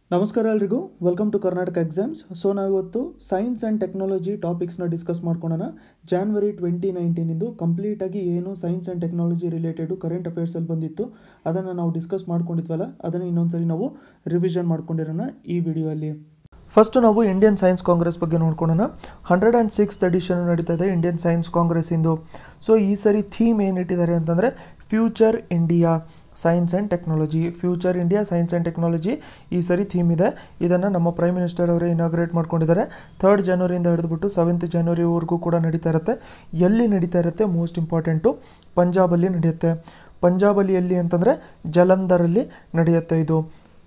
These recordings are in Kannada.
ನಮಸ್ಕಾರ ಎಲ್ರಿಗೂ welcome to Karnataka exams so ನಾವಿವತ್ತು ಸೈನ್ಸ್ ಆ್ಯಂಡ್ ಟೆಕ್ನಾಲಜಿ ಟಾಪಿಕ್ಸ್ನ ಡಿಸ್ಕಸ್ ಮಾಡ್ಕೊಳ್ಳೋಣ ಜಾನ್ವರಿ ಟ್ವೆಂಟಿ ನೈನ್ಟೀನಿಂದು ಕಂಪ್ಲೀಟಾಗಿ ಏನು science and technology related current ಅಫೇರ್ಸಲ್ಲಿ ಬಂದಿತ್ತು ಅದನ್ನು ನಾವು ಡಿಸ್ಕಸ್ ಮಾಡ್ಕೊಂಡಿದ್ವಲ್ಲ ಅದನ್ನು ಇನ್ನೊಂದ್ಸರಿ ನಾವು ರಿವಿಷನ್ ಮಾಡ್ಕೊಂಡಿರೋಣ ಈ ವಿಡಿಯೋಲ್ಲಿ ಫಸ್ಟ್ ನಾವು ಇಂಡಿಯನ್ ಸೈನ್ಸ್ ಕಾಂಗ್ರೆಸ್ ಬಗ್ಗೆ ನೋಡ್ಕೊಳ್ಳೋಣ ಹಂಡ್ರೆಡ್ ಆ್ಯಂಡ್ ಸಿಕ್ಸ್ ಎಡಿಷನ್ ನಡೀತಾ ಇದೆ ಇಂಡಿಯನ್ ಸೈನ್ಸ್ ಕಾಂಗ್ರೆಸ್ಸಿಂದು ಸೊ ಈ ಸರಿ ಥೀಮ್ ಏನಿಟ್ಟಿದ್ದಾರೆ ಅಂತಂದರೆ future India science and technology future India science and technology ಈ ಸರಿ ಥೀಮ್ ಇದೆ ಇದನ್ನು ನಮ್ಮ ಪ್ರೈಮ್ ಮಿನಿಸ್ಟರ್ ಅವರೇ ಇನಾಗ್ರೇಟ್ ಮಾಡ್ಕೊಂಡಿದ್ದಾರೆ ಥರ್ಡ್ ಜನವರಿಯಿಂದ ಹಿಡಿದ್ಬಿಟ್ಟು ಸೆವೆಂತ್ ಜನವರಿವರೆಗೂ ಕೂಡ ನಡೀತಾ ಇರುತ್ತೆ ಎಲ್ಲಿ ನಡೀತಾ ಇರುತ್ತೆ ಮೋಸ್ಟ್ ಇಂಪಾರ್ಟೆಂಟು ಪಂಜಾಬಲ್ಲಿ ನಡೆಯುತ್ತೆ ಪಂಜಾಬಲ್ಲಿ ಎಲ್ಲಿ ಅಂತಂದರೆ ಜಲಂಧರಲ್ಲಿ ನಡೆಯುತ್ತೆ ಇದು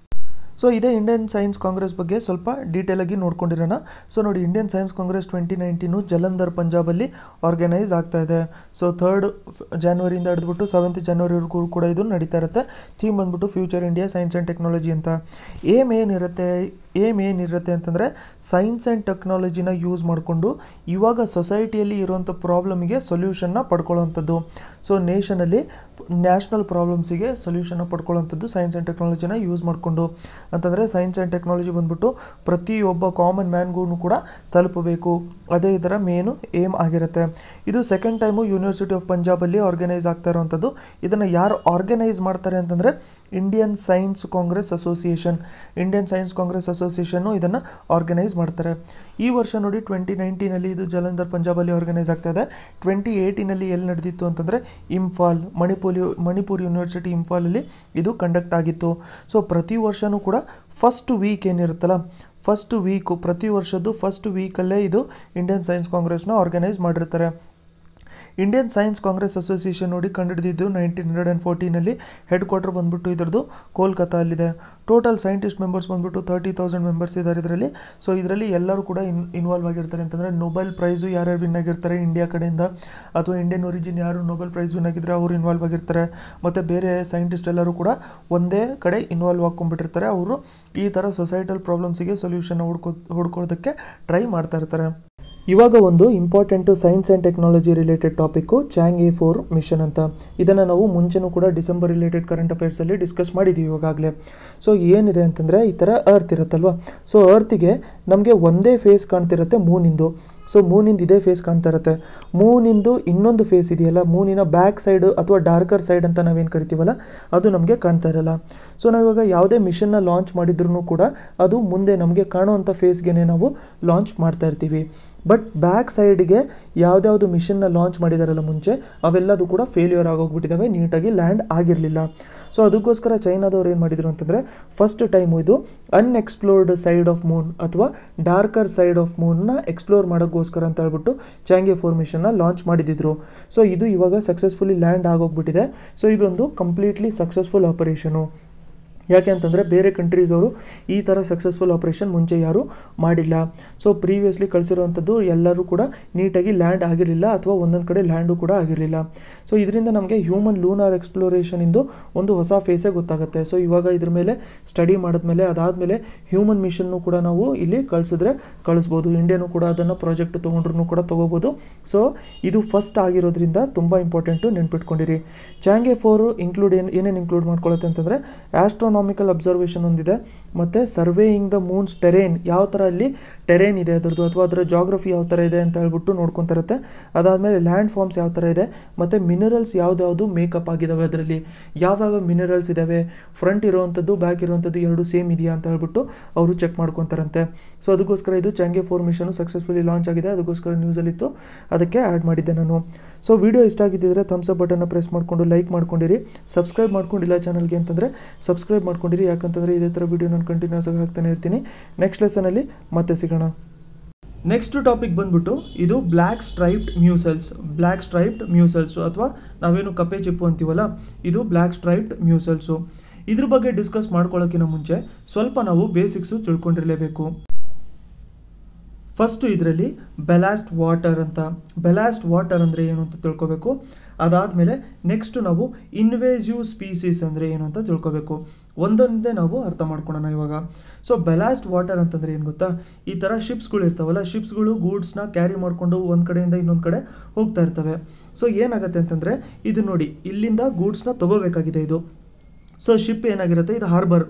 ಸೊ ಇದೇ ಇಂಡಿಯನ್ ಸೈನ್ಸ್ ಕಾಂಗ್ರೆಸ್ ಬಗ್ಗೆ ಸ್ವಲ್ಪ ಡೀಟೇಲಾಗಿ ನೋಡ್ಕೊಂಡಿರೋಣ ಸೊ ನೋಡಿ Indian science congress twenty nineteen Jalandhar ಪಂಜಾಬಲ್ಲಿ ಆರ್ಗನೈಸ್ ಆಗ್ತಾ ಇದೆ ಸೊ ಥರ್ಡ್ ಜಾನ್ವರಿಯಿಂದ ಹಿಡಿದ್ಬಿಟ್ಟು ಸೆವೆಂತ್ ಜನವರಿವರೆಗೂ ಕೂಡ ಇದು ನಡೀತಾ ಇರುತ್ತೆ ಥೀಮ್ ಬಂದ್ಬಿಟ್ಟು future India science and technology ಅಂತ ಏಮ್ ಏನಿರುತ್ತೆ ಏಮ್ ಏನಿರುತ್ತೆ ಅಂತಂದರೆ ಸೈನ್ಸ್ ಆ್ಯಂಡ್ ಟೆಕ್ನಾಲಜಿನ ಯೂಸ್ ಮಾಡಿಕೊಂಡು ಇವಾಗ ಸೊಸೈಟಿಯಲ್ಲಿ ಇರುವಂಥ ಪ್ರಾಬ್ಲಮಿಗೆ ಸೊಲ್ಯೂಷನ್ನ ಪಡ್ಕೊಳ್ಳೋವಂಥದ್ದು ಸೊ ನೇಷನಲ್ಲಿ ನ್ಯಾಷನಲ್ ಪ್ರಾಬ್ಲಮ್ಸಿಗೆ ಸೊಲ್ಯೂಷನ್ನ ಪಡ್ಕೊಳ್ಳೋವಂಥದ್ದು ಸೈನ್ಸ್ ಆ್ಯಂಡ್ ಟೆಕ್ನಾಲಜಿನ ಯೂಸ್ ಮಾಡಿಕೊಂಡು ಅಂತಂದರೆ ಸೈನ್ಸ್ ಆ್ಯಂಡ್ ಟೆಕ್ನಾಲಜಿ ಬಂದ್ಬಿಟ್ಟು ಪ್ರತಿಯೊಬ್ಬ ಕಾಮನ್ ಮ್ಯಾನ್ಗೂ ಕೂಡ ತಲುಪಬೇಕು ಅದೇ ಇದರ ಮೇನು ಏಮ್ ಆಗಿರುತ್ತೆ ಇದು ಸೆಕೆಂಡ್ ಟೈಮು ಯೂನಿವರ್ಸಿಟಿ ಆಫ್ ಪಂಜಾಬಲ್ಲಿ ಆರ್ಗನೈಸ್ ಆಗ್ತಾ ಇರೋವಂಥದ್ದು ಇದನ್ನು ಯಾರು ಆರ್ಗನೈಸ್ ಮಾಡ್ತಾರೆ ಅಂತಂದರೆ Indian science congress association Indian science congress ಅಸೋಸಿಯೇಷನ್ನು ಇದನ್ನು ಆರ್ಗನೈಸ್ ಮಾಡ್ತಾರೆ ಈ ವರ್ಷ ನೋಡಿ ಟ್ವೆಂಟಿ ನೈನ್ಟೀನಲ್ಲಿ ಇದು ಜಲಂಧರ್ ಪಂಜಾಬಲ್ಲಿ ಆರ್ಗನೈಸ್ ಆಗ್ತಾ ಇದೆ ಟ್ವೆಂಟಿ ಏಯ್ಟೀನಲ್ಲಿ ಎಲ್ಲಿ ನಡೆದಿತ್ತು ಅಂತಂದರೆ ಇಂಫಾಲ್ ಮಣಿಪುರಿ ಮಣಿಪುರ್ ಯೂನಿವರ್ಸಿಟಿ ಇಂಫಾಲಲ್ಲಿ ಇದು ಕಂಡಕ್ಟ್ ಆಗಿತ್ತು ಸೊ ಪ್ರತಿ ವರ್ಷವೂ ಕೂಡ ಫಸ್ಟ್ ವೀಕ್ ಏನಿರುತ್ತಲ್ಲ ಫಸ್ಟ್ ವೀಕು ಪ್ರತಿ ವರ್ಷದ್ದು ಫಸ್ಟ್ ವೀಕಲ್ಲೇ ಇದು ಇಂಡಿಯನ್ ಸೈನ್ಸ್ ಕಾಂಗ್ರೆಸ್ನ ಆರ್ಗನೈಸ್ ಮಾಡಿರ್ತಾರೆ ಇಂಡಿಯನ್ ಸೈನ್ಸ್ ಕಾಂಗ್ರೆಸ್ ಅಸೋಸಿಯೇಷನ್ ನೋಡಿ ಕಂಡುಹಿಡಿದಿದ್ದು ನೈನ್ಟೀನ್ ಹಂಡ್ರೆಡ್ ಆ್ಯಂಡ್ ಫೋರ್ಟೀನಲ್ಲಿ ಹೆಡ್ ಕ್ವಾರ್ಟರ್ ಬಂದ್ಬಿಟ್ಟು ಇದರದ್ದು ಕೋಲ್ಕತ್ತಾಲ್ಲಿದೆ ಟೋಟಲ್ ಸೈಂಟಿಸ್ಟ್ ಮೆಂಬರ್ಸ್ ಬಂದ್ಬಿಟ್ಟು ತರ್ಟಿ ತೌಸಂಡ್ ಮೆಂಬರ್ಸ್ ಇದ್ದಾರೆ ಇದರಲ್ಲಿ ಸೊ ಇದರಲ್ಲಿ ಎಲ್ಲರೂ ಕೂಡ ಇನ್ ಇನ್ವಾಲ್ವ್ ಆಗಿರ್ತಾರೆ ಅಂತಂದರೆ ನೊಬೆಲ್ ಪ್ರೈಸು ಯಾರ್ಯಾರು ವಿನ್ ಆಗಿರ್ತಾರೆ ಇಂಡಿಯಾ ಕಡೆಯಿಂದ ಅಥವಾ ಇಂಡಿಯನ್ ಒರಿಜಿನ್ ಯಾರು ನೊಬೆಲ್ ಪ್ರೈಸ್ ವಿನ್ ಆಗಿದ್ರೆ ಅವರು ಇನ್ವಾಲ್ವ್ ಆಗಿರ್ತಾರೆ ಮತ್ತು ಬೇರೆ ಸೈಂಟಿಸ್ಟ್ ಎಲ್ಲರೂ ಕೂಡ ಒಂದೇ ಕಡೆ ಇನ್ವಾಲ್ವ್ ಹಾಕ್ಕೊಂಡ್ಬಿಟ್ಟಿರ್ತಾರೆ ಅವರು ಈ ಥರ ಸೊಸೈಟಲ್ ಪ್ರಾಬ್ಲಮ್ಸಿಗೆ ಸೊಲ್ಯೂಷನ್ ಹುಡ್ಕೋ ಹುಡ್ಕೋದಕ್ಕೆ ಟ್ರೈ ಮಾಡ್ತಾ ಇರ್ತಾರೆ ಇವಾಗ ಒಂದು important science and technology related topic Chang'e four mission ಅಂತ ಇದನ್ನು ನಾವು ಮುಂಚೆನೂ ಕೂಡ ಡಿಸೆಂಬರ್ ರಿಲೇಟೆಡ್ ಕರೆಂಟ್ ಅಫೇರ್ಸಲ್ಲಿ ಡಿಸ್ಕಸ್ ಮಾಡಿದ್ದೀವಿ ಇವಾಗಲೇ ಸೊ ಏನಿದೆ ಅಂತಂದರೆ ಈ ಥರ ಅರ್ತ್ ಇರುತ್ತಲ್ವ ಸೊ ಅರ್ತಿಗೆ ನಮಗೆ ಒಂದೇ ಫೇಸ್ ಕಾಣ್ತಿರುತ್ತೆ ಮೂನಿಂದು ಸೊ ಮೂನಿಂದ ಇದೇ ಫೇಸ್ ಕಾಣ್ತಾ ಇರುತ್ತೆ ಮೂನಿಂದು ಇನ್ನೊಂದು ಫೇಸ್ ಇದೆಯಲ್ಲ ಮೂನಿನ ಬ್ಯಾಕ್ ಸೈಡ್ ಅಥವಾ ಡಾರ್ಕರ್ ಸೈಡ್ ಅಂತ ನಾವೇನು ಕರಿತೀವಲ್ಲ ಅದು ನಮಗೆ ಕಾಣ್ತಾ ಇರಲ್ಲ ಸೊ ನಾವಿವಾಗ ಯಾವುದೇ ಮಿಷನ್ನ ಲಾಂಚ್ ಮಾಡಿದ್ರೂ ಕೂಡ ಅದು ಮುಂದೆ ನಮಗೆ ಕಾಣುವಂಥ ಫೇಸ್ಗೆ ನಾವು ಲಾಂಚ್ ಮಾಡ್ತಾ ಇರ್ತೀವಿ ಬಟ್ ಬ್ಯಾಕ್ ಸೈಡ್ಗೆ ಯಾವುದ್ಯಾವುದು ಮಿಷನ್ನ ಲಾಂಚ್ ಮಾಡಿದಾರಲ್ಲ ಮುಂಚೆ ಅವೆಲ್ಲದು ಕೂಡ ಫೇಲ್ಯೂರ್ ಆಗೋಗ್ಬಿಟ್ಟಿದ್ದಾವೆ ನೀಟಾಗಿ ಲ್ಯಾಂಡ್ ಆಗಿರಲಿಲ್ಲ ಸೊ ಅದಕ್ಕೋಸ್ಕರ ಚೈನಾದವ್ರು ಏನು ಮಾಡಿದರು ಅಂತಂದರೆ ಫಸ್ಟ್ ಟೈಮು ಇದು ಅನ್ಎಕ್ಸ್ಪ್ಲೋರ್ಡ್ ಸೈಡ್ ಆಫ್ ಮೂನ್ ಅಥವಾ ಡಾರ್ಕರ್ ಸೈಡ್ ಆಫ್ ಮೂನ್ನ ಎಕ್ಸ್ಪ್ಲೋರ್ ಮಾಡೋಕ್ಕೋಸ್ಕರ ಅಂತ ಹೇಳ್ಬಿಟ್ಟು ಚಾಂಗೆ ಫೋರ್ ಮಿಷನ್ನ ಲಾಂಚ್ ಮಾಡಿದ್ರು ಸೊ ಇದು ಇವಾಗ ಸಕ್ಸಸ್ಫುಲಿ ಲ್ಯಾಂಡ್ ಆಗೋಗ್ಬಿಟ್ಟಿದೆ ಸೊ ಇದೊಂದು ಕಂಪ್ಲೀಟ್ಲಿ ಸಕ್ಸಸ್ಫುಲ್ ಆಪರೇಷನು ಯಾಕೆ ಅಂತಂದರೆ ಬೇರೆ ಕಂಟ್ರೀಸ್ ಅವರು ಈ ಥರ ಸಕ್ಸಸ್ಫುಲ್ ಆಪ್ರೇಷನ್ ಮುಂಚೆ ಯಾರೂ ಮಾಡಿಲ್ಲ ಸೊ ಪ್ರೀವಿಯಸ್ಲಿ ಕಳಿಸಿರುವಂಥದ್ದು ಎಲ್ಲರೂ ಕೂಡ ನೀಟಾಗಿ ಲ್ಯಾಂಡ್ ಆಗಿರಲಿಲ್ಲ ಅಥವಾ ಒಂದೊಂದು ಕಡೆ ಲ್ಯಾಂಡು ಕೂಡ ಆಗಿರಲಿಲ್ಲ ಸೊ ಇದರಿಂದ ನಮಗೆ ಹ್ಯೂಮನ್ ಲೂನಾರ್ ಎಕ್ಸ್ಪ್ಲೋರೇಷನಿಂದು ಒಂದು ಹೊಸ ಫೇಸೇ ಗೊತ್ತಾಗುತ್ತೆ ಸೊ ಇವಾಗ ಇದ್ರ ಮೇಲೆ ಸ್ಟಡಿ ಮಾಡಿದ್ಮೇಲೆ ಅದಾದಮೇಲೆ ಹ್ಯೂಮನ್ ಮಿಷನ್ನು ಕೂಡ ನಾವು ಇಲ್ಲಿ ಕಳಿಸಿದ್ರೆ ಕಳಿಸ್ಬೋದು ಇಂಡಿಯಾನು ಕೂಡ ಅದನ್ನು ಪ್ರಾಜೆಕ್ಟ್ ತೊಗೊಂಡ್ರು ಕೂಡ ತೊಗೋಬೋದು ಸೊ ಇದು ಫಸ್ಟ್ ಆಗಿರೋದ್ರಿಂದ ತುಂಬ ಇಂಪಾರ್ಟೆಂಟು ನೆನ್ಪಿಟ್ಕೊಂಡಿರಿ ಚಾಂಗೆ ಫೋರು ಇನ್ಕ್ಲೂಡ್ ಏನು ಏನೇನು ಇನ್ಕ್ಲೂಡ್ ಮಾಡ್ಕೊಳ್ಳುತ್ತೆ ಅಂತಂದರೆ ಆಸ್ಟ್ರೋನಾಮಿಕಲ್ ಅಬ್ಸರ್ವೇಷನ್ ಒಂದಿದೆ ಮತ್ತು ಸರ್ವೇಯಿಂಗ್ ದ ಮೂನ್ಸ್ ಟೆರೇನ್ ಯಾವ ಥರ ಅಲ್ಲಿ ಟೆರೇನ್ ಇದೆ ಅದರದ್ದು ಅಥವಾ ಅದರ ಜಾಗ್ರಫಿ ಯಾವ ಥರ ಇದೆ ಅಂತ ಹೇಳ್ಬಿಟ್ಟು ನೋಡ್ಕೊತಾ ಇರುತ್ತೆ ಅದಾದಮೇಲೆ ಲ್ಯಾಂಡ್ ಫಾರ್ಮ್ಸ್ ಯಾವ ಥರ ಇದೆ ಮತ್ತು ಮಿನರಲ್ಸ್ ಯಾವ್ದ್ಯಾವುದು ಮೇಕಪ್ ಆಗಿದ್ದಾವೆ ಅದರಲ್ಲಿ ಯಾವ್ಯಾವ ಮಿನರಲ್ಸ್ ಇದ್ದಾವೆ ಫ್ರಂಟ್ ಇರುವಂಥದ್ದು ಬ್ಯಾಕ್ ಇರುವಂಥದ್ದು ಎರಡು ಸೇಮ್ ಇದೆಯಾ ಅಂತ ಹೇಳ್ಬಿಟ್ಟು ಅವರು ಚೆಕ್ ಮಾಡ್ಕೊತಾರಂತೆ ಸೊ ಅದಕ್ಕೋಸ್ಕರ ಇದು Chang'e four mission successfully launch ಆಗಿದೆ ಅದಕ್ಕೋಸ್ಕರ ನ್ಯೂಸಲ್ಲಿತ್ತು ಅದಕ್ಕೆ ಆ್ಯಡ್ ಮಾಡಿದ್ದೆ ನಾನು ಸೊ ವಿಡಿಯೋ ಇಷ್ಟ ಆಗಿದ್ದಿದ್ರೆ ಥಮ್ಸ್ ಅಪ್ ಬಟನ್ನ ಪ್ರೆಸ್ ಮಾಡಿಕೊಂಡು ಲೈಕ್ ಮಾಡ್ಕೊಂಡಿರಿ ಸಬ್ಸ್ಕ್ರೈಬ್ ಮಾಡ್ಕೊಂಡಿಲ್ಲ ಚಾನಲ್ಗೆ ಅಂತಂದರೆ ಸಬ್ಸ್ಕ್ರೈಬ್ ಮಾಡ್ಕೊಂಡಿರಿ ಯಾಕಂತಂದರೆ ಇದೇ ಥರ ವಿಡಿಯೋ ನಾನು ಕಂಟಿನ್ಯೂಸ್ ಆಗಿ ಹಾಕ್ತಾನೆ ಇರ್ತೀನಿ ನೆಕ್ಸ್ಟ್ ಲೆಸನಲ್ಲಿ ಮತ್ತೆ ಸಿಗೋಣ ನೆಕ್ಸ್ಟ್ ಟಾಪಿಕ್ ಬಂದ್ಬಿಟ್ಟು ಇದು black striped mussels black striped mussels ಅಥವಾ ನಾವೇನು ಕಪ್ಪೆ ಚಿಪ್ಪು ಅಂತೀವಲ್ಲ ಇದು ಬ್ಲ್ಯಾಕ್ ಸ್ಟ್ರೈಪ್ಡ್ ಮ್ಯೂಸಲ್ಸು ಇದ್ರ ಬಗ್ಗೆ ಡಿಸ್ಕಸ್ ಮಾಡ್ಕೊಳ್ಳೋಕ್ಕಿಂತ ಮುಂಚೆ ಸ್ವಲ್ಪ ನಾವು ಬೇಸಿಕ್ಸು ತಿಳ್ಕೊಂಡಿರಲೇಬೇಕು ಫಸ್ಟು ಇದರಲ್ಲಿ ಬೆಲಾಸ್ಟ್ ವಾಟರ್ ಅಂತ ಬೆಲಾಸ್ಟ್ ವಾಟರ್ ಅಂದರೆ ಏನು ಅಂತ ತಿಳ್ಕೊಬೇಕು ಅದಾದಮೇಲೆ ನೆಕ್ಸ್ಟ್ ನಾವು ಇನ್ವೇಸಿವ್ ಸ್ಪೀಸೀಸ್ ಅಂದರೆ ಏನು ಅಂತ ತಿಳ್ಕೊಬೇಕು ಒಂದೊಂದೇ ನಾವು ಅರ್ಥ ಮಾಡ್ಕೊಳ್ಳೋಣ ಇವಾಗ ಸೊ ಬೆಲಾಸ್ಟ್ ವಾಟರ್ ಅಂತಂದರೆ ಏನು ಗೊತ್ತಾ ಈ ಥರ ಶಿಪ್ಸ್ಗಳು ಇರ್ತಾವಲ್ಲ ಶಿಪ್ಸ್ಗಳು ಗೂಡ್ಸ್ನ ಕ್ಯಾರಿ ಮಾಡಿಕೊಂಡು ಒಂದು ಕಡೆಯಿಂದ ಇನ್ನೊಂದು ಕಡೆ ಹೋಗ್ತಾ ಇರ್ತವೆ ಸೊ ಏನಾಗುತ್ತೆ ಅಂತಂದರೆ ಇದು ನೋಡಿ ಇಲ್ಲಿಂದ ಗೂಡ್ಸ್ನ ತೊಗೋಬೇಕಾಗಿದೆ ಇದು ಸೊ ಶಿಪ್ ಏನಾಗಿರುತ್ತೆ ಇದು ಹಾರ್ಬರ್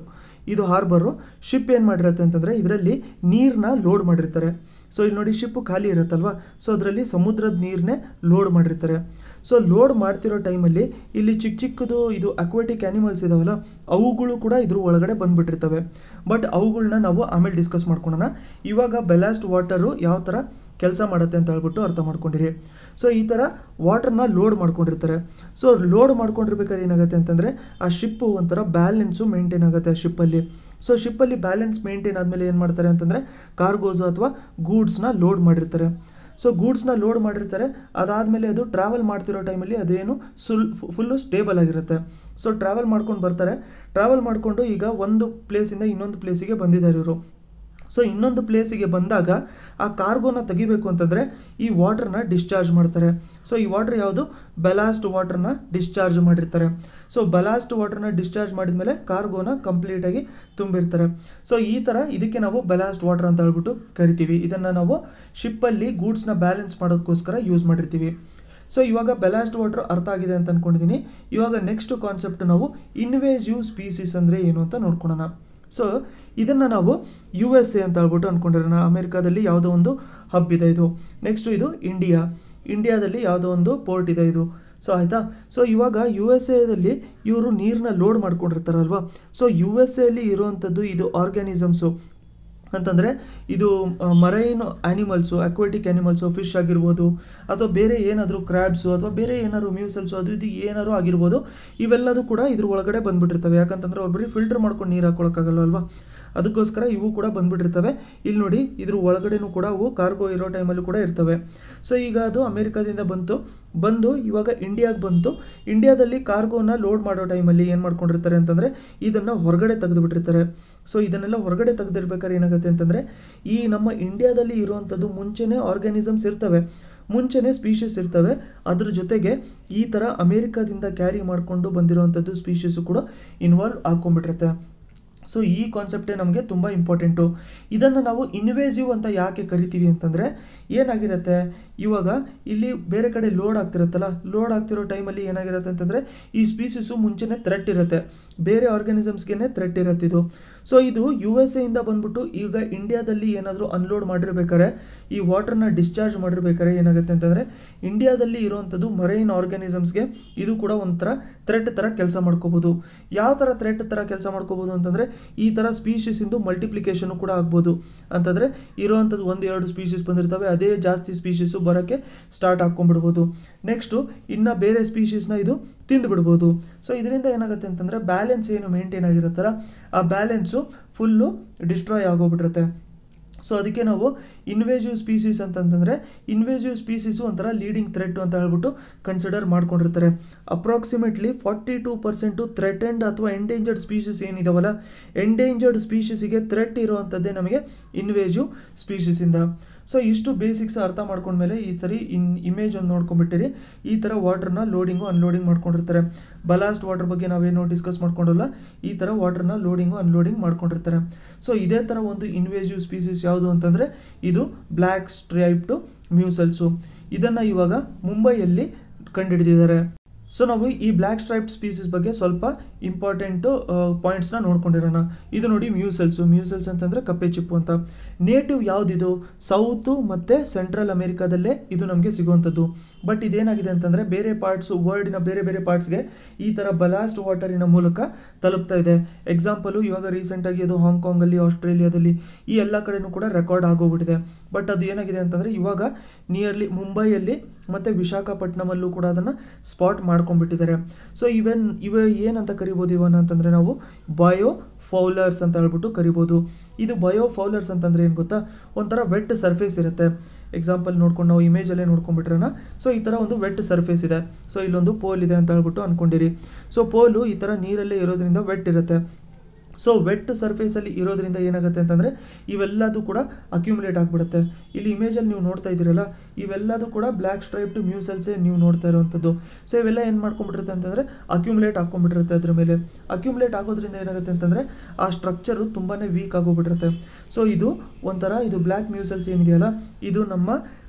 ಇದು ಹಾರ್ಬರು ಶಿಪ್ ಏನು ಮಾಡಿರುತ್ತೆ ಅಂತಂದರೆ ಇದರಲ್ಲಿ ನೀರನ್ನ ಲೋಡ್ ಮಾಡಿರ್ತಾರೆ ಸೊ ಇಲ್ಲಿ ನೋಡಿ ಶಿಪ್ ಖಾಲಿ ಇರುತ್ತಲ್ವಾ ಸೊ ಅದರಲ್ಲಿ ಸಮುದ್ರದ ನೀರನ್ನೇ ಲೋಡ್ ಮಾಡಿರ್ತಾರೆ ಸೊ ಲೋಡ್ ಮಾಡ್ತಿರೋ ಟೈಮಲ್ಲಿ ಇಲ್ಲಿ ಚಿಕ್ಕ ಚಿಕ್ಕದು ಇದು ಅಕ್ವಾಟಿಕ್ ಆ್ಯನಿಮಲ್ಸ್ ಇದಾವಲ್ಲ ಅವುಗಳು ಕೂಡ ಇದ್ರ ಒಳಗಡೆ ಬಂದುಬಿಟ್ಟಿರ್ತವೆ ಬಟ್ ಅವುಗಳನ್ನ ನಾವು ಆಮೇಲೆ ಡಿಸ್ಕಸ್ ಮಾಡ್ಕೊಳೋಣ ಇವಾಗ ಬೆಲಾಸ್ಟ್ ವಾಟರು ಯಾವ ಥರ ಕೆಲಸ ಮಾಡುತ್ತೆ ಅಂತ ಹೇಳ್ಬಿಟ್ಟು ಅರ್ಥ ಮಾಡ್ಕೊಂಡಿರಿ ಸೊ ಈ ಥರ ವಾಟರ್ನ ಲೋಡ್ ಮಾಡ್ಕೊಂಡಿರ್ತಾರೆ ಸೊ ಲೋಡ್ ಮಾಡ್ಕೊಂಡಿರ್ಬೇಕಾದ್ರೆ ಏನಾಗುತ್ತೆ ಅಂತಂದರೆ ಆ ಶಿಪ್ಪು ಒಂಥರ ಬ್ಯಾಲೆನ್ಸು ಮೇಂಟೈನ್ ಆಗುತ್ತೆ ಆ ಶಿಪ್ಪಲ್ಲಿ ಸೊ ಶಿಪ್ಪಲ್ಲಿ ಬ್ಯಾಲೆನ್ಸ್ ಮೇಂಟೈನ್ ಆದಮೇಲೆ ಏನು ಮಾಡ್ತಾರೆ ಅಂತಂದರೆ ಕಾರ್ಗೋಸು ಅಥವಾ ಗೂಡ್ಸ್ನ ಲೋಡ್ ಮಾಡಿರ್ತಾರೆ ಸೊ ಗೂಡ್ಸ್ನ ಲೋಡ್ ಮಾಡಿರ್ತಾರೆ ಅದಾದಮೇಲೆ ಅದು ಟ್ರಾವೆಲ್ ಮಾಡ್ತಿರೋ ಟೈಮಲ್ಲಿ ಅದೇನು ಸುಲ್ ಫುಲ್ಲು ಸ್ಟೇಬಲ್ ಆಗಿರುತ್ತೆ ಸೊ ಟ್ರಾವೆಲ್ ಮಾಡ್ಕೊಂಡು ಬರ್ತಾರೆ ಟ್ರಾವೆಲ್ ಮಾಡಿಕೊಂಡು ಈಗ ಒಂದು ಪ್ಲೇಸಿಂದ ಇನ್ನೊಂದು ಪ್ಲೇಸಿಗೆ ಬಂದಿದ್ದಾರೆ ಇವರು ಸೊ ಇನ್ನೊಂದು ಪ್ಲೇಸಿಗೆ ಬಂದಾಗ ಆ ಕಾರ್ಗೋನ ತೆಗಿಬೇಕು ಅಂತಂದರೆ ಈ ವಾಟರ್ನ ಡಿಸ್ಚಾರ್ಜ್ ಮಾಡ್ತಾರೆ ಸೊ ಈ ವಾಟರ್ ಯಾವುದು ಬೆಲಾಸ್ಟ್ ವಾಟರ್ನ ಡಿಸ್ಚಾರ್ಜ್ ಮಾಡಿರ್ತಾರೆ ಸೊ ಬೆಲಾಸ್ಟ್ ವಾಟರ್ನ ಡಿಸ್ಚಾರ್ಜ್ ಮಾಡಿದ್ಮೇಲೆ ಕಾರ್ಗೋನ ಕಂಪ್ಲೀಟಾಗಿ ತುಂಬಿರ್ತಾರೆ ಸೊ ಈ ಥರ ಇದಕ್ಕೆ ನಾವು ಬೆಲಾಸ್ಟ್ ವಾಟರ್ ಅಂತ ಹೇಳ್ಬಿಟ್ಟು ಕರಿತೀವಿ ಇದನ್ನು ನಾವು ಶಿಪ್ಪಲ್ಲಿ ಗೂಡ್ಸ್ನ ಬ್ಯಾಲೆನ್ಸ್ ಮಾಡೋಕ್ಕೋಸ್ಕರ ಯೂಸ್ ಮಾಡಿರ್ತೀವಿ ಸೊ ಇವಾಗ ಬೆಲಾಸ್ಟ್ ವಾಟರ್ ಅರ್ಥ ಆಗಿದೆ ಅಂತ ಅಂದ್ಕೊಂಡಿದ್ದೀನಿ ಇವಾಗ ನೆಕ್ಸ್ಟ್ ಕಾನ್ಸೆಪ್ಟ್ ನಾವು ಇನ್ವೇಜಿವ್ ಸ್ಪೀಸೀಸ್ ಅಂದರೆ ಏನು ಅಂತ ನೋಡ್ಕೊಳ್ಳೋಣ ಸೊ ಇದನ್ನು ನಾವು ಯು ಎಸ್ ಎ ಅಂತ ಹೇಳ್ಬಿಟ್ಟು ಅಂದ್ಕೊಂಡಿರೋಣ ಅಮೆರಿಕಾದಲ್ಲಿ ಯಾವುದೋ ಒಂದು ಹಬ್ ಇದೆ ಇದು ನೆಕ್ಸ್ಟು ಇದು ಇಂಡಿಯಾ ಇಂಡಿಯಾದಲ್ಲಿ ಯಾವುದೋ ಒಂದು ಪೋರ್ಟ್ ಇದೆ ಇದು ಸೊ ಆಯಿತಾ ಸೊ ಇವಾಗ ಯು ಎಸ್ ಎದಲ್ಲಿ ಇವರು ನೀರನ್ನ ಲೋಡ್ ಮಾಡ್ಕೊಂಡಿರ್ತಾರಲ್ವ ಸೊ ಯು ಎಸ್ ಎಲ್ಲಿ ಇರುವಂಥದ್ದು ಇದು ಆರ್ಗ್ಯಾನಿಸಮ್ಸು ಅಂತಂದರೆ ಇದು marine animals aquatic animals fish ಆಗಿರ್ಬೋದು ಅಥವಾ ಬೇರೆ ಏನಾದರೂ ಕ್ರ್ಯಾಬ್ಸು ಅಥವಾ ಬೇರೆ ಏನಾದ್ರು ಮ್ಯೂಸಲ್ಸು ಅದು ಇದು ಏನಾದ್ರು ಆಗಿರ್ಬೋದು ಇವೆಲ್ಲದೂ ಕೂಡ ಇದ್ರ ಒಳಗಡೆ ಬಂದುಬಿಟ್ಟಿರ್ತವೆ ಯಾಕಂತಂದರೆ ಅವ್ರು ಬರೀ ಫಿಲ್ಟರ್ ಮಾಡ್ಕೊಂಡು ನೀರು ಹಾಕ್ಕೊಳಕ್ಕಾಗಲ್ಲ ಅಲ್ವಾ ಅದಕ್ಕೋಸ್ಕರ ಇವು ಕೂಡ ಬಂದುಬಿಟ್ಟಿರ್ತವೆ ಇಲ್ಲಿ ನೋಡಿ ಇದ್ರ ಒಳಗಡೆನೂ ಕೂಡ ಅವು ಕಾರ್ಗೋ ಇರೋ ಟೈಮಲ್ಲೂ ಕೂಡ ಇರ್ತವೆ ಸೊ ಈಗ ಅದು ಅಮೇರಿಕಾದಿಂದ ಬಂತು ಬಂದು ಇವಾಗ ಇಂಡಿಯಾಗೆ ಬಂತು ಇಂಡಿಯಾದಲ್ಲಿ ಕಾರ್ಗೋನ ಲೋಡ್ ಮಾಡೋ ಟೈಮಲ್ಲಿ ಏನು ಮಾಡ್ಕೊಂಡಿರ್ತಾರೆ ಅಂತಂದರೆ ಇದನ್ನು ಹೊರಗಡೆ ತೆಗೆದುಬಿಟ್ಟಿರ್ತಾರೆ ಸೊ ಇದನ್ನೆಲ್ಲ ಹೊರಗಡೆ ತೆಗೆದಿರ್ಬೇಕಾದ್ರೆ ಏನಾಗುತ್ತೆ ಅಂತಂದರೆ ಈ ನಮ್ಮ ಇಂಡಿಯಾದಲ್ಲಿ ಇರುವಂಥದ್ದು ಮುಂಚೆನೇ ಆರ್ಗ್ಯಾನಿಸಮ್ಸ್ ಇರ್ತವೆ ಮುಂಚೆನೇ ಸ್ಪೀಷೀಸ್ ಇರ್ತವೆ ಅದ್ರ ಜೊತೆಗೆ ಈ ಥರ ಅಮೇರಿಕಾದಿಂದ ಕ್ಯಾರಿ ಮಾಡಿಕೊಂಡು ಬಂದಿರುವಂಥದ್ದು ಸ್ಪೀಷೀಸು ಕೂಡ ಇನ್ವಾಲ್ವ್ ಹಾಕ್ಕೊಂಡ್ಬಿಟ್ಟಿರುತ್ತೆ ಸೊ ಈ ಕಾನ್ಸೆಪ್ಟೇ ನಮಗೆ ತುಂಬ ಇಂಪಾರ್ಟೆಂಟು ಇದನ್ನು ನಾವು ಇನ್ವೇಸಿವ್ ಅಂತ ಯಾಕೆ ಕರಿತೀವಿ ಅಂತಂದರೆ ಏನಾಗಿರುತ್ತೆ ಇವಾಗ ಇಲ್ಲಿ ಬೇರೆ ಕಡೆ ಲೋಡ್ ಆಗ್ತಿರುತ್ತಲ್ಲ ಲೋಡ್ ಆಗ್ತಿರೋ ಟೈಮಲ್ಲಿ ಏನಾಗಿರುತ್ತೆ ಅಂತಂದರೆ ಈ ಸ್ಪೀಸೀಸು ಮುಂಚೆನೇ ಥ್ರೆಟ್ ಇರುತ್ತೆ ಬೇರೆ ಆರ್ಗ್ಯಾನಿಸಮ್ಸ್ಗೆ ಥ್ರೆಟ್ ಇರುತ್ತೆ ಇದು ಸೊ ಇದು ಯು ಎಸ್ ಎಯಿಂದ ಬಂದ್ಬಿಟ್ಟು ಈಗ ಇಂಡಿಯಾದಲ್ಲಿ ಏನಾದರೂ ಅನ್ಲೋಡ್ ಮಾಡಿರ್ಬೇಕಾದ್ರೆ ಈ ವಾಟರ್ನ ಡಿಸ್ಚಾರ್ಜ್ ಮಾಡಿರ್ಬೇಕಾದ್ರೆ ಏನಾಗುತ್ತೆ ಅಂತಂದರೆ ಇಂಡಿಯಾದಲ್ಲಿ ಇರುವಂಥದ್ದು ಮರೈನ್ ಆರ್ಗ್ಯಾನಿಸಮ್ಸ್ಗೆ ಇದು ಕೂಡ ಒಂಥರ ಥ್ರೆಟ್ ಥರ ಕೆಲಸ ಮಾಡ್ಕೋಬೋದು ಯಾವ ಥರ ಥ್ರೆಟ್ ಥರ ಕೆಲಸ ಮಾಡ್ಕೋಬೋದು ಅಂತಂದರೆ ಈ ಥರ ಸ್ಪೀಷೀಸಿಂದು ಮಲ್ಟಿಪ್ಲಿಕೇಶನು ಕೂಡ ಆಗ್ಬೋದು ಅಂತಂದರೆ ಇರುವಂಥದ್ದು ಒಂದು ಎರಡು ಸ್ಪೀಷೀಸ್ ಬಂದಿರ್ತವೆ ಅದೇ ಜಾಸ್ತಿ ಸ್ಪೀಷೀಸು ಬರೋಕ್ಕೆ ಸ್ಟಾರ್ಟ್ ಹಾಕ್ಕೊಂಡ್ಬಿಡ್ಬೋದು ನೆಕ್ಸ್ಟು ಇನ್ನು ಬೇರೆ ಸ್ಪೀಷೀಸ್ನ ಇದು ತಿಂದುಬಿಡ್ಬೋದು ಸೊ ಇದರಿಂದ ಏನಾಗುತ್ತೆ ಅಂತಂದರೆ ಬ್ಯಾಲೆನ್ಸ್ ಏನು ಮೇಂಟೈನ್ ಆಗಿರುತ್ತಲ್ಲ ಆ ಬ್ಯಾಲೆನ್ಸು ಫುಲ್ಲು ಡಿಸ್ಟ್ರಾಯ್ ಆಗೋಗ್ಬಿಟ್ಟಿರುತ್ತೆ ಸೊ ಅದಕ್ಕೆ ನಾವು ಇನ್ವೇಜಿವ್ ಸ್ಪೀಸೀಸ್ ಅಂತಂತಂದರೆ ಇನ್ವೇಜಿವ್ ಸ್ಪೀಸೀಸು ಒಂಥರ ಲೀಡಿಂಗ್ ಥ್ರೆಟ್ ಅಂತ ಹೇಳ್ಬಿಟ್ಟು ಕನ್ಸಿಡರ್ ಮಾಡ್ಕೊಂಡಿರ್ತಾರೆ approximately forty two percent threatened ಅಥವಾ ಎಂಡೇಂಜರ್ಡ್ ಸ್ಪೀಸೀಸ್ ಏನಿದಾವಲ್ಲ ಎಂಡೇಂಜರ್ಡ್ ಸ್ಪೀಷೀಸಿಗೆ ಥ್ರೆಟ್ ಇರುವಂಥದ್ದೇ ನಮಗೆ ಇನ್ವೇಜಿವ್ ಸ್ಪೀಷೀಸಿಂದ ಸೊ ಇಷ್ಟು ಬೇಸಿಕ್ಸ್ ಅರ್ಥ ಮಾಡ್ಕೊಂಡ್ಮೇಲೆ ಈ ಸರಿ ಇನ್ ಇಮೇಜ್ ಒಂದು ನೋಡ್ಕೊಂಡ್ಬಿಟ್ಟಿರಿ ಈ ಥರ ವಾಟರ್ನ ಲೋಡಿಂಗು ಅನ್ಲೋಡಿಂಗ್ ಮಾಡ್ಕೊಂಡಿರ್ತಾರೆ ಬಲಾಸ್ಟ್ ವಾಟರ್ ಬಗ್ಗೆ ನಾವೇನು ಡಿಸ್ಕಸ್ ಮಾಡ್ಕೊಂಡಲ್ಲ ಈ ಥರ ವಾಟರ್ನ ಲೋಡಿಂಗು ಅನ್ಲೋಡಿಂಗ್ ಮಾಡ್ಕೊಂಡಿರ್ತಾರೆ ಸೊ ಇದೇ ಥರ ಒಂದು ಇನ್ವೇಸಿವ್ ಸ್ಪೀಸೀಸ್ ಯಾವುದು ಅಂತಂದರೆ ಇದು ಬ್ಲ್ಯಾಕ್ ಸ್ಟ್ರೈಪ್ಟು ಮ್ಯೂಸಲ್ಸು ಇದನ್ನು ಇವಾಗ ಮುಂಬೈಯಲ್ಲಿ ಕಂಡುಹಿಡಿದಿದ್ದಾರೆ ಸೊ ನಾವು ಈ ಬ್ಲ್ಯಾಕ್ ಸ್ಟ್ರೈಪ್ಡ್ ಸ್ಪೀಸೀಸ್ ಬಗ್ಗೆ ಸ್ವಲ್ಪ ಇಂಪಾರ್ಟೆಂಟು ಪಾಯಿಂಟ್ಸ್ನ ನೋಡ್ಕೊಂಡಿರೋಣ ಇದು ನೋಡಿ ಮ್ಯೂಸಲ್ಸು ಮ್ಯೂಸಲ್ಸ್ ಅಂತಂದರೆ ಕಪ್ಪೆ ಚಿಪ್ಪು ಅಂತ ನೇಟಿವ್ ಯಾವುದಿದು ಸೌತು ಮತ್ತು ಸೆಂಟ್ರಲ್ ಅಮೇರಿಕಾದಲ್ಲೇ ಇದು ನಮಗೆ ಸಿಗುವಂಥದ್ದು ಬಟ್ ಇದೇನಾಗಿದೆ ಅಂತಂದರೆ ಬೇರೆ ಪಾರ್ಟ್ಸು ವರ್ಲ್ಡಿನ ಬೇರೆ ಬೇರೆ ಪಾರ್ಟ್ಸ್ಗೆ ಈ ಥರ ಬಲಾಸ್ಟ್ ವಾಟರಿನ ಮೂಲಕ ತಲುಪ್ತಾ ಇದೆ ಎಕ್ಸಾಂಪಲು ಇವಾಗ ರೀಸೆಂಟಾಗಿ ಅದು ಹಾಂಗ್ಕಾಂಗಲ್ಲಿ ಆಸ್ಟ್ರೇಲಿಯಾದಲ್ಲಿ ಈ ಎಲ್ಲ ಕಡೆನೂ ಕೂಡ ರೆಕಾರ್ಡ್ ಆಗೋಗ್ಬಿಟ್ಟಿದೆ ಬಟ್ ಅದು ಏನಾಗಿದೆ ಅಂತಂದರೆ ಇವಾಗ ನಿಯರ್ಲಿ ಮುಂಬೈಯಲ್ಲಿ ಮತ್ತು ವಿಶಾಖಪಟ್ಟಣಮಲ್ಲೂ ಕೂಡ ಅದನ್ನು ಸ್ಪಾಟ್ ಮಾಡ್ಕೊಂಡ್ಬಿಟ್ಟಿದ್ದಾರೆ ಸೊ ಇವೆನ್ ಇವ ಏನಂತ ಕರಿಬೋದು ಇವನ್ನ ಅಂತಂದರೆ ನಾವು ಬಯೋ ಫೌಲರ್ಸ್ ಅಂತ ಹೇಳ್ಬಿಟ್ಟು ಕರಿಬೋದು ಇದು ಬಯೋ ಫೌಲರ್ಸ್ ಅಂತಂದರೆ ಏನು ಗೊತ್ತಾ ಒಂಥರ ವೆಟ್ ಸರ್ಫೇಸ್ ಇರುತ್ತೆ ಎಕ್ಸಾಂಪಲ್ ನೋಡ್ಕೊಂಡು ನಾವು ಇಮೇಜಲ್ಲೇ ನೋಡ್ಕೊಂಡ್ಬಿಟ್ರನ ಸೊ ಈ ಥರ ಒಂದು ವೆಟ್ ಸರ್ಫೇಸ್ ಇದೆ ಸೊ ಇಲ್ಲೊಂದು ಪೋಲ್ ಇದೆ ಅಂತ ಹೇಳ್ಬಿಟ್ಟು ಅಂದ್ಕೊಂಡಿರಿ ಸೊ ಪೋಲು ಈ ಥರ ನೀರಲ್ಲೇ ಇರೋದ್ರಿಂದ ವೆಟ್ ಇರುತ್ತೆ ಸೊ ವೆಟ್ ಸರ್ಫೇಸಲ್ಲಿ ಇರೋದ್ರಿಂದ ಏನಾಗುತ್ತೆ ಅಂತಂದರೆ ಇವೆಲ್ಲದೂ ಕೂಡ ಅಕ್ಯುಮುಲೇಟ್ ಆಗಿಬಿಡುತ್ತೆ ಇಲ್ಲಿ ಇಮೇಜಲ್ಲಿ ನೀವು ನೋಡ್ತಾ ಇದ್ದೀರಲ್ಲ ಇವೆಲ್ಲದೂ ಕೂಡ ಬ್ಲ್ಯಾಕ್ ಸ್ಟ್ರೈಪ್ಡ್ ಮ್ಯೂಸಲ್ಸೇ ನೀವು ನೋಡ್ತಾ ಇರೋವಂಥದ್ದು ಸೊ ಇವೆಲ್ಲ ಏನು ಮಾಡ್ಕೊಂಡ್ಬಿಟ್ಟಿರುತ್ತೆ ಅಂತಂದರೆ ಅಕ್ಯುಮುಲೇಟ್ ಹಾಕ್ಕೊಂಡ್ಬಿಟ್ಟಿರುತ್ತೆ ಅದ್ರ ಮೇಲೆ ಅಕ್ಯುಮುಲೇಟ್ ಆಗೋದ್ರಿಂದ ಏನಾಗುತ್ತೆ ಅಂತಂದರೆ ಆ ಸ್ಟ್ರಕ್ಚರು ತುಂಬಾ ವೀಕ್ ಆಗೋಗ್ಬಿಟ್ಟಿರುತ್ತೆ ಸೊ ಇದು ಒಂಥರ ಇದು ಬ್ಲ್ಯಾಕ್ ಮ್ಯೂಸಲ್ಸ್ ಏನಿದೆಯಲ್ಲ ಇದು ನಮ್ಮ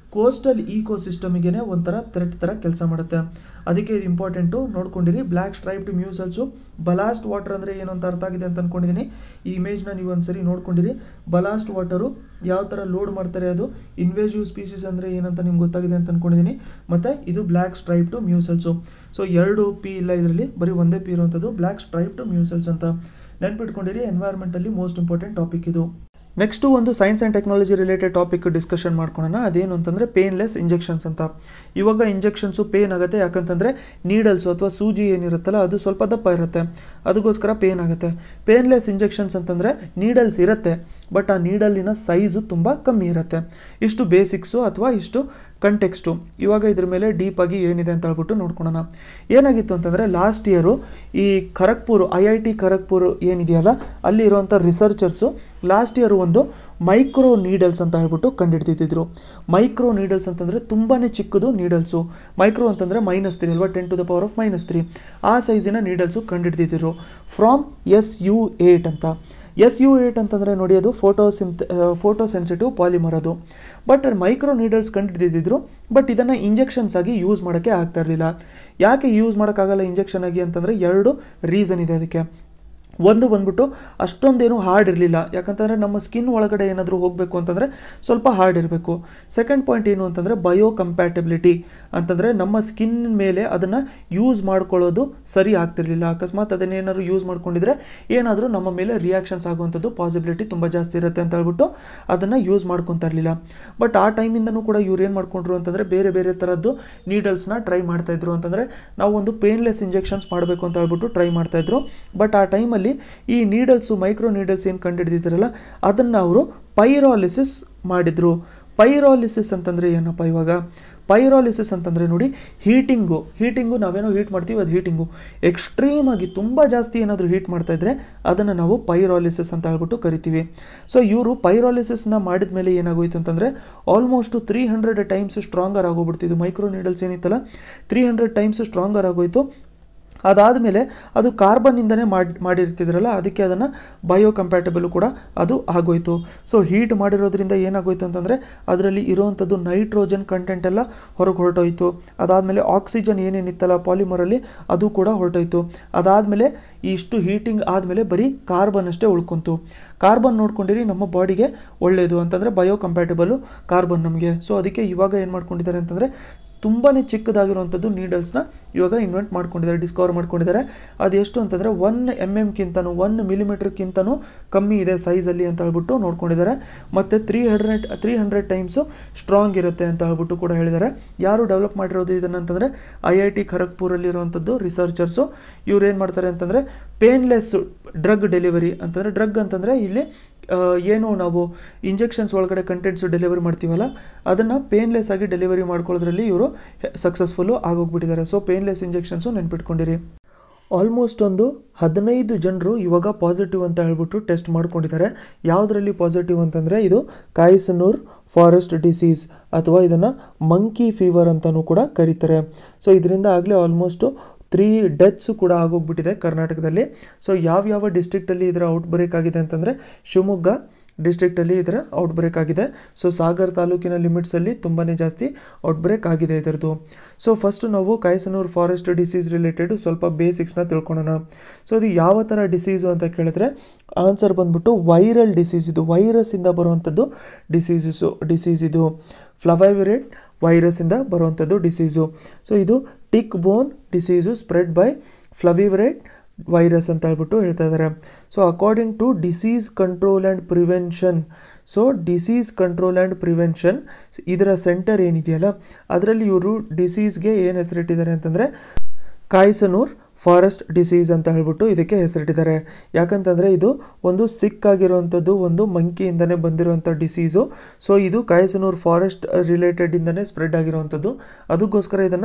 ಕೋಸ್ಟಲ್ ಈಕೋ ಸಿಸ್ಟಮಿಗೆ ಒಂಥರ ಥ್ರೆಟ್ ಥರ ಕೆಲಸ ಮಾಡುತ್ತೆ ಅದಕ್ಕೆ ಇದು ಇಂಪಾರ್ಟೆಂಟು ನೋಡ್ಕೊಂಡಿರಿ black striped mussels ballast water ಅಂದರೆ ಏನು ಅಂತ ಅರ್ಥ ಆಗಿದೆ ಅಂತ ಅಂದ್ಕೊಂಡಿದ್ದೀನಿ ಈ ಇಮೇಜ್ನ ನೀವು ಒಂದ್ಸರಿ ನೋಡ್ಕೊಂಡಿರಿ ಬಲಾಸ್ಟ್ ವಾಟರು ಯಾವ ಥರ ಲೋಡ್ ಮಾಡ್ತಾರೆ ಅದು ಇನ್ವೇಸಿವ್ ಸ್ಪೀಸೀಸ್ ಅಂದರೆ ಏನಂತ ನಿಮ್ಗೆ ಗೊತ್ತಾಗಿದೆ ಅಂತ ಅಂದ್ಕೊಂಡಿದ್ದೀನಿ ಮತ್ತು ಇದು ಬ್ಲ್ಯಾಕ್ ಸ್ಟ್ರೈಪ್ಡ್ ಮ್ಯೂಸಲ್ಸು ಸೊ ಎರಡು ಪಿ ಇಲ್ಲ ಇದರಲ್ಲಿ ಬರೀ ಒಂದೇ ಪಿ ಇರುವಂಥದ್ದು ಬ್ಲ್ಯಾಕ್ ಸ್ಟ್ರೈಪ್ಡ್ ಮ್ಯೂಸಲ್ಸ್ ಅಂತ ನೆನ್ಪಿಟ್ಕೊಂಡಿರಿ ಎನ್ವೈರ್ಮೆಂಟಲ್ಲಿ ಮೋಸ್ಟ್ ಇಂಪಾರ್ಟೆಂಟ್ ಟಾಪಿಕ್ ಇದು ನೆಕ್ಸ್ಟು ಒಂದು science and technology related topic discussion ಮಾಡ್ಕೊಳ್ಳೋಣ ಅದೇನು ಅಂತಂದರೆ ಪೇನ್ಲೆಸ್ ಇಂಜೆಕ್ಷನ್ಸ್ ಅಂತ ಇವಾಗ ಇಂಜೆಕ್ಷನ್ಸು ಪೇನ್ ಆಗುತ್ತೆ ಯಾಕಂತಂದರೆ ನೀಡಲ್ಸು ಅಥವಾ ಸೂಜಿ ಏನಿರುತ್ತಲ್ಲ ಅದು ಸ್ವಲ್ಪ ದಪ್ಪ ಇರುತ್ತೆ ಅದಕ್ಕೋಸ್ಕರ ಪೇನ್ ಆಗುತ್ತೆ ಪೇನ್ಲೆಸ್ ಇಂಜೆಕ್ಷನ್ಸ್ ಅಂತಂದರೆ ನೀಡಲ್ಸ್ ಇರುತ್ತೆ ಬಟ್ ಆ ನೀಡಲ್ಲಿನ ಸೈಜು ತುಂಬ ಕಮ್ಮಿ ಇರುತ್ತೆ ಇಷ್ಟು ಬೇಸಿಕ್ಸು ಅಥವಾ ಇಷ್ಟು ಕಂಟೆಕ್ಸ್ಟು ಇವಾಗ ಇದ್ರ ಮೇಲೆ ಡೀಪಾಗಿ ಏನಿದೆ ಅಂತ ಹೇಳ್ಬಿಟ್ಟು ನೋಡ್ಕೊಳೋಣ ಏನಾಗಿತ್ತು ಅಂತಂದರೆ ಲಾಸ್ಟ್ ಇಯರು ಈ Kharagpur I I T Kharagpur ಏನಿದೆಯಲ್ಲ ಅಲ್ಲಿ ಇರುವಂಥ ರಿಸರ್ಚರ್ಸು ಲಾಸ್ಟ್ ಇಯರ್ ಒಂದು ಮೈಕ್ರೋ ನೀಡಲ್ಸ್ ಅಂತ ಹೇಳ್ಬಿಟ್ಟು ಕಂಡುಹಿಡ್ದಿದ್ರು ಮೈಕ್ರೋ ನೀಡಲ್ಸ್ ಅಂತಂದರೆ ತುಂಬಾ ಚಿಕ್ಕದು ನೀಡಲ್ಸು ಮೈಕ್ರೋ ಅಂತಂದರೆ ಮೈನಸ್ ತ್ರೀ ಅಲ್ವಾ ten to the power of minus three ಆ ಸೈಜಿನ ನೀಡಲ್ಸು ಕಂಡುಹಿಡ್ದಿದ್ರು ಫ್ರಾಮ್ ಎಸ್ ಯು ಏಟ್ ಅಂತ ಎಸ್ ಯು ಏಟ್ ಅಂತಂದರೆ ನೋಡಿ ಅದು ಫೋಟೋ ಸಿಂತ್ ಫೋಟೋ ಸೆನ್ಸಿಟಿವ್ ಪಾಲಿಮರ್ ಅದು ಬಟ್ ಮೈಕ್ರೋ ನೀಡಲ್ಸ್ ಕಂಡುಹಿಡಿದಿದ್ರು ಬಟ್ ಇದನ್ನು ಇಂಜೆಕ್ಷನ್ಸ್ ಆಗಿ ಯೂಸ್ ಮಾಡೋಕ್ಕೆ ಆಗ್ತಾ ಇರಲಿಲ್ಲ ಯಾಕೆ ಯೂಸ್ ಮಾಡೋಕ್ಕಾಗಲ್ಲ ಇಂಜೆಕ್ಷನ್ ಆಗಿ ಅಂತಂದರೆ ಎರಡು ರೀಸನ್ ಇದೆ ಅದಕ್ಕೆ ಒಂದು ಬಂದ್ಬಿಟ್ಟು ಅಷ್ಟೊಂದೇನು ಹಾರ್ಡ್ ಇರಲಿಲ್ಲ ಯಾಕಂತಂದರೆ ನಮ್ಮ ಸ್ಕಿನ್ ಒಳಗಡೆ ಏನಾದರೂ ಹೋಗಬೇಕು ಅಂತಂದರೆ ಸ್ವಲ್ಪ ಹಾರ್ಡ್ ಇರಬೇಕು ಸೆಕೆಂಡ್ ಪಾಯಿಂಟ್ ಏನು ಅಂತಂದರೆ ಬಯೋ ಕಂಪ್ಯಾಟಬಿಲಿಟಿ ಅಂತಂದರೆ ನಮ್ಮ ಸ್ಕಿನ್ ಮೇಲೆ ಅದನ್ನು ಯೂಸ್ ಮಾಡ್ಕೊಳ್ಳೋದು ಸರಿ ಆಗ್ತಿರ್ಲಿಲ್ಲ ಅಕಸ್ಮಾತ್ ಅದನ್ನೇನಾದ್ರು ಯೂಸ್ ಮಾಡ್ಕೊಂಡಿದ್ರೆ ಏನಾದರೂ ನಮ್ಮ ಮೇಲೆ ರಿಯಾಕ್ಷನ್ಸ್ ಆಗುವಂಥದ್ದು ಪಾಸಿಬಿಲಿಟಿ ತುಂಬ ಜಾಸ್ತಿ ಇರುತ್ತೆ ಅಂತ ಹೇಳ್ಬಿಟ್ಟು ಅದನ್ನು ಯೂಸ್ ಮಾಡ್ಕೊತಾ ಇರಲಿಲ್ಲ ಬಟ್ ಆ ಟೈಮಿಂದನೂ ಕೂಡ ಇವ್ರು ಏನು ಮಾಡ್ಕೊಂಡ್ರು ಅಂತಂದರೆ ಬೇರೆ ಬೇರೆ ಥರದ್ದು ನೀಡಲ್ಸ್ನ ಟ್ರೈ ಮಾಡ್ತಾಯಿದ್ರು ಅಂತಂದರೆ ನಾವು ಒಂದು ಪೇನ್ಲೆಸ್ ಇಂಜೆಕ್ಷನ್ಸ್ ಮಾಡಬೇಕು ಅಂತ ಹೇಳ್ಬಿಟ್ಟು ಟ್ರೈ ಮಾಡ್ತಾಯಿದ್ರು ಬಟ್ ಆ ಟೈಮಲ್ಲಿ ಈ ನೀಡಲ್ಸು ಮೈಕ್ರೋ ನೀಡಲ್ಸ್ ಏನು ಕಂಡುಹಿಡಿದಿದ್ದಾರಲ್ಲ ಅದನ್ನು ಅವರು ಪೈರಾಲಿಸಿಸ್ ಮಾಡಿದರು ಪೈರಾಲಿಸಿಸ್ ಅಂತಂದರೆ ಏನಪ್ಪ ಇವಾಗ ಪೈರಾಲಿಸಿಸ್ ಅಂತಂದರೆ ನೋಡಿ ಹೀಟಿಂಗು ಹೀಟಿಂಗು ನಾವೇನೋ ಹೀಟ್ ಮಾಡ್ತೀವಿ ಅದು ಹೀಟಿಂಗು ಎಕ್ಸ್ಟ್ರೀಮ್ ಆಗಿ ತುಂಬ ಜಾಸ್ತಿ ಏನಾದರೂ ಹೀಟ್ ಮಾಡ್ತಾ ಇದ್ದರೆ ಅದನ್ನು ನಾವು ಪೈರಾಲಿಸಿಸ್ ಅಂತ ಹೇಳ್ಬಿಟ್ಟು ಕರಿತೀವಿ ಸೊ ಇವರು ಪೈರಾಲಿಸಿಸ್ನ ಮಾಡಿದ ಮೇಲೆ ಏನಾಗೋಯ್ತು ಅಂತಂದರೆ almost three hundred times stronger ಆಗೋಗ್ಬಿಡ್ತಿದ್ದು ಮೈಕ್ರೋ ನೀಡಲ್ಸ್ ಏನಿತ್ತಲ್ಲ ತ್ರೀ ಹಂಡ್ರೆಡ್ ಟೈಮ್ಸ್ ಸ್ಟ್ರಾಂಗರ್ ಆಗೋಯ್ತು ಅದಾದಮೇಲೆ ಅದು ಕಾರ್ಬನ್ನಿಂದನೇ ಮಾಡಿ ಮಾಡಿರ್ತಿದ್ರಲ್ಲ ಅದಕ್ಕೆ ಅದನ್ನು ಬಯೋ ಕಂಪ್ಯಾಟಬಲ್ ಕೂಡ ಅದು ಆಗೋಯ್ತು ಸೊ ಹೀಟ್ ಮಾಡಿರೋದ್ರಿಂದ ಏನಾಗೋಯ್ತು ಅಂತಂದರೆ ಅದರಲ್ಲಿ ಇರೋವಂಥದ್ದು ನೈಟ್ರೋಜನ್ ಕಂಟೆಂಟ್ ಎಲ್ಲ ಹೊರಗೆ ಹೊರಟೋಯ್ತು ಅದಾದಮೇಲೆ ಆಕ್ಸಿಜನ್ ಏನೇನಿತ್ತಲ್ಲ ಪಾಲಿಮರಲ್ಲಿ ಅದು ಕೂಡ ಹೊರಟೋಯ್ತು ಅದಾದಮೇಲೆ ಇಷ್ಟು ಹೀಟಿಂಗ್ ಆದಮೇಲೆ ಬರೀ ಕಾರ್ಬನ್ ಅಷ್ಟೇ ಉಳ್ಕೊಂತು ಕಾರ್ಬನ್ ನೋಡ್ಕೊಂಡಿರಿ ನಮ್ಮ ಬಾಡಿಗೆ ಒಳ್ಳೆಯದು ಅಂತಂದರೆ ಬಯೋ ಕಂಪ್ಯಾಟಬಲು ಕಾರ್ಬನ್ ನಮಗೆ ಸೊ ಅದಕ್ಕೆ ಇವಾಗ ಏನು ಮಾಡ್ಕೊಂಡಿದ್ದಾರೆ ಅಂತಂದರೆ ತುಂಬಾ ಚಿಕ್ಕದಾಗಿರುವಂಥದ್ದು ನೀಡಲ್ಸ್ನ ಇವಾಗ ಇನ್ವೆಂಟ್ ಮಾಡ್ಕೊಂಡಿದ್ದಾರೆ ಡಿಸ್ಕವರ್ ಮಾಡ್ಕೊಂಡಿದ್ದಾರೆ ಅದು ಎಷ್ಟು ಅಂತಂದರೆ ಒನ್ ಎಮ್ ಎಮ್ಗಿಂತನೂ ಒನ್ ಮಿಲಿಮೀಟ್ರ್ಗಿಂತನೂ ಕಮ್ಮಿ ಇದೆ ಸೈಜಲ್ಲಿ ಅಂತ ಹೇಳ್ಬಿಟ್ಟು ನೋಡ್ಕೊಂಡಿದ್ದಾರೆ ಮತ್ತು three hundred three hundred times strong ಇರುತ್ತೆ ಅಂತ ಹೇಳ್ಬಿಟ್ಟು ಕೂಡ ಹೇಳಿದ್ದಾರೆ ಯಾರು ಡೆವಲಪ್ ಮಾಡಿರೋದು ಇದನ್ನು ಅಂತಂದರೆ ಐ ಐ ಟಿ ಖರಗ್ಪುರಲ್ಲಿರುವಂಥದ್ದು ರಿಸರ್ಚರ್ಸು ಇವ್ರು ಏನು ಮಾಡ್ತಾರೆ ಅಂತಂದರೆ ಪೇನ್ಲೆಸ್ ಡ್ರಗ್ ಡೆಲಿವರಿ ಅಂತಂದರೆ ಡ್ರಗ್ ಅಂತಂದರೆ ಇಲ್ಲಿ ಏನು ನಾವು ಇಂಜೆಕ್ಷನ್ಸ್ ಒಳಗಡೆ ಕಂಟೆಂಟ್ಸು ಡೆಲಿವರಿ ಮಾಡ್ತೀವಲ್ಲ ಅದನ್ನು ಪೇನ್ಲೆಸ್ ಆಗಿ ಡೆಲಿವರಿ ಮಾಡ್ಕೊಳ್ಳೋದ್ರಲ್ಲಿ ಇವರು ಸಕ್ಸಸ್ಫುಲ್ಲು ಆಗೋಗ್ಬಿಟ್ಟಿದ್ದಾರೆ ಸೊ ಪೇನ್ಲೆಸ್ ಇಂಜೆಕ್ಷನ್ಸು ನೆನ್ಪಿಟ್ಕೊಂಡಿರಿ ಆಲ್ಮೋಸ್ಟ್ ಒಂದು ಹದಿನೈದು ಜನರು ಇವಾಗ ಪಾಸಿಟಿವ್ ಅಂತ ಹೇಳ್ಬಿಟ್ಟು ಟೆಸ್ಟ್ ಮಾಡ್ಕೊಂಡಿದ್ದಾರೆ ಯಾವುದರಲ್ಲಿ ಪಾಸಿಟಿವ್ ಅಂತಂದರೆ ಇದು ಕಾಯಿಸನೂರ್ ಫಾರೆಸ್ಟ್ ಡಿಸೀಸ್ ಅಥವಾ ಇದನ್ನು ಮಂಕಿ ಫೀವರ್ ಅಂತಲೂ ಕೂಡ ಕರೀತಾರೆ ಸೊ ಇದರಿಂದ ಆಗಲೇ ಆಲ್ಮೋಸ್ಟು ತ್ರೀ ಡೆತ್ಸು ಕೂಡ ಆಗೋಗ್ಬಿಟ್ಟಿದೆ ಕರ್ನಾಟಕದಲ್ಲಿ ಸೊ ಯಾವ್ಯಾವ ಡಿಸ್ಟ್ರಿಕ್ಟಲ್ಲಿ ಇದರ ಔಟ್ ಬ್ರೇಕ್ ಆಗಿದೆ ಅಂತಂದರೆ ಶಿವಮೊಗ್ಗ ಡಿಸ್ಟ್ರಿಕ್ಟಲ್ಲಿ ಇದರ ಔಟ್ ಬ್ರೇಕ್ ಆಗಿದೆ ಸೊ ಸಾಗರ್ ತಾಲೂಕಿನ ಲಿಮಿಟ್ಸಲ್ಲಿ ತುಂಬಾ ಜಾಸ್ತಿ ಔಟ್ ಬ್ರೇಕ್ ಆಗಿದೆ ಇದರದ್ದು ಸೊ ಫಸ್ಟು ನಾವು ಕಾಯಸನೂರ್ ಫಾರೆಸ್ಟ್ ಡಿಸೀಸ್ ರಿಲೇಟೆಡ್ ಸ್ವಲ್ಪ ಬೇಸಿಕ್ಸ್ನ ತಿಳ್ಕೊಳ್ಳೋಣ ಸೊ ಇದು ಯಾವ ಥರ ಡಿಸೀಸು ಅಂತ ಕೇಳಿದ್ರೆ ಆನ್ಸರ್ ಬಂದ್ಬಿಟ್ಟು ವೈರಲ್ ಡಿಸೀಸ್ ಇದು ವೈರಸ್ಸಿಂದ ಬರುವಂಥದ್ದು ಡಿಸೀಸಸ್ಸು ಡಿಸೀಸ್ ಇದು ಫ್ಲವೈವಿರೇಟ್ ವೈರಸ್ಸಿಂದ ಬರುವಂಥದ್ದು ಡಿಸೀಸು ಸೊ ಇದು tick borne disease spread by ಫ್ಲವಿವರೇಟ್ ವೈರಸ್ ಅಂತ ಹೇಳ್ಬಿಟ್ಟು ಹೇಳ್ತಾ ಇದ್ದಾರೆ so according to disease control and prevention so disease control and prevention ಇದರ ಸೆಂಟರ್ ಏನಿದೆಯಲ್ಲ ಅದರಲ್ಲಿ ಇವರು ಡಿಸೀಸ್ಗೆ ಏನು ಹೆಸರಿಟ್ಟಿದ್ದಾರೆ ಅಂತಂದರೆ ಕಾಯ್ಸನೂರ್ ಫಾರೆಸ್ಟ್ ಡಿಸೀಸ್ ಅಂತ ಹೇಳ್ಬಿಟ್ಟು ಇದಕ್ಕೆ ಹೆಸರಿಟ್ಟಿದ್ದಾರೆ ಯಾಕಂತಂದರೆ ಇದು ಒಂದು ಸಿಕ್ ಆಗಿರುವಂಥದ್ದು ಒಂದು ಮಂಕಿಯಿಂದನೇ ಬಂದಿರುವಂಥ ಡಿಸೀಸು ಸೊ ಇದು ಕಾಯಸನೂರ್ ಫಾರೆಸ್ಟ್ ರಿಲೇಟೆಡಿಂದನೇ ಸ್ಪ್ರೆಡ್ ಆಗಿರುವಂಥದ್ದು ಅದಕ್ಕೋಸ್ಕರ ಇದನ್ನು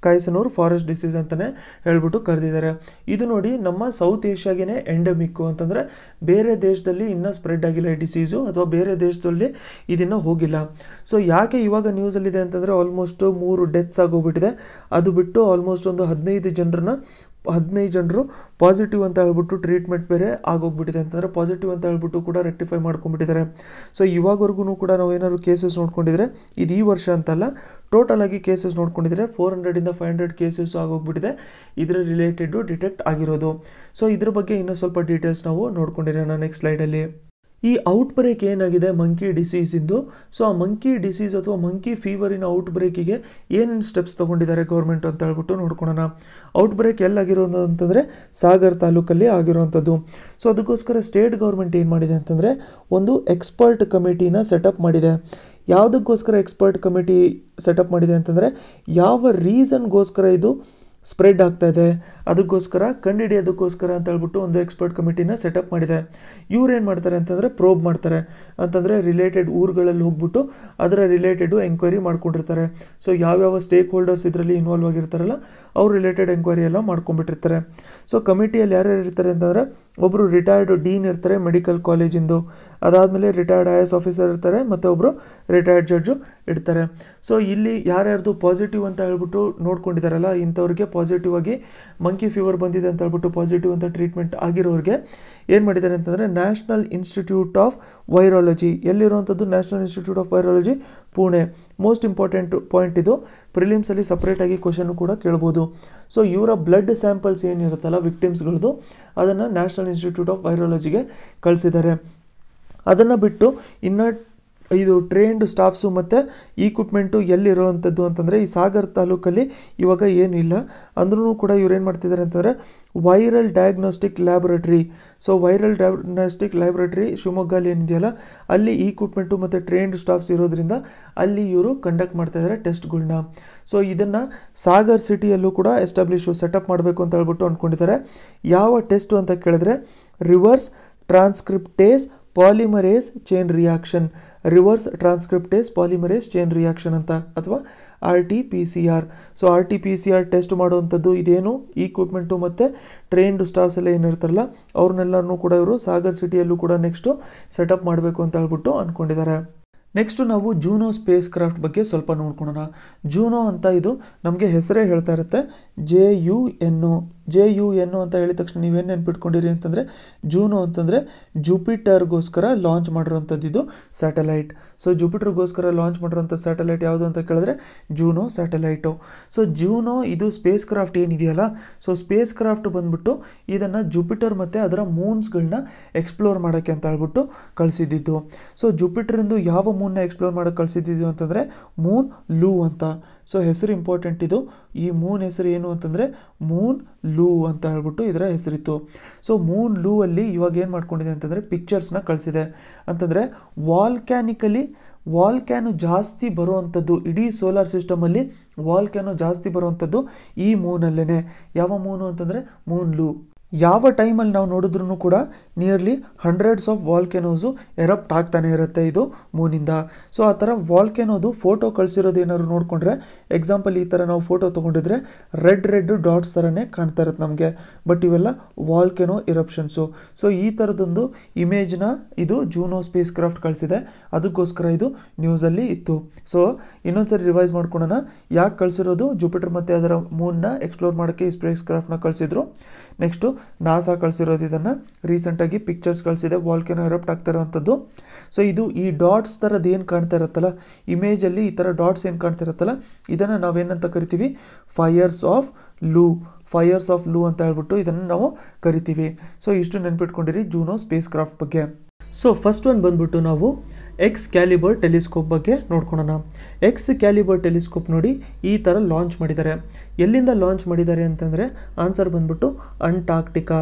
ಕಾಯಸನೂರು ಫಾರೆಸ್ಟ್ ಡಿಸೀಸ್ ಅಂತಲೇ ಹೇಳ್ಬಿಟ್ಟು ಕರೆದಿದ್ದಾರೆ ಇದು ನೋಡಿ ನಮ್ಮ ಸೌತ್ ಏಷ್ಯಾಗೇನೆ ಎಂಡಮಿಕ್ಕು ಅಂತಂದರೆ ಬೇರೆ ದೇಶದಲ್ಲಿ ಇನ್ನೂ ಸ್ಪ್ರೆಡ್ ಆಗಿಲ್ಲ ಈ ಡಿಸೀಸು ಅಥವಾ ಬೇರೆ ದೇಶದಲ್ಲಿ ಇದನ್ನು ಹೋಗಿಲ್ಲ ಸೊ ಯಾಕೆ ಇವಾಗ ನ್ಯೂಸಲ್ಲಿದೆ ಅಂತಂದರೆ ಆಲ್ಮೋಸ್ಟ್ ಮೂರು ಡೆತ್ಸ್ ಆಗೋಗ್ಬಿಟ್ಟಿದೆ ಅದು ಬಿಟ್ಟು ಆಲ್ಮೋಸ್ಟ್ ಒಂದು ಹದಿನೈದು ಜನರನ್ನ ಹದಿನೈದು ಜನರು ಪಾಸಿಟಿವ್ ಅಂತ ಹೇಳ್ಬಿಟ್ಟು ಟ್ರೀಟ್ಮೆಂಟ್ ಬೇರೆ ಆಗೋಗ್ಬಿಟ್ಟಿದೆ ಅಂತಂದರೆ ಪಾಸಿಟಿವ್ ಅಂತ ಹೇಳ್ಬಿಟ್ಟು ಕೂಡ ರೆಕ್ಟಿಫೈ ಮಾಡ್ಕೊಂಡ್ಬಿಟ್ಟಿದ್ದಾರೆ ಸೊ ಇವಾಗವರೆಗೂ ಕೂಡ ನಾವು ಏನಾದ್ರು ಕೇಸಸ್ ನೋಡ್ಕೊಂಡಿದ್ರೆ ಇದು ಈ ವರ್ಷ ಅಂತಲ್ಲ ಟೋಟಲ್ ಆಗಿ ಕೇಸಸ್ ನೋಡ್ಕೊಂಡಿದ್ರೆ ಫೋರ್ ಹಂಡ್ರೆಡಿಂದ ಫೈವ್ ಹಂಡ್ರೆಡ್ ಕೇಸಸ್ ಆಗೋಗ್ಬಿಟ್ಟಿದೆ ಇದರ ರಿಲೇಟೆಡು ಡಿಟೆಕ್ಟ್ ಆಗಿರೋದು ಸೊ ಇದ್ರ ಬಗ್ಗೆ ಇನ್ನೂ ಸ್ವಲ್ಪ ಡೀಟೇಲ್ಸ್ ನಾವು ನೋಡ್ಕೊಂಡಿರೋಣ ನೆಕ್ಸ್ಟ್ ಸ್ಲೈಡಲ್ಲಿ ಈ ಔಟ್ ಬ್ರೇಕ್ ಏನಾಗಿದೆ ಮಂಕಿ ಡಿಸೀಸಿಂದು ಸೊ ಆ ಮಂಕಿ ಡಿಸೀಸ್ ಅಥವಾ ಮಂಕಿ ಫೀವರಿನ ಔಟ್ ಬ್ರೇಕಿಗೆ ಏನೇನು ಸ್ಟೆಪ್ಸ್ ತೊಗೊಂಡಿದ್ದಾರೆ ಗೌರ್ಮೆಂಟ್ ಅಂತ ಹೇಳ್ಬಿಟ್ಟು ನೋಡ್ಕೊಳೋಣ ಔಟ್ ಬ್ರೇಕ್ ಎಲ್ಲಾಗಿರೋದು ಅಂತಂದರೆ ಸಾಗರ್ ತಾಲೂಕಲ್ಲಿ ಆಗಿರುವಂಥದ್ದು ಸೊ ಅದಕ್ಕೋಸ್ಕರ ಸ್ಟೇಟ್ ಗೌರ್ಮೆಂಟ್ ಏನು ಮಾಡಿದೆ ಅಂತಂದರೆ ಒಂದು ಎಕ್ಸ್ಪರ್ಟ್ ಕಮಿಟಿನ ಸೆಟಪ್ ಮಾಡಿದೆ ಯಾವುದಕ್ಕೋಸ್ಕರ ಎಕ್ಸ್ಪರ್ಟ್ ಕಮಿಟಿ ಸೆಟಪ್ ಮಾಡಿದೆ ಅಂತಂದರೆ ಯಾವ ರೀಸನ್ಗೋಸ್ಕರ ಇದು ಸ್ಪ್ರೆಡ್ ಆಗ್ತಾ ಇದೆ ಅದಕ್ಕೋಸ್ಕರ ಕಂಡುಹಿಡಿಯೋದಕ್ಕೋಸ್ಕರ ಅಂತ ಹೇಳ್ಬಿಟ್ಟು ಒಂದು ಎಕ್ಸ್ಪರ್ಟ್ ಕಮಿಟಿನ ಸೆಟಪ್ ಮಾಡಿದೆ ಇವ್ರು ಏನು ಮಾಡ್ತಾರೆ ಅಂತಂದರೆ ಪ್ರೋಬ್ ಮಾಡ್ತಾರೆ ಅಂತಂದರೆ ರಿಲೇಟೆಡ್ ಊರುಗಳಲ್ಲಿ ಹೋಗ್ಬಿಟ್ಟು ಅದರ ರಿಲೇಟೆಡು ಎಂಕ್ವೈರಿ ಮಾಡ್ಕೊಂಡಿರ್ತಾರೆ ಸೊ ಯಾವ್ಯಾವ ಸ್ಟೇಕ್ ಹೋಲ್ಡರ್ಸ್ ಇದರಲ್ಲಿ ಇನ್ವಾಲ್ವ್ ಆಗಿರ್ತಾರಲ್ಲ ಅವ್ರು ರಿಲೇಟೆಡ್ ಎಂಕ್ವೈರಿ ಎಲ್ಲ ಮಾಡ್ಕೊಂಡ್ಬಿಟ್ಟಿರ್ತಾರೆ ಸೊ ಕಮಿಟಿಯಲ್ಲಿ ಯಾರ್ಯಾರು ಇರ್ತಾರೆ ಅಂತಂದರೆ ಒಬ್ಬರು ರಿಟೈರ್ಡ್ ಡೀನ್ ಇರ್ತಾರೆ ಮೆಡಿಕಲ್ ಕಾಲೇಜಿಂದು ಅದಾದಮೇಲೆ ರಿಟೈರ್ಡ್ ಐ ಎಸ್ ಆಫೀಸರ್ ಇರ್ತಾರೆ ಮತ್ತು ಒಬ್ಬರು ರಿಟೈರ್ಡ್ ಜಡ್ಜು ಇಡ್ತಾರೆ ಸೊ ಇಲ್ಲಿ ಯಾರ್ಯಾರ್ದು ಪಾಸಿಟಿವ್ ಅಂತ ಹೇಳ್ಬಿಟ್ಟು ನೋಡ್ಕೊಂಡಿದ್ದಾರಲ್ಲ ಇಂಥವ್ರಿಗೆ ಪಾಸಿಟಿವ್ ಆಗಿ ಮಂಕಿ ಫೀವರ್ ಬಂದಿದೆ ಅಂತ ಹೇಳ್ಬಿಟ್ಟು ಪಾಸಿಟಿವ್ ಅಂತ ಟ್ರೀಟ್ಮೆಂಟ್ ಆಗಿರೋರಿಗೆ ಏನು ಮಾಡಿದ್ದಾರೆ ಅಂತಂದರೆ ನ್ಯಾಷನಲ್ ಇನ್ಸ್ಟಿಟ್ಯೂಟ್ ಆಫ್ ವೈರಾಲಜಿ ಎಲ್ಲಿರುವಂಥದ್ದು national institute of virology Pune most important point ಇದು ಪ್ರಿಲಿಮ್ಸಲ್ಲಿ ಸಪ್ರೇಟಾಗಿ ಕ್ವಶನ್ ಕೂಡ ಕೇಳ್ಬೋದು ಸೊ ಇವರ ಬ್ಲಡ್ ಸ್ಯಾಂಪಲ್ಸ್ ಏನಿರುತ್ತಲ್ಲ ವಿಕ್ಟಿಮ್ಸ್ಗಳದ್ದು ಅದನ್ನು ನ್ಯಾಷನಲ್ ಇನ್ಸ್ಟಿಟ್ಯೂಟ್ ಆಫ್ ವೈರಾಲಜಿಗೆ ಕಳಿಸಿದ್ದಾರೆ ಅದನ್ನು ಬಿಟ್ಟು ಇನ್ನು ಇದು ಟ್ರೈನ್ಡ್ ಸ್ಟಾಫ್ಸು ಮತ್ತು ಈಕ್ವಿಪ್ಮೆಂಟು ಎಲ್ಲಿರೋವಂಥದ್ದು ಅಂತಂದರೆ ಈ ಸಾಗರ್ ತಾಲೂಕಲ್ಲಿ ಇವಾಗ ಏನಿಲ್ಲ ಅಂದ್ರೂ ಕೂಡ ಇವ್ರು ಏನು ಮಾಡ್ತಿದ್ದಾರೆ ಅಂತಂದರೆ viral diagnostic laboratory so viral diagnostic laboratory ಶಿವಮೊಗ್ಗಲ್ಲಿ ಏನಿದೆಯಲ್ಲ ಅಲ್ಲಿ ಈಕ್ವಿಪ್ಮೆಂಟು ಮತ್ತು ಟ್ರೈನ್ಡ್ ಸ್ಟಾಫ್ಸ್ ಇರೋದ್ರಿಂದ ಅಲ್ಲಿ ಇವರು ಕಂಡಕ್ಟ್ ಮಾಡ್ತಾಯಿದ್ದಾರೆ ಟೆಸ್ಟ್ಗಳ್ನ ಸೊ ಇದನ್ನು ಸಾಗರ್ ಸಿಟಿಯಲ್ಲೂ ಕೂಡ ಎಸ್ಟಾಬ್ಲಿಷು ಸೆಟಪ್ ಮಾಡಬೇಕು ಅಂತ ಹೇಳ್ಬಿಟ್ಟು ಅಂದ್ಕೊಂಡಿದ್ದಾರೆ ಯಾವ ಟೆಸ್ಟು ಅಂತ ಕೇಳಿದ್ರೆ reverse transcriptase polymerase chain reaction reverse transcriptase polymerase chain reaction ಅಂತ ಅಥವಾ R T P C R so R T P C R test ಮಾಡುವಂಥದ್ದು ಇದೇನು ಈಕ್ವಿಪ್ಮೆಂಟು ಮತ್ತು ಟ್ರೈನ್ಡ್ ಸ್ಟಾಫ್ಸ್ ಎಲ್ಲ ಏನಿರ್ತಾರಲ್ಲ ಅವ್ರನ್ನೆಲ್ಲರನ್ನೂ ಕೂಡ ಇವರು ಸಾಗರ್ ಸಿಟಿಯಲ್ಲೂ ಕೂಡ ನೆಕ್ಸ್ಟು ಸೆಟಪ್ ಮಾಡಬೇಕು ಅಂತ ಹೇಳ್ಬಿಟ್ಟು ಅಂದ್ಕೊಂಡಿದ್ದಾರೆ ನೆಕ್ಸ್ಟು ನಾವು ಜೂನೋ ಸ್ಪೇಸ್ ಕ್ರಾಫ್ಟ್ ಬಗ್ಗೆ ಸ್ವಲ್ಪ ನೋಡ್ಕೊಳೋಣ ಜೂನೋ ಅಂತ ಇದು ನಮಗೆ ಹೆಸರೇ ಹೇಳ್ತಾ ಇರುತ್ತೆ J U N O J U N O ಅಂತ ಹೇಳಿದ ತಕ್ಷಣ ನೀವೇನು ನೆನ್ಪಿಟ್ಕೊಂಡಿರಿ ಅಂತಂದರೆ ಜೂನೋ ಅಂತಂದರೆ ಜುಪಿಟರ್ಗೋಸ್ಕರ ಲಾಂಚ್ ಮಾಡಿರೋಂಥದ್ದು ಇದು ಸ್ಯಾಟಲೈಟ್ ಸೊ ಜುಪಿಟರ್ಗೋಸ್ಕರ ಲಾಂಚ್ ಮಾಡಿರೋಂಥ ಸ್ಯಾಟಲೈಟ್ ಯಾವುದು ಅಂತ ಕೇಳಿದ್ರೆ ಜೂನೋ ಸ್ಯಾಟಲೈಟು ಸೊ ಜೂನೋ ಇದು ಸ್ಪೇಸ್ ಕ್ರಾಫ್ಟ್ ಏನಿದೆಯಲ್ಲ ಸೊ ಸ್ಪೇಸ್ ಕ್ರಾಫ್ಟ್ ಬಂದ್ಬಿಟ್ಟು ಇದನ್ನು ಜುಪಿಟರ್ ಮತ್ತು ಅದರ ಮೂನ್ಸ್ಗಳನ್ನ ಎಕ್ಸ್ಪ್ಲೋರ್ ಮಾಡೋಕ್ಕೆ ಅಂತ ಹೇಳ್ಬಿಟ್ಟು ಕಳಿಸಿದ್ದಿದ್ದು ಸೊ ಜುಪಿಟರಿಂದು ಯಾವ ಮೂನ್ನ ಎಕ್ಸ್ಪ್ಲೋರ್ ಮಾಡೋಕ್ಕೆ ಕಳಿಸಿದ್ದಿದ್ದು ಅಂತಂದರೆ ಮೂನ್ ಲೂ ಅಂತ ಸೊ ಹೆಸರು ಇಂಪಾರ್ಟೆಂಟ್ ಇದು ಈ ಮೂನ್ ಹೆಸರು ಏನು ಅಂತಂದರೆ ಮೂನ್ ಲೂ ಅಂತ ಹೇಳ್ಬಿಟ್ಟು ಇದರ ಹೆಸರಿತ್ತು ಸೊ ಮೂನ್ ಲೂ ಅಲ್ಲಿ ಇವಾಗ ಏನು ಮಾಡ್ಕೊಂಡಿದೆ ಅಂತಂದರೆ ಪಿಕ್ಚರ್ಸ್ನ ಕಳಿಸಿದೆ ಅಂತಂದರೆ ವಾಲ್ಕ್ಯಾನಿಕಲಿ ವಾಲ್ಕ್ಯಾನು ಜಾಸ್ತಿ ಬರುವಂಥದ್ದು ಇಡೀ ಸೋಲಾರ್ ಸಿಸ್ಟಮಲ್ಲಿ ವಾಲ್ಕ್ಯಾನು ಜಾಸ್ತಿ ಬರುವಂಥದ್ದು ಈ ಮೂನಲ್ಲೇ ಯಾವ ಮೂನು ಅಂತಂದರೆ ಮೂನ್ ಲೂ ಯಾವ ಟೈಮಲ್ಲಿ ನಾವು ನೋಡಿದ್ರೂ ಕೂಡ nearly hundreds of volcanoes erupt ಆಗ್ತಾನೆ ಇರುತ್ತೆ ಇದು ಮೂನಿಂದ ಸೊ ಆ ಥರ ವಾಲ್ಕೆನೋದು ಫೋಟೋ ಕಳಿಸಿರೋದು ಏನಾದ್ರು ನೋಡಿಕೊಂಡ್ರೆ ಎಕ್ಸಾಂಪಲ್ ಈ ಥರ ನಾವು ಫೋಟೋ ತೊಗೊಂಡಿದ್ರೆ ರೆಡ್ ರೆಡ್ ಡಾಟ್ಸ್ ಥರನೇ ಕಾಣ್ತಾ ಇರುತ್ತೆ ನಮಗೆ ಬಟ್ ಇವೆಲ್ಲ ವಾಲ್ಕೆನೋ ಇರಪ್ಷನ್ಸು ಸೊ ಈ ಥರದೊಂದು ಇಮೇಜ್ನ ಇದು ಜೂನೋ ಸ್ಪೇಸ್ ಕ್ರಾಫ್ಟ್ ಕಳಿಸಿದೆ ಅದಕ್ಕೋಸ್ಕರ ಇದು ನ್ಯೂಸಲ್ಲಿ ಇತ್ತು ಸೊ ಇನ್ನೊಂದ್ಸರಿ ರಿವೈಸ್ ಮಾಡ್ಕೊಳ್ಳೋಣ ಯಾಕೆ ಕಳಿಸಿರೋದು ಜುಪಿಟರ್ ಮತ್ತು ಅದರ ಮೂನ್ನ ಎಕ್ಸ್ಪ್ಲೋರ್ ಮಾಡೋಕ್ಕೆ ಈ ಸ್ಪೇಸ್ ಕ್ರಾಫ್ಟ್ನ ಕಳಿಸಿದ್ರು ನೆಕ್ಸ್ಟು ನಾಸಾ ಕಳಿಸಿರೋದು ಇದನ್ನು ರೀಸೆಂಟಾಗಿ ಪಿಕ್ಚರ್ಸ್ ಕಳಿಸಿದೆ ವಾಲ್ಕೆನೋ ಎರಪ್ಟ್ ಆಗ್ತಾ ಇರೋವಂಥದ್ದು ಸೊ ಇದು ಈ ಡಾಟ್ಸ್ ಥರದ್ದು ಏನು ಕಾಣ್ತಾ ಇರುತ್ತಲ್ಲ ಇಮೇಜಲ್ಲಿ ಈ ಥರ ಡಾಟ್ಸ್ ಏನು ಕಾಣ್ತಾ ಇರುತ್ತಲ್ಲ ಇದನ್ನು ನಾವೇನಂತ ಕರಿತೀವಿ ಫೈಯರ್ಸ್ ಆಫ್ ಲೂ ಫೈಯರ್ಸ್ ಆಫ್ ಲೂ ಅಂತ ಹೇಳ್ಬಿಟ್ಟು ಇದನ್ನು ನಾವು ಕರಿತೀವಿ ಸೊ ಇಷ್ಟು ನೆನ್ಪಿಟ್ಕೊಂಡಿರಿ ಜೂನೋ ಸ್ಪೇಸ್ ಕ್ರಾಫ್ಟ್ ಬಗ್ಗೆ ಸೊ ಫಸ್ಟ್ ಒನ್ ಬಂದ್ಬಿಟ್ಟು ನಾವು ಎಕ್ಸ್ ಕ್ಯಾಲಿಬರ್ ಟೆಲಿಸ್ಕೋಪ್ ಬಗ್ಗೆ ನೋಡ್ಕೊಳೋಣ ಎಕ್ಸ್ ಕ್ಯಾಲಿಬರ್ ಟೆಲಿಸ್ಕೋಪ್ ನೋಡಿ ಈ ಥರ ಲಾಂಚ್ ಮಾಡಿದ್ದಾರೆ ಎಲ್ಲಿಂದ ಲಾಂಚ್ ಮಾಡಿದ್ದಾರೆ ಅಂತಂದರೆ ಆನ್ಸರ್ ಬಂದ್ಬಿಟ್ಟು ಅಂಟಾರ್ಕ್ಟಿಕಾ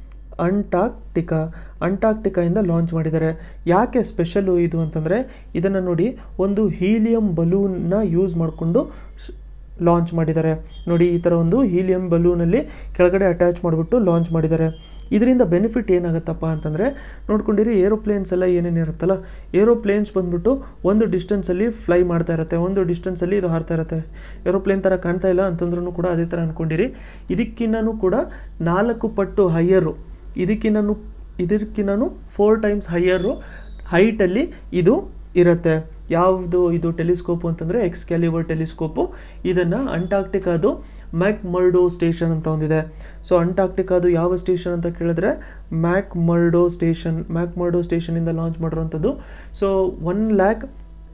ಅಂಟಾರ್ಕ್ಟಿಕಾ ಅಂಟಾರ್ಕ್ಟಿಕಾಯಿಂದ ಲಾಂಚ್ ಮಾಡಿದ್ದಾರೆ ಯಾಕೆ ಸ್ಪೆಷಲ್ಲು ಇದು ಅಂತಂದರೆ ಇದನ್ನು ನೋಡಿ ಒಂದು ಹೀಲಿಯಂ ಬಲೂನ್ನ ಯೂಸ್ ಮಾಡಿಕೊಂಡು ಲಾಂಚ್ ಮಾಡಿದ್ದಾರೆ ನೋಡಿ ಈ ಥರ ಒಂದು ಹೀಲಿಯಂ ಬಲೂನಲ್ಲಿ ಕೆಳಗಡೆ ಅಟ್ಯಾಚ್ ಮಾಡಿಬಿಟ್ಟು ಲಾಂಚ್ ಮಾಡಿದ್ದಾರೆ ಇದರಿಂದ ಬೆನಿಫಿಟ್ ಏನಾಗುತ್ತಪ್ಪ ಅಂತಂದರೆ ನೋಡ್ಕೊಂಡಿರಿ ಏರೋಪ್ಲೇನ್ಸ್ ಎಲ್ಲ ಏನೇನು ಇರುತ್ತಲ್ಲ ಏರೋಪ್ಲೇನ್ಸ್ ಬಂದ್ಬಿಟ್ಟು ಒಂದು ಡಿಸ್ಟೆನ್ಸಲ್ಲಿ ಫ್ಲೈ ಮಾಡ್ತಾ ಇರುತ್ತೆ ಒಂದು ಡಿಸ್ಟೆನ್ಸಲ್ಲಿ ಇದು ಹಾರ್ತಾ ಇರುತ್ತೆ ಏರೋಪ್ಲೇನ್ ಥರ ಕಾಣ್ತಾ ಇಲ್ಲ ಅಂತಂದ್ರೂ ಕೂಡ ಅದೇ ಥರ ಅಂದ್ಕೊಂಡಿರಿ ಇದಕ್ಕಿನ್ನೂ ಕೂಡ ನಾಲ್ಕು ಪಟ್ಟು ಹೈಯರು ಇದಕ್ಕಿನ್ನೂ ಇದಕ್ಕಿನ್ನೂ ಫೋರ್ ಟೈಮ್ಸ್ ಹೈಯರು ಹೈಟಲ್ಲಿ ಇದು ಇರುತ್ತೆ ಯಾವುದು ಇದು ಟೆಲಿಸ್ಕೋಪು ಅಂತಂದರೆ ಎಕ್ಸ್ ಕ್ಯಾಲಿವರ್ ಟೆಲಿಸ್ಕೋಪು ಇದನ್ನು ಅಂಟಾರ್ಕ್ಟಿಕಾದು ಮ್ಯಾಕ್ ಮರ್ಡೋ ಸ್ಟೇಷನ್ ಅಂತ ಒಂದಿದೆ ಸೊ ಅಂಟಾರ್ಕ್ಟಿಕಾದು ಯಾವ ಸ್ಟೇಷನ್ ಅಂತ ಕೇಳಿದ್ರೆ McMurdo station McMurdo ಸ್ಟೇಷನಿಂದ ಲಾಂಚ್ ಮಾಡಿರೋಂಥದ್ದು so one lakh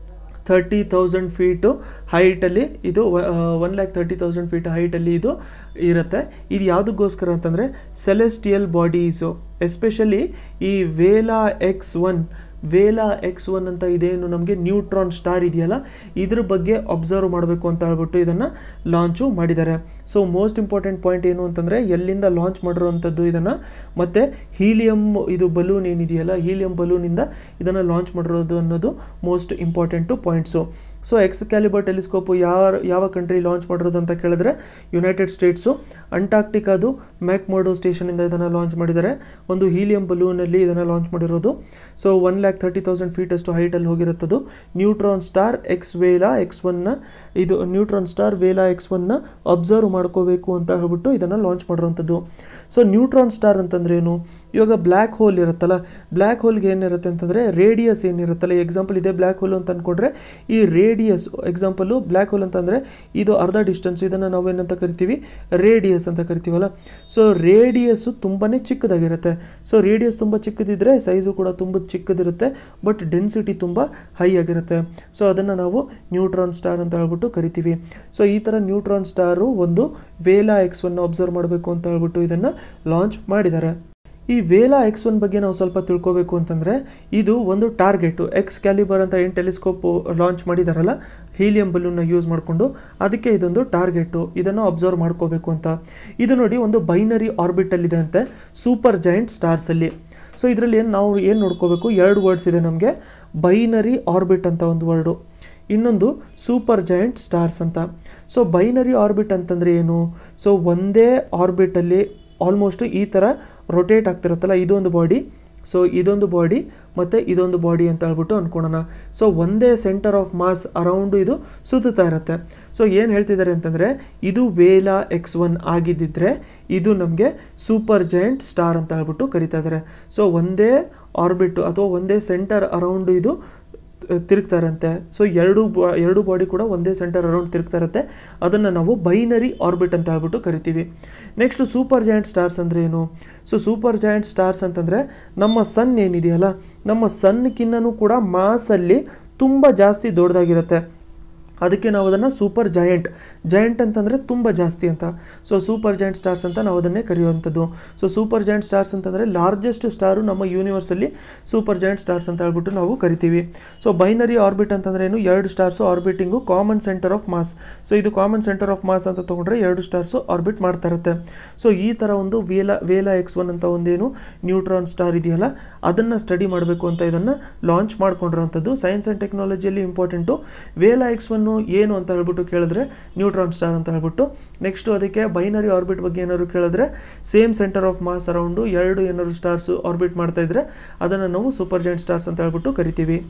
thirty thousand feet ಹೈಟಲ್ಲಿ ಇದು one lakh thirty thousand feet ಹೈಟಲ್ಲಿ ಇದು ಇರುತ್ತೆ ಇದು ಯಾವುದಕ್ಕೋಸ್ಕರ ಅಂತಂದರೆ ಸೆಲೆಸ್ಟಿಯಲ್ ಬಾಡೀಸು ಎಸ್ಪೆಷಲಿ ಈ Vela X one Vela X one ಅಂತ ಇದೇನು ನಮಗೆ ನ್ಯೂಟ್ರಾನ್ ಸ್ಟಾರ್ ಇದೆಯಲ್ಲ ಇದ್ರ ಬಗ್ಗೆ ಅಬ್ಸರ್ವ್ ಮಾಡಬೇಕು ಅಂತ ಹೇಳ್ಬಿಟ್ಟು ಇದನ್ನು ಲಾಂಚು ಮಾಡಿದ್ದಾರೆ ಸೊ ಮೋಸ್ಟ್ ಇಂಪಾರ್ಟೆಂಟ್ ಪಾಯಿಂಟ್ ಏನು ಅಂತಂದರೆ ಎಲ್ಲಿಂದ ಲಾಂಚ್ ಮಾಡಿರೋವಂಥದ್ದು ಇದನ್ನು ಮತ್ತು ಹೀಲಿಯಂ ಇದು ಬಲೂನ್ ಏನಿದೆಯಲ್ಲ ಹೀಲಿಯಂ ಬಲೂನಿಂದ ಇದನ್ನು ಲಾಂಚ್ ಮಾಡಿರೋದು ಅನ್ನೋದು most important points so X Calibur telescope ಯಾರ ಯಾವ ಕಂಟ್ರಿ ಲಾಂಚ್ ಮಾಡಿರೋದು ಅಂತ ಕೇಳಿದ್ರೆ ಯುನೈಟೆಡ್ ಸ್ಟೇಟ್ಸು ಅಂಟಾರ್ಕ್ಟಿಕಾದು ಮ್ಯಾಕ್ ಮೋಡೋ ಸ್ಟೇಷನಿಂದ ಇದನ್ನು ಲಾಂಚ್ ಮಾಡಿದ್ದಾರೆ ಒಂದು ಹೀಲಿಯಂ ಬಲೂನಲ್ಲಿ ಇದನ್ನು ಲಾಂಚ್ ಮಾಡಿರೋದು so one lakh thirty thousand feet ಅಷ್ಟು ಹೈಟಲ್ಲಿ ಹೋಗಿರುತ್ತದು neutron star X Vela X ಒನ್ನ ಇದು ನ್ಯೂಟ್ರಾನ್ ಸ್ಟಾರ್ ವೇಲಾ ಎಕ್ಸ್ ಒನ್ನ ಅಬ್ಸರ್ವ್ ಮಾಡ್ಕೋಬೇಕು ಅಂತ ಹೇಳ್ಬಿಟ್ಟು ಇದನ್ನು ಲಾಂಚ್ ಮಾಡಿರೋವಂಥದ್ದು ಸೊ ನ್ಯೂಟ್ರಾನ್ ಸ್ಟಾರ್ ಅಂತಂದ್ರೆ ಏನು ಇವಾಗ ಬ್ಲ್ಯಾಕ್ ಹೋಲ್ ಇರುತ್ತಲ್ಲ ಬ್ಲ್ಯಾಕ್ ಹೋಲ್ಗೆ ಏನಿರುತ್ತೆ ಅಂತಂದರೆ ರೇಡಿಯಸ್ ಏನಿರುತ್ತಲ್ಲ ಎಕ್ಸಾಂಪಲ್ ಇದೆ ಬ್ಲ್ಯಾಕ್ ಹೋಲ್ ಅಂತ ಅಂದ್ಕೊಂಡ್ರೆ ಈ ರೇಡಿಯಸ್ ಎಕ್ಸಾಂಪಲು ಬ್ಲ್ಯಾಕ್ ಹೋಲ್ ಅಂತಂದರೆ ಇದು ಅರ್ಧ ಡಿಸ್ಟೆನ್ಸ್ ಇದನ್ನು ನಾವೇನಂತ ಕರಿತೀವಿ ರೇಡಿಯಸ್ ಅಂತ ಕರಿತೀವಲ್ಲ ಸೊ ರೇಡಿಯಸ್ಸು ತುಂಬಾ ಚಿಕ್ಕದಾಗಿರುತ್ತೆ ಸೊ ರೇಡಿಯಸ್ ತುಂಬ ಚಿಕ್ಕದಿದ್ದರೆ ಸೈಜು ಕೂಡ ತುಂಬ ಚಿಕ್ಕದಿರುತ್ತೆ ಬಟ್ ಡೆನ್ಸಿಟಿ ತುಂಬ ಹೈ ಆಗಿರುತ್ತೆ ಸೊ ಅದನ್ನು ನಾವು ನ್ಯೂಟ್ರಾನ್ ಸ್ಟಾರ್ ಅಂತ ಹೇಳ್ಬಿಟ್ಟು ಕರಿತೀವಿ ಸೊ ಈ ಥರ ನ್ಯೂಟ್ರಾನ್ ಸ್ಟಾರು ಒಂದು ವೇಲಾ ಎಕ್ಸ್ ಒನ್ ಅಬ್ಸರ್ವ್ ಮಾಡಬೇಕು ಅಂತ ಹೇಳ್ಬಿಟ್ಟು ಇದನ್ನು ಲಾಂಚ್ ಮಾಡಿದ್ದಾರೆ ಈ ವೇಲಾ ಎಕ್ಸ್ ಒನ್ ಬಗ್ಗೆ ನಾವು ಸ್ವಲ್ಪ ತಿಳ್ಕೊಬೇಕು ಅಂತಂದರೆ ಇದು ಒಂದು ಟಾರ್ಗೆಟು ಎಕ್ಸ್ ಕ್ಯಾಲಿಬರ್ ಅಂತ ಏನು ಟೆಲಿಸ್ಕೋಪ್ ಲಾಂಚ್ ಮಾಡಿದಾರಲ್ಲ ಹೀಲಿಯಂ ಬಲೂನ್ನ ಯೂಸ್ ಮಾಡಿಕೊಂಡು ಅದಕ್ಕೆ ಇದೊಂದು ಟಾರ್ಗೆಟು ಇದನ್ನು ಅಬ್ಸರ್ವ್ ಮಾಡ್ಕೋಬೇಕು ಅಂತ ಇದು ನೋಡಿ ಒಂದು ಬೈನರಿ ಆರ್ಬಿಟಲ್ಲಿದೆ ಅಂತೆ ಸೂಪರ್ ಜಾಯಿಂಟ್ ಸ್ಟಾರ್ಸಲ್ಲಿ ಸೊ ಇದರಲ್ಲಿ ಏನು ನಾವು ಏನು ನೋಡ್ಕೋಬೇಕು ಎರಡು ವರ್ಡ್ಸ್ ಇದೆ ನಮಗೆ ಬೈನರಿ ಆರ್ಬಿಟ್ ಅಂತ ಒಂದು ವರ್ಡು ಇನ್ನೊಂದು ಸೂಪರ್ ಜಾಯಿಂಟ್ ಸ್ಟಾರ್ಸ್ ಅಂತ ಸೊ ಬೈನರಿ ಆರ್ಬಿಟ್ ಅಂತಂದರೆ ಏನು ಸೊ ಒಂದೇ ಆರ್ಬಿಟಲ್ಲಿ ಆಲ್ಮೋಸ್ಟ್ ಈ ಥರ ರೊಟೇಟ್ ಆಗ್ತಿರುತ್ತಲ್ಲ ಇದೊಂದು ಬಾಡಿ ಸೊ ಇದೊಂದು ಬಾಡಿ ಮತ್ತು ಇದೊಂದು ಬಾಡಿ ಅಂತ ಹೇಳ್ಬಿಟ್ಟು ಅಂದ್ಕೊಳ್ಳೋಣ ಸೊ ಒಂದೇ ಸೆಂಟರ್ ಆಫ್ ಮಾಸ್ ಅರೌಂಡು ಇದು ಸುತ್ತುತ್ತಾ ಇರುತ್ತೆ ಸೊ ಏನು ಹೇಳ್ತಿದ್ದಾರೆ ಅಂತಂದರೆ ಇದು ವೇಲಾ ಎಕ್ಸ್ ಒನ್ ಆಗಿದ್ದಿದ್ರೆ ಇದು ನಮಗೆ ಸೂಪರ್ ಜೈಂಟ್ ಸ್ಟಾರ್ ಅಂತ ಹೇಳ್ಬಿಟ್ಟು ಕರಿತಾ ಇದ್ದಾರೆ ಸೊ ಒಂದೇ ಆರ್ಬಿಟ್ಟು ಅಥವಾ ಒಂದೇ ಸೆಂಟರ್ ಅರೌಂಡು ಇದು ತಿರುಗ್ತಾ ಇರುತ್ತೆ ಸೊ ಎರಡು ಬಾ ಎರಡು ಬಾಡಿ ಕೂಡ ಒಂದೇ ಸೆಂಟರ್ ಅರೌಂಡ್ ತಿರುಗ್ತಾ ಇರುತ್ತೆ ಅದನ್ನು ನಾವು ಬೈನರಿ ಆರ್ಬಿಟ್ ಅಂತ ಹೇಳ್ಬಿಟ್ಟು ಕರಿತೀವಿ ನೆಕ್ಸ್ಟ್ ಸೂಪರ್ ಜಾಯಿಂಟ್ ಸ್ಟಾರ್ಸ್ ಅಂದರೆ ಏನು ಸೊ ಸೂಪರ್ ಜಾಯಿಂಟ್ ಸ್ಟಾರ್ಸ್ ಅಂತಂದರೆ ನಮ್ಮ ಸನ್ ಏನಿದೆಯಲ್ಲ ನಮ್ಮ ಸನ್ಕಿನ್ನೂ ಕೂಡ ಮಾಸಲ್ಲಿ ತುಂಬ ಜಾಸ್ತಿ ದೊಡ್ಡದಾಗಿರುತ್ತೆ ಅದಕ್ಕೆ ನಾವು ಅದನ್ನು ಸೂಪರ್ ಜಾಯಿಂಟ್ ಜಾಯಿಂಟ್ ಅಂತಂದರೆ ತುಂಬ ಜಾಸ್ತಿ ಅಂತ ಸೊ ಸೂಪರ್ ಜಾಯಿಂಟ್ ಸ್ಟಾರ್ಸ್ ಅಂತ ನಾವು ಅದನ್ನೇ ಕರೆಯುವಂಥದ್ದು ಸೊ ಸೂಪರ್ ಜಾಯಿಂಟ್ ಸ್ಟಾರ್ಸ್ ಅಂತಂದರೆ ಲಾರ್ಜೆಸ್ಟ್ ಸ್ಟಾರು ನಮ್ಮ ಯೂನಿವರ್ಸಲ್ಲಿ ಸೂಪರ್ ಜಾಯಿಂಟ್ ಸ್ಟಾರ್ಸ್ ಅಂತ ಹೇಳ್ಬಿಟ್ಟು ನಾವು ಕರಿತೀವಿ ಸೊ ಬೈನರಿ ಆರ್ಬಿಟ್ ಅಂತಂದ್ರೆ ಏನು ಎರಡು stars orbiting common centre of mass so ಇದು ಕಾಮನ್ ಸೆಂಟರ್ ಆಫ್ ಮಾಸ್ ಅಂತ ತೊಗೊಂಡ್ರೆ ಎರಡು ಸ್ಟಾರ್ಸು ಆರ್ಬಿಟ್ ಮಾಡ್ತಾ ಇರುತ್ತೆ ಸೊ ಈ ಥರ ಒಂದು ವೇಲ ವೇಲ ಎಕ್ಸ್ ಒನ್ ಅಂತ ಒಂದೇನು ನ್ಯೂಟ್ರಾನ್ ಸ್ಟಾರ್ ಇದೆಯಲ್ಲ ಅದನ್ನು ಸ್ಟಡಿ ಮಾಡಬೇಕು ಅಂತ ಇದನ್ನು ಲಾಂಚ್ ಮಾಡ್ಕೊಂಡಿರೋವಂಥದ್ದು ಸೈನ್ಸ್ ಆ್ಯಂಡ್ ಟೆಕ್ನಾಲಜಿಯಲ್ಲಿ ಇಂಪಾರ್ಟೆಂಟು ವೇಲ ಎಕ್ಸ್ ಒನ್ನು ಏನು ಅಂತ ಹೇಳ್ಬಿಟ್ಟು ಕೇಳಿದ್ರೆ ನ್ಯೂಟ್ರಾನ್ ಸ್ಟಾರ್ ಅಂತ ಹೇಳ್ಬಿಟ್ಟು ನೆಕ್ಸ್ಟು ಅದಕ್ಕೆ ಬೈನರಿ ಆರ್ಬಿಟ್ ಬಗ್ಗೆ ಏನಾದ್ರು ಕೇಳಿದ್ರೆ same centre of mass around ಎರಡು ಏನಾದ್ರು ಸ್ಟಾರ್ಸ್ ಆರ್ಬಿಟ್ ಮಾಡ್ತಾ ಇದ್ರೆ ಅದನ್ನು ನಾವು ಸೂಪರ್ ಜಾಯಿಂಟ್ ಸ್ಟಾರ್ಸ್ ಅಂತ ಹೇಳ್ಬಿಟ್ಟು ಕರಿತೀವಿ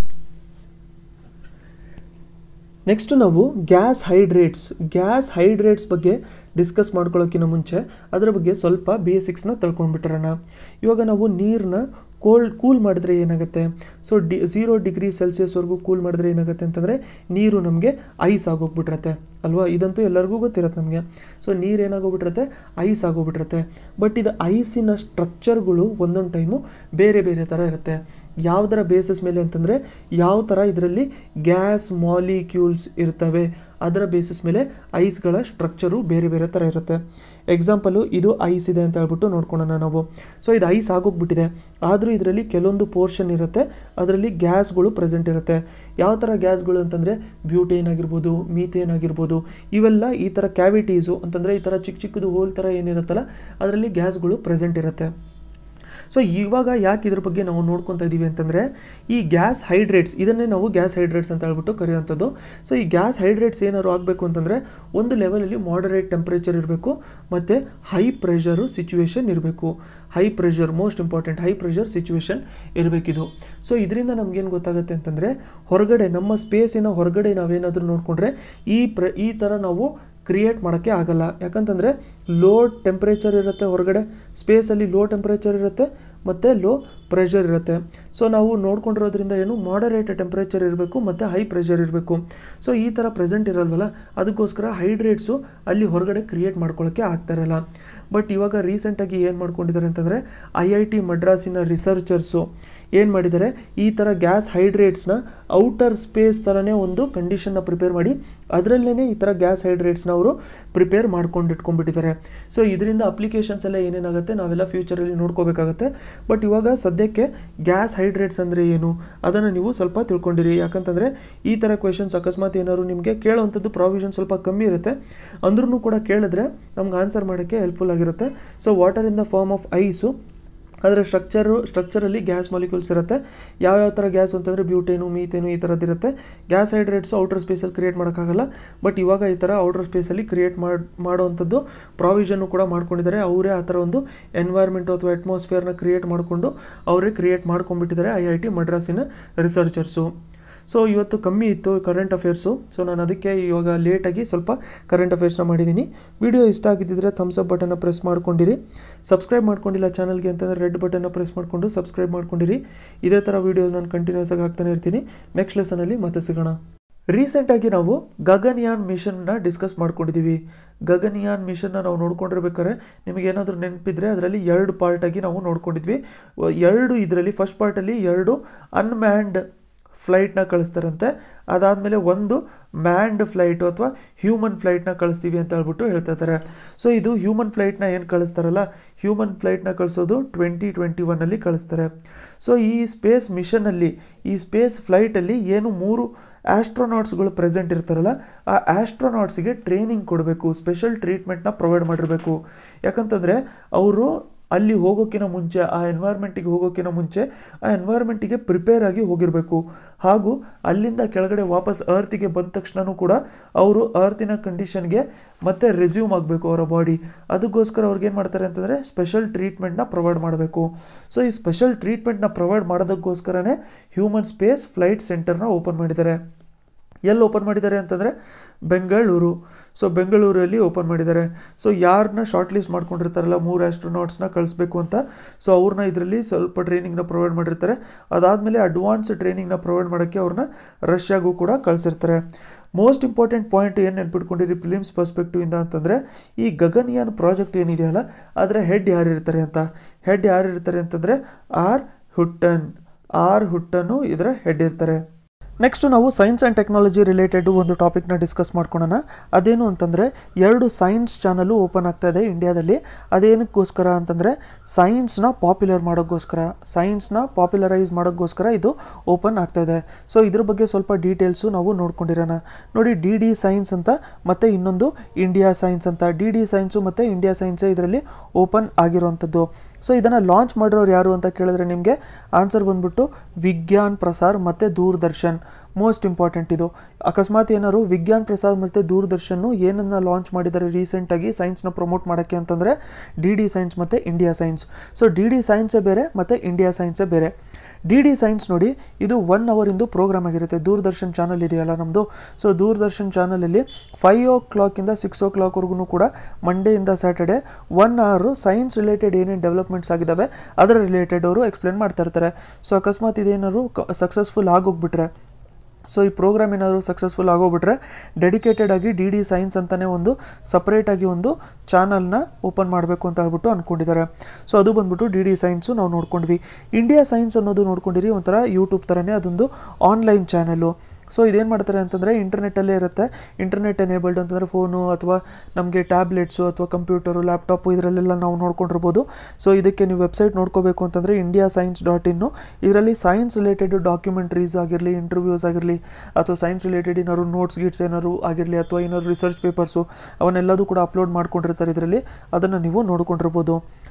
ನೆಕ್ಸ್ಟ್ ನಾವು ಗ್ಯಾಸ್ ಹೈಡ್ರೇಟ್ಸ್ ಗ್ಯಾಸ್ ಹೈಡ್ರೇಟ್ಸ್ ಬಗ್ಗೆ ಡಿಸ್ಕಸ್ ಮಾಡ್ಕೊಳ್ಳೋಕ್ಕಿಂತ ಮುಂಚೆ ಅದರ ಬಗ್ಗೆ ಸ್ವಲ್ಪ ಬೇಸಿಕ್ಸ್ನ ತಿಳ್ಕೊಂಡ್ಬಿಟ್ರೋಣ ಇವಾಗ ನಾವು ನೀರನ್ನ ಕೋಲ್ಡ್ ಕೂಲ್ ಮಾಡಿದ್ರೆ ಏನಾಗುತ್ತೆ ಸೊ ಡಿ ಝೀರೋ ಡಿಗ್ರಿ ಸೆಲ್ಸಿಯಸ್ವರೆಗೂ ಕೂಲ್ ಮಾಡಿದ್ರೆ ಏನಾಗುತ್ತೆ ಅಂತಂದರೆ ನೀರು ನಮಗೆ ಐಸ್ ಆಗೋಗ್ಬಿಟ್ಟಿರತ್ತೆ ಅಲ್ವಾ ಇದಂತೂ ಎಲ್ಲರಿಗೂ ಗೊತ್ತಿರತ್ತೆ ನಮಗೆ ಸೊ ನೀರು ಏನಾಗೋಗ್ಬಿಟ್ಟಿರತ್ತೆ ಐಸ್ ಆಗೋಗ್ಬಿಟ್ಟಿರತ್ತೆ ಬಟ್ ಇದು ಐಸಿನ ಸ್ಟ್ರಕ್ಚರ್ಗಳು ಒಂದೊಂದು ಟೈಮು ಬೇರೆ ಬೇರೆ ಥರ ಇರುತ್ತೆ ಯಾವುದರ ಬೇಸಿಸ್ ಮೇಲೆ ಅಂತಂದರೆ ಯಾವ ಥರ ಇದರಲ್ಲಿ ಗ್ಯಾಸ್ ಮಾಲಿಕ್ಯೂಲ್ಸ್ ಇರ್ತವೆ ಅದರ ಬೇಸಿಸ್ ಮೇಲೆ ಐಸ್ಗಳ ಸ್ಟ್ರಕ್ಚರು ಬೇರೆ ಬೇರೆ ಥರ ಇರುತ್ತೆ ಎಕ್ಸಾಂಪಲು ಇದು ಐಸ್ ಇದೆ ಅಂತ ಹೇಳ್ಬಿಟ್ಟು ನೋಡ್ಕೊಳ್ಳೋಣ ನಾವು ಸೊ ಇದು ಐಸ್ ಆಗೋಗ್ಬಿಟ್ಟಿದೆ ಆದರೂ ಇದರಲ್ಲಿ ಕೆಲವೊಂದು ಪೋರ್ಷನ್ ಇರುತ್ತೆ ಅದರಲ್ಲಿ ಗ್ಯಾಸ್ಗಳು ಪ್ರೆಸೆಂಟ್ ಇರುತ್ತೆ ಯಾವ ಥರ ಗ್ಯಾಸ್ಗಳು ಅಂತಂದರೆ ಬ್ಯೂಟೇನ್ ಆಗಿರ್ಬೋದು ಮೀಥೇನ್ ಆಗಿರ್ಬೋದು ಇವೆಲ್ಲ ಈ ಥರ ಕ್ಯಾವಿಟೀಸು ಅಂತಂದರೆ ಈ ಥರ ಚಿಕ್ಕ ಚಿಕ್ಕದು ಹೋಲ್ ಥರ ಏನಿರುತ್ತಲ್ಲ ಅದರಲ್ಲಿ ಗ್ಯಾಸ್ಗಳು ಪ್ರೆಸೆಂಟ್ ಇರುತ್ತೆ ಸೊ ಇವಾಗ ಯಾಕೆ ಇದ್ರ ಬಗ್ಗೆ ನಾವು ನೋಡ್ಕೊತಾ ಇದ್ದೀವಿ ಅಂತಂದರೆ ಈ ಗ್ಯಾಸ್ ಹೈಡ್ರೇಟ್ಸ್ ಇದನ್ನೇ ನಾವು ಗ್ಯಾಸ್ ಹೈಡ್ರೇಟ್ಸ್ ಅಂತ ಹೇಳ್ಬಿಟ್ಟು ಕರೆಯುವಂಥದ್ದು ಸೊ ಈ ಗ್ಯಾಸ್ ಹೈಡ್ರೇಟ್ಸ್ ಏನಾದ್ರು ಆಗಬೇಕು ಅಂತಂದರೆ ಒಂದು ಲೆವೆಲಲ್ಲಿ ಮಾಡರೇಟ್ ಟೆಂಪ್ರೇಚರ್ ಇರಬೇಕು ಮತ್ತು ಹೈ ಪ್ರೆಷರು ಸಿಚುವೇಶನ್ ಇರಬೇಕು high pressure most important high pressure situation ಇರಬೇಕಿದು ಸೊ ಇದರಿಂದ ನಮಗೇನು ಗೊತ್ತಾಗುತ್ತೆ ಅಂತಂದರೆ ಹೊರಗಡೆ ನಮ್ಮ ಸ್ಪೇಸಿನ ಹೊರಗಡೆ ನಾವೇನಾದರೂ ನೋಡಿಕೊಂಡ್ರೆ ಈ ಪ್ರ ಈ ಥರ ನಾವು ಕ್ರಿಯೇಟ್ ಮಾಡೋಕ್ಕೆ ಆಗಲ್ಲ ಯಾಕಂತಂದರೆ ಲೋ ಟೆಂಪ್ರೇಚರ್ ಇರುತ್ತೆ ಹೊರಗಡೆ ಸ್ಪೇಸಲ್ಲಿ ಲೋ ಟೆಂಪ್ರೇಚರ್ ಇರುತ್ತೆ ಮತ್ತು ಲೋ ಪ್ರೆಷರ್ ಇರುತ್ತೆ ಸೊ ನಾವು ನೋಡ್ಕೊಂಡಿರೋದ್ರಿಂದ ಏನು ಮಾಡರೇಟ್ ಟೆಂಪ್ರೇಚರ್ ಇರಬೇಕು ಮತ್ತು ಹೈ ಪ್ರೆಷರ್ ಇರಬೇಕು ಸೊ ಈ ಥರ ಪ್ರೆಸೆಂಟ್ ಇರಲ್ವಲ್ಲ ಅದಕ್ಕೋಸ್ಕರ ಹೈಡ್ರೇಟ್ಸು ಅಲ್ಲಿ ಹೊರಗಡೆ ಕ್ರಿಯೇಟ್ ಮಾಡ್ಕೊಳ್ಳೋಕ್ಕೆ ಆಗ್ತಾ ಇರಲ್ಲ ಬಟ್ ಇವಾಗ ರೀಸೆಂಟಾಗಿ ಏನು ಮಾಡ್ಕೊಂಡಿದ್ದಾರೆ ಅಂತಂದರೆ ಐ ಐ ಟಿ ಮಡ್ರಾಸಿನ ರಿಸರ್ಚರ್ಸು ಏನು ಮಾಡಿದ್ದಾರೆ ಈ ಥರ ಗ್ಯಾಸ್ ಹೈಡ್ರೇಟ್ಸ್ನ ಔಟರ್ ಸ್ಪೇಸ್ ಥರನೇ ಒಂದು ಕಂಡೀಷನ್ನ ಪ್ರಿಪೇರ್ ಮಾಡಿ ಅದರಲ್ಲೇ ಈ ಥರ ಗ್ಯಾಸ್ ಹೈಡ್ರೇಟ್ಸ್ನ ಅವರು ಪ್ರಿಪೇರ್ ಮಾಡ್ಕೊಂಡು ಇಟ್ಕೊಂಡ್ಬಿಟ್ಟಿದ್ದಾರೆ ಸೊ ಇದರಿಂದ ಅಪ್ಲಿಕೇಶನ್ಸ್ ಎಲ್ಲ ಏನೇನಾಗುತ್ತೆ ನಾವೆಲ್ಲ ಫ್ಯೂಚರಲ್ಲಿ ನೋಡ್ಕೋಬೇಕಾಗತ್ತೆ ಬಟ್ ಇವಾಗ ಸದ್ಯಕ್ಕೆ ಗ್ಯಾಸ್ ಹೈಡ್ರೇಟ್ಸ್ ಅಂದರೆ ಏನು ಅದನ್ನು ನೀವು ಸ್ವಲ್ಪ ತಿಳ್ಕೊಂಡಿರಿ ಯಾಕಂತಂದರೆ ಈ ಥರ ಕ್ವೆಶನ್ಸ್ ಅಕಸ್ಮಾತ್ ಏನಾದ್ರು ನಿಮಗೆ ಕೇಳೋವಂಥದ್ದು ಪ್ರಾವಿಷನ್ ಸ್ವಲ್ಪ ಕಮ್ಮಿ ಇರುತ್ತೆ ಅಂದ್ರೂ ಕೂಡ ಕೇಳಿದ್ರೆ ನಮ್ಗೆ ಆನ್ಸರ್ ಮಾಡೋಕ್ಕೆ ಹೆಲ್ಪ್ಫುಲ್ ಆಗಿರುತ್ತೆ so water in the form of ice ಅದರ ಸ್ಟ್ರಕ್ಚರು ಸ್ಟ್ರಕ್ಚರಲ್ಲಿ ಗ್ಯಾಸ್ ಮಾಲಿಕ್ಯೂಲ್ಸ್ ಇರುತ್ತೆ ಯಾವ್ಯಾವ ಥರ ಗ್ಯಾಸ್ ಅಂತಂದರೆ ಬ್ಯೂಟೇನು ಮೀತೇನು ಈ ಥರದ್ದು ಇರುತ್ತೆ ಗ್ಯಾಸ್ ಹೈಡ್ರೇಟ್ಸು ಔಟರ್ ಸ್ಪೇಸಲ್ಲಿ ಕ್ರಿಯೇಟ್ ಮಾಡೋಕ್ಕಾಗಲ್ಲ ಬಟ್ ಇವಾಗ ಈ ಥರ ಔಟರ್ ಸ್ಪೇಸಲ್ಲಿ ಕ್ರಿಯೇಟ್ ಮಾಡಿ ಮಾಡೋವಂಥದ್ದು ಪ್ರಾವಿಷನ್ನು ಕೂಡ ಮಾಡ್ಕೊಂಡಿದ್ದಾರೆ ಅವರೇ ಆ ಥರ ಒಂದು ಎನ್ವೈರ್ಮೆಂಟು ಅಥವಾ ಅಟ್ಮಾಸ್ಫಿಯರ್ನ ಕ್ರಿಯೇಟ್ ಮಾಡಿಕೊಂಡು ಅವರೇ ಕ್ರಿಯೇಟ್ ಮಾಡ್ಕೊಂಡ್ಬಿಟ್ಟಿದ್ದಾರೆ ಐ ಐ ಟಿ ಮಡ್ರಾಸಿನ ರಿಸರ್ಚರ್ಸು ಸೊ ಇವತ್ತು ಕಮ್ಮಿ ಇತ್ತು ಕರೆಂಟ್ ಅಫೇರ್ಸು ಸೊ ನಾನು ಅದಕ್ಕೆ ಇವಾಗ ಲೇಟಾಗಿ ಸ್ವಲ್ಪ ಕರೆಂಟ್ ಅಫೇರ್ಸ್ನ ಮಾಡಿದ್ದೀನಿ ವಿಡಿಯೋ ಇಷ್ಟ ಆಗಿದ್ದಿದ್ರೆ ಥಮ್ಸ್ ಅಪ್ ಬಟನ್ನ ಪ್ರೆಸ್ ಮಾಡ್ಕೊಂಡಿರಿ ಸಬ್ಸ್ಕ್ರೈಬ್ ಮಾಡ್ಕೊಂಡಿಲ್ಲ ಚಾನಲ್ಗೆ ಅಂತಂದರೆ ರೆಡ್ ಬಟನ್ನ ಪ್ರೆಸ್ ಮಾಡಿಕೊಂಡು ಸಬ್ಸ್ಕ್ರೈಬ್ ಮಾಡ್ಕೊಂಡಿರಿ ಇದೇ ಥರ ವೀಡಿಯೋಸ್ ನಾನು ಕಂಟಿನ್ಯೂಸ್ ಆಗಿ ಹಾಕ್ತಾನೆ ಇರ್ತೀನಿ ನೆಕ್ಸ್ಟ್ ಲೆಸನಲ್ಲಿ ಮತ್ತೆ ಸಿಗೋಣ ರೀಸೆಂಟಾಗಿ ನಾವು ಗಗನ್ಯಾನ್ ಮಿಷನ್ನ ಡಿಸ್ಕಸ್ ಮಾಡ್ಕೊಂಡಿದ್ದೀವಿ ಗಗನ್ಯಾನ್ ಮಿಷನ್ನ ನಾವು ನೋಡ್ಕೊಂಡಿರ್ಬೇಕಾದ್ರೆ ನಿಮಗೇನಾದರೂ ನೆನಪಿದ್ರೆ ಅದರಲ್ಲಿ ಎರಡು ಪಾರ್ಟಾಗಿ ನಾವು ನೋಡ್ಕೊಂಡಿದ್ವಿ ಎರಡು ಇದರಲ್ಲಿ ಫಸ್ಟ್ ಪಾರ್ಟಲ್ಲಿ ಎರಡು ಅನ್ಮ್ಯಾನ್ಡ್ ಫ್ಲೈಟ್ನ ಕಳಿಸ್ತಾರಂತೆ ಅದಾದಮೇಲೆ ಒಂದು ಮ್ಯಾಂಡ್ ಫ್ಲೈಟು ಅಥವಾ ಹ್ಯೂಮನ್ ಫ್ಲೈಟ್ನ ಕಳಿಸ್ತೀವಿ ಅಂತ ಹೇಳ್ಬಿಟ್ಟು ಹೇಳ್ತಾ ಇದ್ದಾರೆ ಸೊ ಇದು ಹ್ಯೂಮನ್ ಫ್ಲೈಟ್ನ ಏನು ಕಳಿಸ್ತಾರಲ್ಲ ಹ್ಯೂಮನ್ ಫ್ಲೈಟ್ನ ಕಳಿಸೋದು ಟ್ವೆಂಟಿ ಟ್ವೆಂಟಿ ಒನ್ನಲ್ಲಿ ಕಳಿಸ್ತಾರೆ ಸೊ ಈ ಸ್ಪೇಸ್ ಮಿಷನಲ್ಲಿ ಈ ಸ್ಪೇಸ್ ಫ್ಲೈಟಲ್ಲಿ ಏನು ಮೂರು ಆಸ್ಟ್ರೋನಾಟ್ಸ್ಗಳು ಪ್ರೆಸೆಂಟ್ ಇರ್ತಾರಲ್ಲ ಆ ಆಸ್ಟ್ರೋನಾಟ್ಸ್ಗೆ ಟ್ರೈನಿಂಗ್ ಕೊಡಬೇಕು ಸ್ಪೆಷಲ್ ಟ್ರೀಟ್ಮೆಂಟ್ನ ಪ್ರೊವೈಡ್ ಮಾಡಿರಬೇಕು ಯಾಕಂತಂದರೆ ಅವರು ಅಲ್ಲಿ ಹೋಗೋಕ್ಕಿಂತ ಮುಂಚೆ ಆ ಎನ್ವೈರ್ಮೆಂಟಿಗೆ ಹೋಗೋಕ್ಕಿಂತ ಮುಂಚೆ ಆ ಎನ್ವೈರ್ಮೆಂಟಿಗೆ ಪ್ರಿಪೇರ್ ಆಗಿ ಹೋಗಿರಬೇಕು ಹಾಗೂ ಅಲ್ಲಿಂದ ಕೆಳಗಡೆ ವಾಪಸ್ ಅರ್ತಿಗೆ ಬಂದ ತಕ್ಷಣವೂ ಕೂಡ ಅವರು ಅರ್ತಿನ ಕಂಡೀಷನ್ಗೆ ಮತ್ತೆ ರೆಸ್ಯೂಮ್ ಆಗಬೇಕು ಅವರ ಬಾಡಿ ಅದಕ್ಕೋಸ್ಕರ ಅವ್ರಿಗೆ ಏನು ಮಾಡ್ತಾರೆ ಅಂತಂದರೆ ಸ್ಪೆಷಲ್ ಟ್ರೀಟ್ಮೆಂಟ್ನ ಪ್ರೊವೈಡ್ ಮಾಡಬೇಕು ಸೊ ಈ ಸ್ಪೆಷಲ್ ಟ್ರೀಟ್ಮೆಂಟ್ನ ಪ್ರೊವೈಡ್ ಮಾಡೋದಕ್ಕೋಸ್ಕರನೇ ಹ್ಯೂಮನ್ ಸ್ಪೇಸ್ ಫ್ಲೈಟ್ ಸೆಂಟರ್ನ ಓಪನ್ ಮಾಡಿದ್ದಾರೆ ಎಲ್ಲಿ ಓಪನ್ ಮಾಡಿದ್ದಾರೆ ಅಂತಂದರೆ ಬೆಂಗಳೂರು ಸೊ ಬೆಂಗಳೂರಲ್ಲಿ ಓಪನ್ ಮಾಡಿದ್ದಾರೆ ಸೊ ಯಾರನ್ನ ಶಾರ್ಟ್ ಲಿಸ್ಟ್ ಮಾಡ್ಕೊಂಡಿರ್ತಾರಲ್ಲ ಮೂರು ಆಸ್ಟ್ರೋನಾಟ್ಸ್ನ ಕಳಿಸ್ಬೇಕು ಅಂತ ಸೊ ಅವ್ರನ್ನ ಇದರಲ್ಲಿ ಸ್ವಲ್ಪ ಟ್ರೈನಿಂಗ್ನ ಪ್ರೊವೈಡ್ ಮಾಡಿರ್ತಾರೆ ಅದಾದಮೇಲೆ ಅಡ್ವಾನ್ಸ್ ಟ್ರೈನಿಂಗ್ನ ಪ್ರೊವೈಡ್ ಮಾಡೋಕ್ಕೆ ಅವ್ರನ್ನ ರಷ್ಯಾಗೂ ಕೂಡ ಕಳಿಸಿರ್ತಾರೆ ಮೋಸ್ಟ್ ಇಂಪಾರ್ಟೆಂಟ್ ಪಾಯಿಂಟ್ ಏನು ನೆನ್ಪಿಟ್ಕೊಂಡಿರಿ ಫಿಲಿಮ್ಸ್ ಪರ್ಸ್ಪೆಕ್ಟಿವ್ ಇಂದ ಅಂತಂದರೆ ಈ ಗಗನ್ಯಾನ್ ಪ್ರಾಜೆಕ್ಟ್ ಏನಿದೆಯಲ್ಲ ಅದರ ಹೆಡ್ ಯಾರು ಇರ್ತಾರೆ ಅಂತ ಹೆಡ್ ಯಾರು ಇರ್ತಾರೆ ಅಂತಂದರೆ ಆರ್ ಹುಟ್ಟನ್ ಆರ್ ಹುಟ್ಟನು ಇದರ ಹೆಡ್ ಇರ್ತಾರೆ ನೆಕ್ಸ್ಟ್ ನಾವು ಸೈನ್ಸ್ ಆ್ಯಂಡ್ ಟೆಕ್ನಾಲಜಿ ರಿಲೇಟೆಡ್ ಒಂದು ಟಾಪಿಕ್ನ ಡಿಸ್ಕಸ್ ಮಾಡ್ಕೊಳ್ಳೋಣ ಅದೇನು ಅಂತಂದರೆ ಎರಡು ಸೈನ್ಸ್ ಚಾನಲು ಓಪನ್ ಆಗ್ತಾ ಇದೆ ಇಂಡಿಯಾದಲ್ಲಿ ಅದೇನಕ್ಕೋಸ್ಕರ ಅಂತಂದರೆ ಸೈನ್ಸ್ನ ಪಾಪ್ಯುಲರ್ ಮಾಡೋಕ್ಕೋಸ್ಕರ ಸೈನ್ಸ್ನ ಪಾಪ್ಯುಲರೈಸ್ ಮಾಡೋಕ್ಕೋಸ್ಕರ ಇದು ಓಪನ್ ಆಗ್ತಾ ಇದೆ ಸೊ ಇದ್ರ ಬಗ್ಗೆ ಸ್ವಲ್ಪ ಡೀಟೇಲ್ಸು ನಾವು ನೋಡ್ಕೊಂಡಿರೋಣ ನೋಡಿ ಡಿ ಡಿ ಸೈನ್ಸ್ ಅಂತ ಮತ್ತು ಇನ್ನೊಂದು ಇಂಡಿಯಾ ಸೈನ್ಸ್ ಅಂತ ಡಿ ಡಿ ಸೈನ್ಸು ಮತ್ತು ಇಂಡಿಯಾ ಸೈನ್ಸೇ ಇದರಲ್ಲಿ ಓಪನ್ ಆಗಿರುವಂಥದ್ದು ಸೊ ಇದನ್ನು ಲಾಂಚ್ ಮಾಡಿರೋರು ಯಾರು ಅಂತ ಕೇಳಿದ್ರೆ ನಿಮಗೆ ಆನ್ಸರ್ ಬಂದ್ಬಿಟ್ಟು ವಿಜ್ಞಾನ್ ಪ್ರಸಾರ್ ಮತ್ತು ದೂರದರ್ಶನ್ ಮೋಸ್ಟ್ ಇಂಪಾರ್ಟೆಂಟ್ ಇದು ಅಕಸ್ಮಾತ್ ಏನಾದ್ರು ವಿಜ್ಞಾನ್ ಪ್ರಸಾದ್ ಮತ್ತು ದೂರದರ್ಶನ್ ಏನನ್ನು ಲಾಂಚ್ ಮಾಡಿದ್ದಾರೆ ರೀಸೆಂಟಾಗಿ ಸೈನ್ಸ್ನ ಪ್ರಮೋಟ್ ಮಾಡೋಕ್ಕೆ ಅಂತಂದರೆ ಡಿ ಡಿ ಸೈನ್ಸ್ ಮತ್ತು India science so D D ಸೈನ್ಸೇ ಬೇರೆ ಮತ್ತು ಇಂಡಿಯಾ ಸೈನ್ಸೇ ಬೇರೆ ಡಿ ಡಿ ಸೈನ್ಸ್ ನೋಡಿ ಇದು ಒನ್ ಅವರಿಂದು ಪ್ರೋಗ್ರಾಮ್ ಆಗಿರುತ್ತೆ ದೂರದರ್ಶನ್ ಚಾನಲ್ ಇದೆಯಲ್ಲ ನಮ್ಮದು ಸೊ ದೂರದರ್ಶನ್ ಚಾನಲಲ್ಲಿ ಫೈವ್ ಓ ಕ್ಲಾಕಿಂದ ಸಿಕ್ಸ್ ಓ ಕ್ಲಾಕ್ವರೆಗೂ ಕೂಡ ಮಂಡೇಯಿಂದ ಸ್ಯಾಟರ್ಡೆ ಒನ್ ಅವರು ಸೈನ್ಸ್ ರಿಲೇಟೆಡ್ ಏನೇನು ಡೆವಲಪ್ಮೆಂಟ್ಸ್ ಆಗಿದ್ದಾವೆ ಅದರ ರಿಲೇಟೆಡ್ ಅವರು ಎಕ್ಸ್ಪ್ಲೇನ್ ಮಾಡ್ತಾ ಇರ್ತಾರೆ ಸೊ ಅಕಸ್ಮಾತ್ ಇದೇನಾದ್ರು ಸಕ್ಸಸ್ಫುಲ್ ಆಗೋಗ್ಬಿಟ್ರೆ ಸೊ ಈ ಪ್ರೋಗ್ರಾಮ್ ಏನಾದರೂ ಸಕ್ಸಸ್ಫುಲ್ ಆಗೋಗ್ಬಿಟ್ರೆ ಡೆಡಿಕೇಟೆಡ್ ಆಗಿ ಡಿ ಡಿ ಸೈನ್ಸ್ ಅಂತಲೇ ಒಂದು ಸಪ್ರೇಟಾಗಿ ಒಂದು ಚಾನಲ್ನ ಓಪನ್ ಮಾಡಬೇಕು ಅಂತ ಹೇಳ್ಬಿಟ್ಟು ಅಂದ್ಕೊಂಡಿದ್ದಾರೆ ಸೊ ಅದು ಬಂದ್ಬಿಟ್ಟು ಡಿ ಡಿ ಸೈನ್ಸು ನಾವು ನೋಡ್ಕೊಂಡ್ವಿ ಇಂಡಿಯಾ ಸೈನ್ಸ್ ಅನ್ನೋದು ನೋಡ್ಕೊಂಡಿರಿ ಒಂಥರ ಯೂಟ್ಯೂಬ್ ಥರನೇ ಅದೊಂದು ಆನ್ಲೈನ್ ಚಾನಲು ಸೊ ಇದೇನು ಮಾಡ್ತಾರೆ ಅಂತಂದರೆ ಇಂಟರ್ನೆಟ್ಟಲ್ಲೇ ಇರುತ್ತೆ ಇಂಟರ್ನೆಟ್ ಎನೇಬಲ್ಡ್ ಅಂತಂದರೆ ಫೋನು ಅಥವಾ ನಮಗೆ ಟ್ಯಾಬ್ಲೆಟ್ಸು ಅಥವಾ ಕಂಪ್ಯೂಟರು ಲ್ಯಾಪ್ಟಾಪು ಇದರಲ್ಲೆಲ್ಲ ನಾವು ನೋಡ್ಕೊಂಡಿರ್ಬೋದು ಸೊ ಇದಕ್ಕೆ ನೀವು ವೆಬ್ಸೈಟ್ ನೋಡ್ಕೋಬೇಕು ಅಂತಂದರೆ ಇಂಡಿಯಾ ಸೈನ್ಸ್ ಡಾಟ್ ಇನ್ನು ಇದರಲ್ಲಿ ಸೈನ್ಸ್ ರಿಲೇಟೆಡ್ ಡಾಕ್ಯುಮೆಂಟ್ರೀಸ್ ಆಗಿರಲಿ ಇಂಟರ್ವ್ಯೂಸ್ ಆಗಿರಲಿ ಅಥವಾ ಸೈನ್ಸ್ ರಿಲೇಟೆಡ್ ಏನಾದ್ರು ನೋಟ್ಸ್ ಗೀಟ್ಸ್ ಏನಾದ್ರು ಆಗಿರಲಿ ಅಥವಾ ಏನಾದ್ರು ರಿಸರ್ಚ್ ಪೇಪರ್ಸು ಅವನ್ನೆಲ್ಲದೂ ಕೂಡ ಅಪ್ಲೋಡ್ ಮಾಡ್ಕೊಂಡಿರ್ತಾರೆ ಇದರಲ್ಲಿ ಅದನ್ನು ನೀವು ನೋಡ್ಕೊಂಡಿರ್ಬೋದು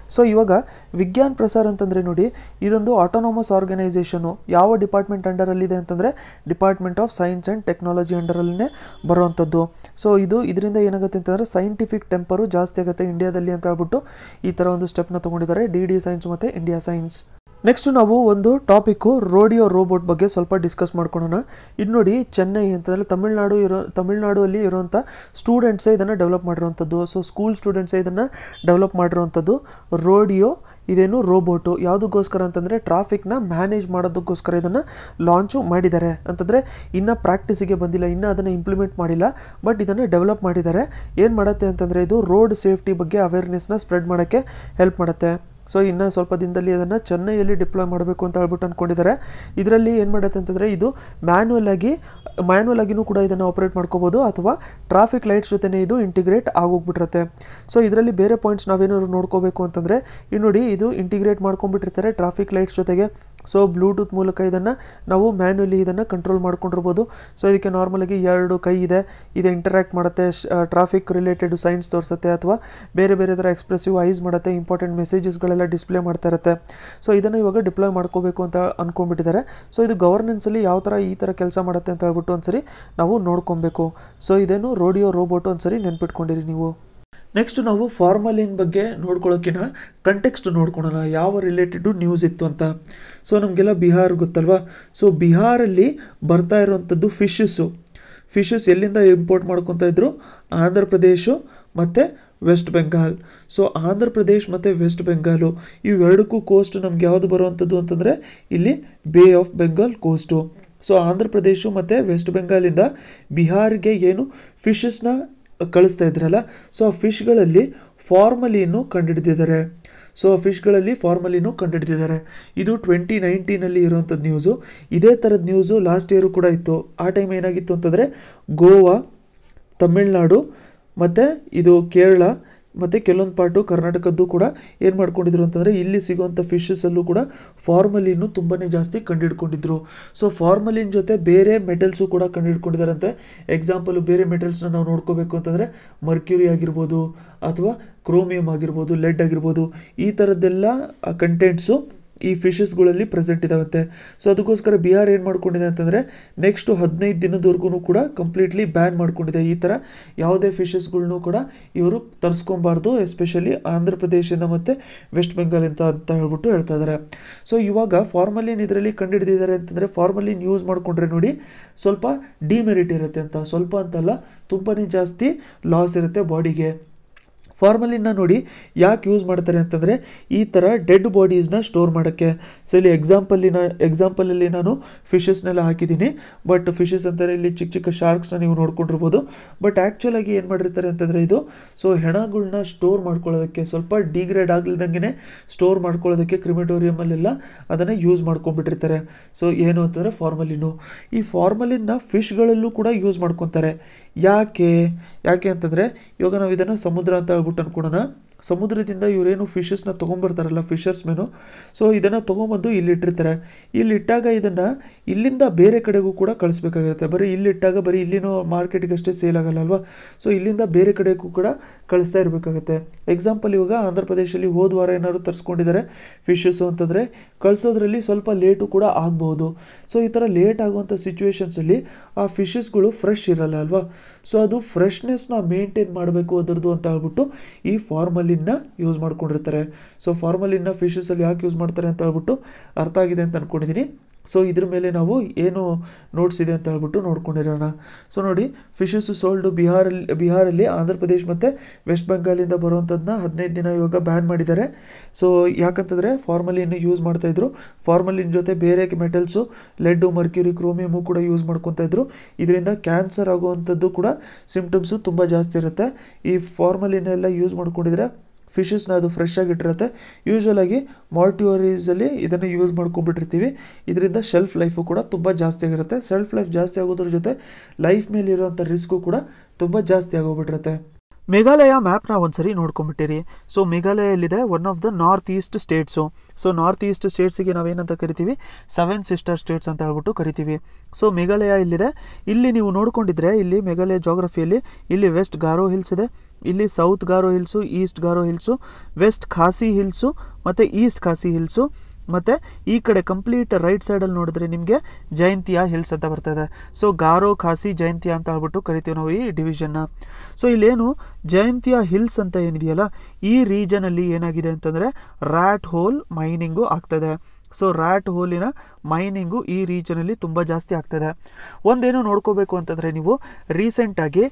ಸೊ ಇವಾಗ ವಿಜ್ಞಾನ್ ಪ್ರಸಾರ್ ಅಂತಂದರೆ ನೋಡಿ ಇದೊಂದು ಆಟೋನಾಮಸ್ ಆರ್ಗನೈಸೇಷನು ಯಾವ ಡಿಪಾರ್ಟ್ಮೆಂಟ್ ಅಂಡರಲ್ಲಿದೆ ಅಂತಂದರೆ department of science and technology ಅಂಡರಲ್ಲೇ ಬರುವಂಥದ್ದು ಸೊ ಇದು ಇದರಿಂದ ಏನಾಗುತ್ತೆ ಅಂತಂದರೆ ಸೈಂಟಿಫಿಕ್ ಟೆಂಪರು ಜಾಸ್ತಿ ಆಗುತ್ತೆ ಇಂಡಿಯಾದಲ್ಲಿ ಅಂತ ಹೇಳ್ಬಿಟ್ಟು ಈ ಥರ ಒಂದು ಸ್ಟೆಪ್ನ ತೊಗೊಂಡಿದ್ದಾರೆ ಡಿ ಡಿ ಸೈನ್ಸ್ ಮತ್ತು ಇಂಡಿಯಾ ಸೈನ್ಸ್ ನೆಕ್ಸ್ಟ್ ನಾವು ಒಂದು ಟಾಪಿಕ್ಕು ರೋಡಿಯೋ ರೋಬೋಟ್ ಬಗ್ಗೆ ಸ್ವಲ್ಪ ಡಿಸ್ಕಸ್ ಮಾಡ್ಕೊಳ್ಳೋಣ ಇದು ನೋಡಿ ಚೆನ್ನೈ ಅಂತಂದರೆ ತಮಿಳ್ನಾಡು ಇರೋ ತಮಿಳ್ನಾಡು ಅಲ್ಲಿ ಇರುವಂಥ ಸ್ಟೂಡೆಂಟ್ಸೇ ಇದನ್ನು ಡೆವಲಪ್ ಮಾಡಿರುವಂಥದ್ದು ಸೊ ಸ್ಕೂಲ್ ಸ್ಟೂಡೆಂಟ್ಸೇ ಇದನ್ನು ಡೆವಲಪ್ ಮಾಡಿರುವಂಥದ್ದು ರೋಡಿಯೋ ಇದೇನು ರೋಬೋಟು ಯಾವುದಕ್ಕೋಸ್ಕರ ಅಂತಂದರೆ ಟ್ರಾಫಿಕ್ನ ಮ್ಯಾನೇಜ್ ಮಾಡೋದಕ್ಕೋಸ್ಕರ ಇದನ್ನು ಲಾಂಚು ಮಾಡಿದ್ದಾರೆ ಅಂತಂದರೆ ಇನ್ನೂ ಪ್ರಾಕ್ಟೀಸಿಗೆ ಬಂದಿಲ್ಲ ಇನ್ನೂ ಅದನ್ನು ಇಂಪ್ಲಿಮೆಂಟ್ ಮಾಡಿಲ್ಲ ಬಟ್ ಇದನ್ನು ಡೆವಲಪ್ ಮಾಡಿದ್ದಾರೆ ಏನು ಮಾಡುತ್ತೆ ಅಂತಂದರೆ ಇದು ರೋಡ್ ಸೇಫ್ಟಿ ಬಗ್ಗೆ ಅವೇರ್ನೆಸ್ನ ಸ್ಪ್ರೆಡ್ ಮಾಡೋಕ್ಕೆ ಹೆಲ್ಪ್ ಮಾಡುತ್ತೆ ಸೊ ಇನ್ನು ಸ್ವಲ್ಪ ದಿನದಲ್ಲಿ ಅದನ್ನು ಚೆನ್ನೈಯಲ್ಲಿ ಡಿಪ್ಲಾಯ್ ಮಾಡಬೇಕು ಅಂತ ಹೇಳ್ಬಿಟ್ಟು ಅಂದ್ಕೊಂಡಿದ್ದಾರೆ ಇದರಲ್ಲಿ ಏನು ಮಾಡುತ್ತೆ ಅಂತಂದರೆ ಇದು ಮ್ಯಾನ್ಯಲ್ ಆಗಿ ಮ್ಯಾನ್ಯಲ್ ಆಗಿನೂ ಕೂಡ ಇದನ್ನು ಆಪ್ರೇಟ್ ಮಾಡ್ಕೋಬೋದು ಅಥವಾ ಟ್ರಾಫಿಕ್ ಲೈಟ್ಸ್ ಜೊತೆನೇ ಇದು ಇಂಟಿಗ್ರೇಟ್ ಆಗೋಗ್ಬಿಟ್ಟಿರುತ್ತೆ ಸೊ ಇದರಲ್ಲಿ ಬೇರೆ ಪಾಯಿಂಟ್ಸ್ ನಾವೇನಾದ್ರು ನೋಡ್ಕೋಬೇಕು ಅಂತಂದರೆ ಈ ನೋಡಿ ಇದು ಇಂಟಿಗ್ರೇಟ್ ಮಾಡ್ಕೊಂಡ್ಬಿಟ್ಟಿರ್ತಾರೆ ಟ್ರಾಫಿಕ್ ಲೈಟ್ಸ್ ಜೊತೆಗೆ ಸೊ ಬ್ಲೂಟೂತ್ ಮೂಲಕ ಇದನ್ನು ನಾವು ಮ್ಯಾನ್ಯಲಿ ಇದನ್ನು ಕಂಟ್ರೋಲ್ ಮಾಡ್ಕೊಂಡಿರ್ಬೋದು ಸೊ ಇದಕ್ಕೆ ನಾರ್ಮಲಾಗಿ ಎರಡು ಕೈ ಇದೆ ಇದು ಇಂಟರಾಕ್ಟ್ ಮಾಡುತ್ತೆ ಟ್ರಾಫಿಕ್ ರಿಲೇಟೆಡ್ ಸೈನ್ಸ್ ತೋರಿಸುತ್ತೆ ಅಥವಾ ಬೇರೆ ಬೇರೆ ಥರ ಎಕ್ಸ್ಪ್ರೆಸಿವ್ ಐಸ್ ಮಾಡುತ್ತೆ ಇಂಪಾರ್ಟೆಂಟ್ ಮೆಸೇಜಸ್ಗಳೆಲ್ಲ ಡಿಸ್ಪ್ಲೇ ಮಾಡ್ತಾ ಇರುತ್ತೆ ಸೊ ಇದನ್ನು ಇವಾಗ ಡಿಪ್ಲಾಯ್ ಮಾಡ್ಕೋಬೇಕು ಅಂತ ಅಂದ್ಕೊಂಡ್ಬಿಟ್ಟಿದ್ದಾರೆ ಸೊ ಇದು ಗವರ್ನೆನ್ಸಲ್ಲಿ ಯಾವ ಥರ ಈ ಥರ ಕೆಲಸ ಮಾಡುತ್ತೆ ಅಂತ ಹೇಳ್ಬಿಟ್ಟು ಒಂದ್ಸರಿ ನಾವು ನೋಡ್ಕೊಬೇಕು ಸೊ ಇದೇನು ರೋಡಿಯೋ ರೋಬೋಟು ಒಂದ್ಸರಿ ನೆನ್ಪಿಟ್ಕೊಂಡಿರಿ ನೀವು ನೆಕ್ಸ್ಟ್ ನಾವು ಫಾರ್ಮಲಿನ್ ಬಗ್ಗೆ ನೋಡ್ಕೊಳ್ಳೋಕ್ಕಿಂತ ಕಂಟೆಕ್ಸ್ಟ್ ನೋಡ್ಕೊಳೋಣ ಯಾವ ರಿಲೇಟೆಡು ನ್ಯೂಸ್ ಇತ್ತು ಅಂತ ಸೊ ನಮಗೆಲ್ಲ ಬಿಹಾರ್ ಗೊತ್ತಲ್ವಾ ಸೊ ಬಿಹಾರಲ್ಲಿ ಬರ್ತಾ ಇರುವಂಥದ್ದು ಫಿಶಸ್ಸು ಫಿಶಸ್ ಎಲ್ಲಿಂದ ಇಂಪೋರ್ಟ್ ಮಾಡ್ಕೊತಾ ಇದ್ರು ಆಂಧ್ರ ಪ್ರದೇಶ ಮತ್ತು ವೆಸ್ಟ್ ಬೆಂಗಾಲ್ ಸೊ ಆಂಧ್ರ ಪ್ರದೇಶ್ ಮತ್ತು ವೆಸ್ಟ್ ಬೆಂಗಾಲು ಇವೆರಡಕ್ಕೂ ಕೋಸ್ಟ್ ನಮ್ಗೆ ಯಾವುದು ಬರುವಂಥದ್ದು ಅಂತಂದರೆ ಇಲ್ಲಿ ಬೇ ಆಫ್ ಬೆಂಗಾಲ್ ಕೋಸ್ಟು ಸೊ ಆಂಧ್ರ ಪ್ರದೇಶ ಮತ್ತು ವೆಸ್ಟ್ ಬೆಂಗಾಲಿಂದ ಬಿಹಾರ್ಗೆ ಏನು ಫಿಶಸ್ನ ಕಳಿಸ್ತಾ ಇದ್ರಲ್ಲ ಸೊ ಆ ಫಿಶ್ಗಳಲ್ಲಿ ಫಾರ್ಮಲಿಯನ್ನು ಕಂಡುಹಿಡಿದಿದ್ದಾರೆ ಸೊ ಆ ಫಿಶ್ಗಳಲ್ಲಿ ಫಾರ್ಮಲಿನು ಕಂಡುಹಿಡಿದಿದ್ದಾರೆ ಇದು ಟ್ವೆಂಟಿ ನೈನ್ಟೀನಲ್ಲಿ ಇರುವಂಥದ್ದು ನ್ಯೂಸು ಇದೇ ಥರದ ನ್ಯೂಸು ಲಾಸ್ಟ್ ಇಯರು ಕೂಡ ಇತ್ತು ಆ ಟೈಮ್ ಏನಾಗಿತ್ತು ಅಂತಂದರೆ ಗೋವಾ ತಮಿಳ್ನಾಡು ಮತ್ತು ಇದು ಕೇರಳ ಮತ್ತು ಕೆಲವೊಂದು ಪಾರ್ಟು ಕರ್ನಾಟಕದ್ದು ಕೂಡ ಏನು ಮಾಡ್ಕೊಂಡಿದ್ರು ಅಂತಂದರೆ ಇಲ್ಲಿ ಸಿಗುವಂಥ ಫಿಶಸಲ್ಲೂ ಕೂಡ ಫಾರ್ಮಲಿನ್ನು ತುಂಬಾ ಜಾಸ್ತಿ ಕಂಡುಹಿಡ್ಕೊಂಡಿದ್ರು ಸೊ ಫಾರ್ಮಲಿನ್ ಜೊತೆ ಬೇರೆ ಮೆಟಲ್ಸು ಕೂಡ ಕಂಡುಹಿಡ್ಕೊಂಡಿದ್ದಾರಂತೆ ಎಕ್ಸಾಂಪಲು ಬೇರೆ ಮೆಟಲ್ಸ್ನ ನಾವು ನೋಡ್ಕೋಬೇಕು ಅಂತಂದರೆ ಮರ್ಕ್ಯೂರಿ ಆಗಿರ್ಬೋದು ಅಥವಾ ಕ್ರೋಮಿಯಂ ಆಗಿರ್ಬೋದು ಲೆಡ್ ಆಗಿರ್ಬೋದು ಈ ಥರದ್ದೆಲ್ಲ ಕಂಟೆಂಟ್ಸು ಈ ಫಿಶಸ್ಗಳಲ್ಲಿ ಪ್ರೆಸೆಂಟ್ ಇದಾವಂತೆ ಸೊ ಅದಕ್ಕೋಸ್ಕರ ಬಿಹಾರ್ ಏನು ಮಾಡ್ಕೊಂಡಿದೆ ಅಂತಂದರೆ ನೆಕ್ಸ್ಟು ಹದಿನೈದು ದಿನದವರೆಗೂ ಕೂಡ ಕಂಪ್ಲೀಟ್ಲಿ ಬ್ಯಾನ್ ಮಾಡ್ಕೊಂಡಿದೆ ಈ ಥರ ಯಾವುದೇ ಫಿಶಸ್ಗಳ್ನೂ ಕೂಡ ಇವರು ತರಿಸ್ಕೊಬಾರ್ದು ಎಸ್ಪೆಷಲಿ ಆಂಧ್ರ ಪ್ರದೇಶದಿಂದ ಮತ್ತು ವೆಸ್ಟ್ ಬೆಂಗಾಲ್ ಅಂತ ಅಂತ ಹೇಳ್ಬಿಟ್ಟು ಹೇಳ್ತಾ ಇದ್ದಾರೆ ಸೊ ಇವಾಗ ಫಾರ್ಮಲಿನ್ ಇದರಲ್ಲಿ ಕಂಡುಹಿಡಿದಿದ್ದಾರೆ ಅಂತಂದರೆ ಫಾರ್ಮಲಿನ್ ಯೂಸ್ ಮಾಡಿಕೊಂಡ್ರೆ ನೋಡಿ ಸ್ವಲ್ಪ ಡಿಮೆರಿಟ್ ಇರುತ್ತೆ ಅಂತ ಸ್ವಲ್ಪ ಅಂತಲ್ಲ ತುಂಬಾ ಜಾಸ್ತಿ ಲಾಸ್ ಇರುತ್ತೆ ಬಾಡಿಗೆ ಫಾರ್ಮಲಿನ ನೋಡಿ ಯಾಕೆ ಯೂಸ್ ಮಾಡ್ತಾರೆ ಅಂತಂದರೆ ಈ ಥರ ಡೆಡ್ ಬಾಡೀಸ್ನ ಸ್ಟೋರ್ ಮಾಡೋಕ್ಕೆ ಸೊ ಇಲ್ಲಿ ಎಕ್ಸಾಂಪಲ್ಲಿನ ಎಕ್ಸಾಂಪಲಲ್ಲಿ ನಾನು ಫಿಶಸ್ನೆಲ್ಲ ಹಾಕಿದ್ದೀನಿ ಬಟ್ ಫಿಶಸ್ ಅಂತಾರೆ ಇಲ್ಲಿ ಚಿಕ್ಕ ಚಿಕ್ಕ ಶಾರ್ಕ್ಸ್ನ ನೀವು ನೋಡ್ಕೊಂಡಿರ್ಬೋದು ಬಟ್ ಆ್ಯಕ್ಚುಲಾಗಿ ಏನು ಮಾಡಿರ್ತಾರೆ ಅಂತಂದರೆ ಇದು ಸೊ ಹೆಣಗಳನ್ನ ಸ್ಟೋರ್ ಮಾಡ್ಕೊಳ್ಳೋದಕ್ಕೆ ಸ್ವಲ್ಪ ಡಿಗ್ರೇಡ್ ಆಗಲಿದ್ದಂಗೆ ಸ್ಟೋರ್ ಮಾಡ್ಕೊಳ್ಳೋದಕ್ಕೆ ಕ್ರಿಮಿಟೋರಿಯಮಲ್ಲೆಲ್ಲ ಅದನ್ನು ಯೂಸ್ ಮಾಡ್ಕೊಂಡ್ಬಿಟ್ಟಿರ್ತಾರೆ ಸೊ ಏನು ಅಂತಂದರೆ ಫಾರ್ಮಲಿನು ಈ ಫಾರ್ಮಲಿನ್ನ ಫಿಶ್ಗಳಲ್ಲೂ ಕೂಡ ಯೂಸ್ ಮಾಡ್ಕೊತಾರೆ ಯಾಕೆ ಯಾಕೆ ಅಂತಂದರೆ ಇವಾಗ ನಾವು ಇದನ್ನು ಸಮುದ್ರ ಅಂತ ಹೇಳ್ಬಿಟ್ಟು ಅನ್ಕೊಳೋಣ ಸಮುದ್ರದಿಂದ ಇವರೇನು ಫಿಶಸ್ನ ತೊಗೊಂಬರ್ತಾರಲ್ಲ ಫಿಶರ್ಸ್ ಮೆನು ಸೊ ಇದನ್ನು ತೊಗೊಂಬಂದು ಇಲ್ಲಿಟ್ಟಿರ್ತಾರೆ ಇಲ್ಲಿಟ್ಟಾಗ ಇದನ್ನು ಇಲ್ಲಿಂದ ಬೇರೆ ಕಡೆಗೂ ಕೂಡ ಕಳಿಸ್ಬೇಕಾಗಿರುತ್ತೆ ಬರೀ ಇಲ್ಲಿಟ್ಟಾಗ ಬರೀ ಇಲ್ಲಿನೂ ಮಾರ್ಕೆಟಿಗೆ ಅಷ್ಟೇ ಸೇಲ್ ಆಗಲ್ಲ ಅಲ್ವಾ ಸೊ ಇಲ್ಲಿಂದ ಬೇರೆ ಕಡೆಗೂ ಕೂಡ ಕಳಿಸ್ತಾ ಇರಬೇಕಾಗತ್ತೆ ಎಕ್ಸಾಂಪಲ್ ಇವಾಗ ಆಂಧ್ರ ಪ್ರದೇಶದಲ್ಲಿ ಹೋದ ವಾರ ಏನಾದ್ರು ತರಿಸ್ಕೊಂಡಿದ್ದಾರೆ ಫಿಶಸ್ಸು ಅಂತಂದರೆ ಕಳಿಸೋದ್ರಲ್ಲಿ ಸ್ವಲ್ಪ ಲೇಟು ಕೂಡ ಆಗ್ಬೋದು ಸೊ ಈ ಥರ ಲೇಟ್ ಆಗುವಂಥ ಸಿಚುವೇಶನ್ಸಲ್ಲಿ ಆ ಫಿಶಸ್ಗಳು ಫ್ರೆಶ್ ಇರಲ್ಲ ಅಲ್ವಾ ಸೊ ಅದು ಫ್ರೆಶ್ನೆಸ್ನ ಮೇಂಟೈನ್ ಮಾಡಬೇಕು ಅದರದ್ದು ಅಂತ ಹೇಳ್ಬಿಟ್ಟು ಈ ಫಾರ್ಮಲಿನ್ನ ಯೂಸ್ ಮಾಡ್ಕೊಂಡಿರ್ತಾರೆ ಸೊ ಫಾರ್ಮಲಿನ್ನ ಫಿಶಸಲ್ಲಿ ಯಾಕೆ ಯೂಸ್ ಮಾಡ್ತಾರೆ ಅಂತ ಹೇಳ್ಬಿಟ್ಟು ಅರ್ಥ ಆಗಿದೆ ಅಂತ ಅಂದ್ಕೊಂಡಿದ್ದೀನಿ ಸೊ ಇದ್ರ ಮೇಲೆ ನಾವು ಏನು ನೋಟ್ಸ್ ಇದೆ ಅಂತ ಹೇಳ್ಬಿಟ್ಟು ನೋಡ್ಕೊಂಡಿರೋಣ ಸೊ ನೋಡಿ ಫಿಶಸ್ ಸೋಲ್ಡು ಬಿಹಾರಲ್ಲಿ ಬಿಹಾರಲ್ಲಿ ಆಂಧ್ರ ಪ್ರದೇಶ್ ಮತ್ತು ವೆಸ್ಟ್ ಬೆಂಗಾಲಿಂದ ಬರುವಂಥದ್ದನ್ನ ಹದಿನೈದು ದಿನ ಇವಾಗ ಬ್ಯಾನ್ ಮಾಡಿದ್ದಾರೆ ಸೊ ಯಾಕಂತಂದರೆ ಫಾರ್ಮಲಿನ್ ಯೂಸ್ ಮಾಡ್ತಾಯಿದ್ರು ಫಾರ್ಮಲಿನ್ ಜೊತೆ ಬೇರೆ ಮೆಟಲ್ಸು ಲೆಡ್ಡು ಮರ್ಕ್ಯೂರಿ ಕ್ರೋಮಿಯಮು ಕೂಡ ಯೂಸ್ ಮಾಡ್ಕೊತಾ ಇದ್ರು ಇದರಿಂದ ಕ್ಯಾನ್ಸರ್ ಆಗುವಂಥದ್ದು ಕೂಡ ಸಿಮ್ಟಮ್ಸು ತುಂಬ ಜಾಸ್ತಿ ಇರುತ್ತೆ ಈ ಫಾರ್ಮಲಿನ್ ಎಲ್ಲ ಯೂಸ್ ಮಾಡ್ಕೊಂಡಿದ್ರೆ ಫಿಶಸ್ನ ಅದು ಫ್ರೆಶ್ ಆಗಿಟ್ಟಿರುತ್ತೆ ಯೂಶ್ವಲಾಗಿ ಮಾರ್ಟ್ಯೂರೀಸಲ್ಲಿ ಇದನ್ನು ಯೂಸ್ ಮಾಡ್ಕೊಂಡ್ಬಿಟ್ಟಿರ್ತೀವಿ ಇದರಿಂದ ಶೆಲ್ಫ್ ಲೈಫು ಕೂಡ ತುಂಬ ಜಾಸ್ತಿ ಆಗಿರುತ್ತೆ ಶೆಲ್ಫ್ ಲೈಫ್ ಜಾಸ್ತಿ ಆಗೋದ್ರ ಜೊತೆ ಲೈಫ್ ಮೇಲೆ ಇರೋವಂಥ ರಿಸ್ಕು ಕೂಡ ತುಂಬ ಜಾಸ್ತಿ ಆಗೋಗ್ಬಿಟ್ಟಿರುತ್ತೆ ಮೇಘಾಲಯ ಮ್ಯಾಪ್ನ ಒಂದ್ಸರಿ ನೋಡ್ಕೊಂಬಿಟ್ಟಿರಿ ಸೊ ಮೇಘಾಲಯ ಎಲ್ಲಿದೆ one of the north east states so north east ಸ್ಟೇಟ್ಸಿಗೆ ನಾವೇನಂತ ಕರಿತೀವಿ ಸೆವೆನ್ ಸಿಸ್ಟರ್ ಸ್ಟೇಟ್ಸ್ ಅಂತ ಹೇಳ್ಬಿಟ್ಟು ಕರಿತೀವಿ ಸೊ ಮೇಘಾಲಯ ಇಲ್ಲಿದೆ ಇಲ್ಲಿ ನೀವು ನೋಡ್ಕೊಂಡಿದ್ರೆ ಇಲ್ಲಿ ಮೇಘಾಲಯ ಜಾಗ್ರಫಿಯಲ್ಲಿ ಇಲ್ಲಿ ವೆಸ್ಟ್ ಗಾರೋ ಹಿಲ್ಸ್ ಇದೆ ಇಲ್ಲಿ South Garo Hills East Garo Hills West Khasi Hills ಮತ್ತು ಈಸ್ಟ್ ಖಾಸಿ ಹಿಲ್ಸು ಮತ್ತು ಈ ಕಡೆ ಕಂಪ್ಲೀಟ್ ರೈಟ್ ಸೈಡಲ್ಲಿ ನೋಡಿದ್ರೆ ನಿಮಗೆ ಜಯಂತಿಯಾ ಹಿಲ್ಸ್ ಅಂತ ಬರ್ತದೆ ಸೊ ಗಾರೋ ಖಾಸಿ ಜಯಂತಿಯಾ ಅಂತ ಹೇಳ್ಬಿಟ್ಟು ಕರಿತೀವಿ ನಾವು ಈ ಡಿವಿಷನ್ನ ಸೊ ಇಲ್ಲೇನು ಜಯಂತಿಯಾ ಹಿಲ್ಸ್ ಅಂತ ಏನಿದೆಯಲ್ಲ ಈ ರೀಜನಲ್ಲಿ ಏನಾಗಿದೆ ಅಂತಂದರೆ ರ್ಯಾಟ್ ಹೋಲ್ ಮೈನಿಂಗು ಆಗ್ತದೆ ಸೊ ರ್ಯಾಟ್ ಹೋಲಿನ ಮೈನಿಂಗು ಈ ರೀಜನಲ್ಲಿ ತುಂಬ ಜಾಸ್ತಿ ಆಗ್ತದೆ ಒಂದೇನು ನೋಡ್ಕೋಬೇಕು ಅಂತಂದರೆ ನೀವು ರೀಸೆಂಟಾಗಿ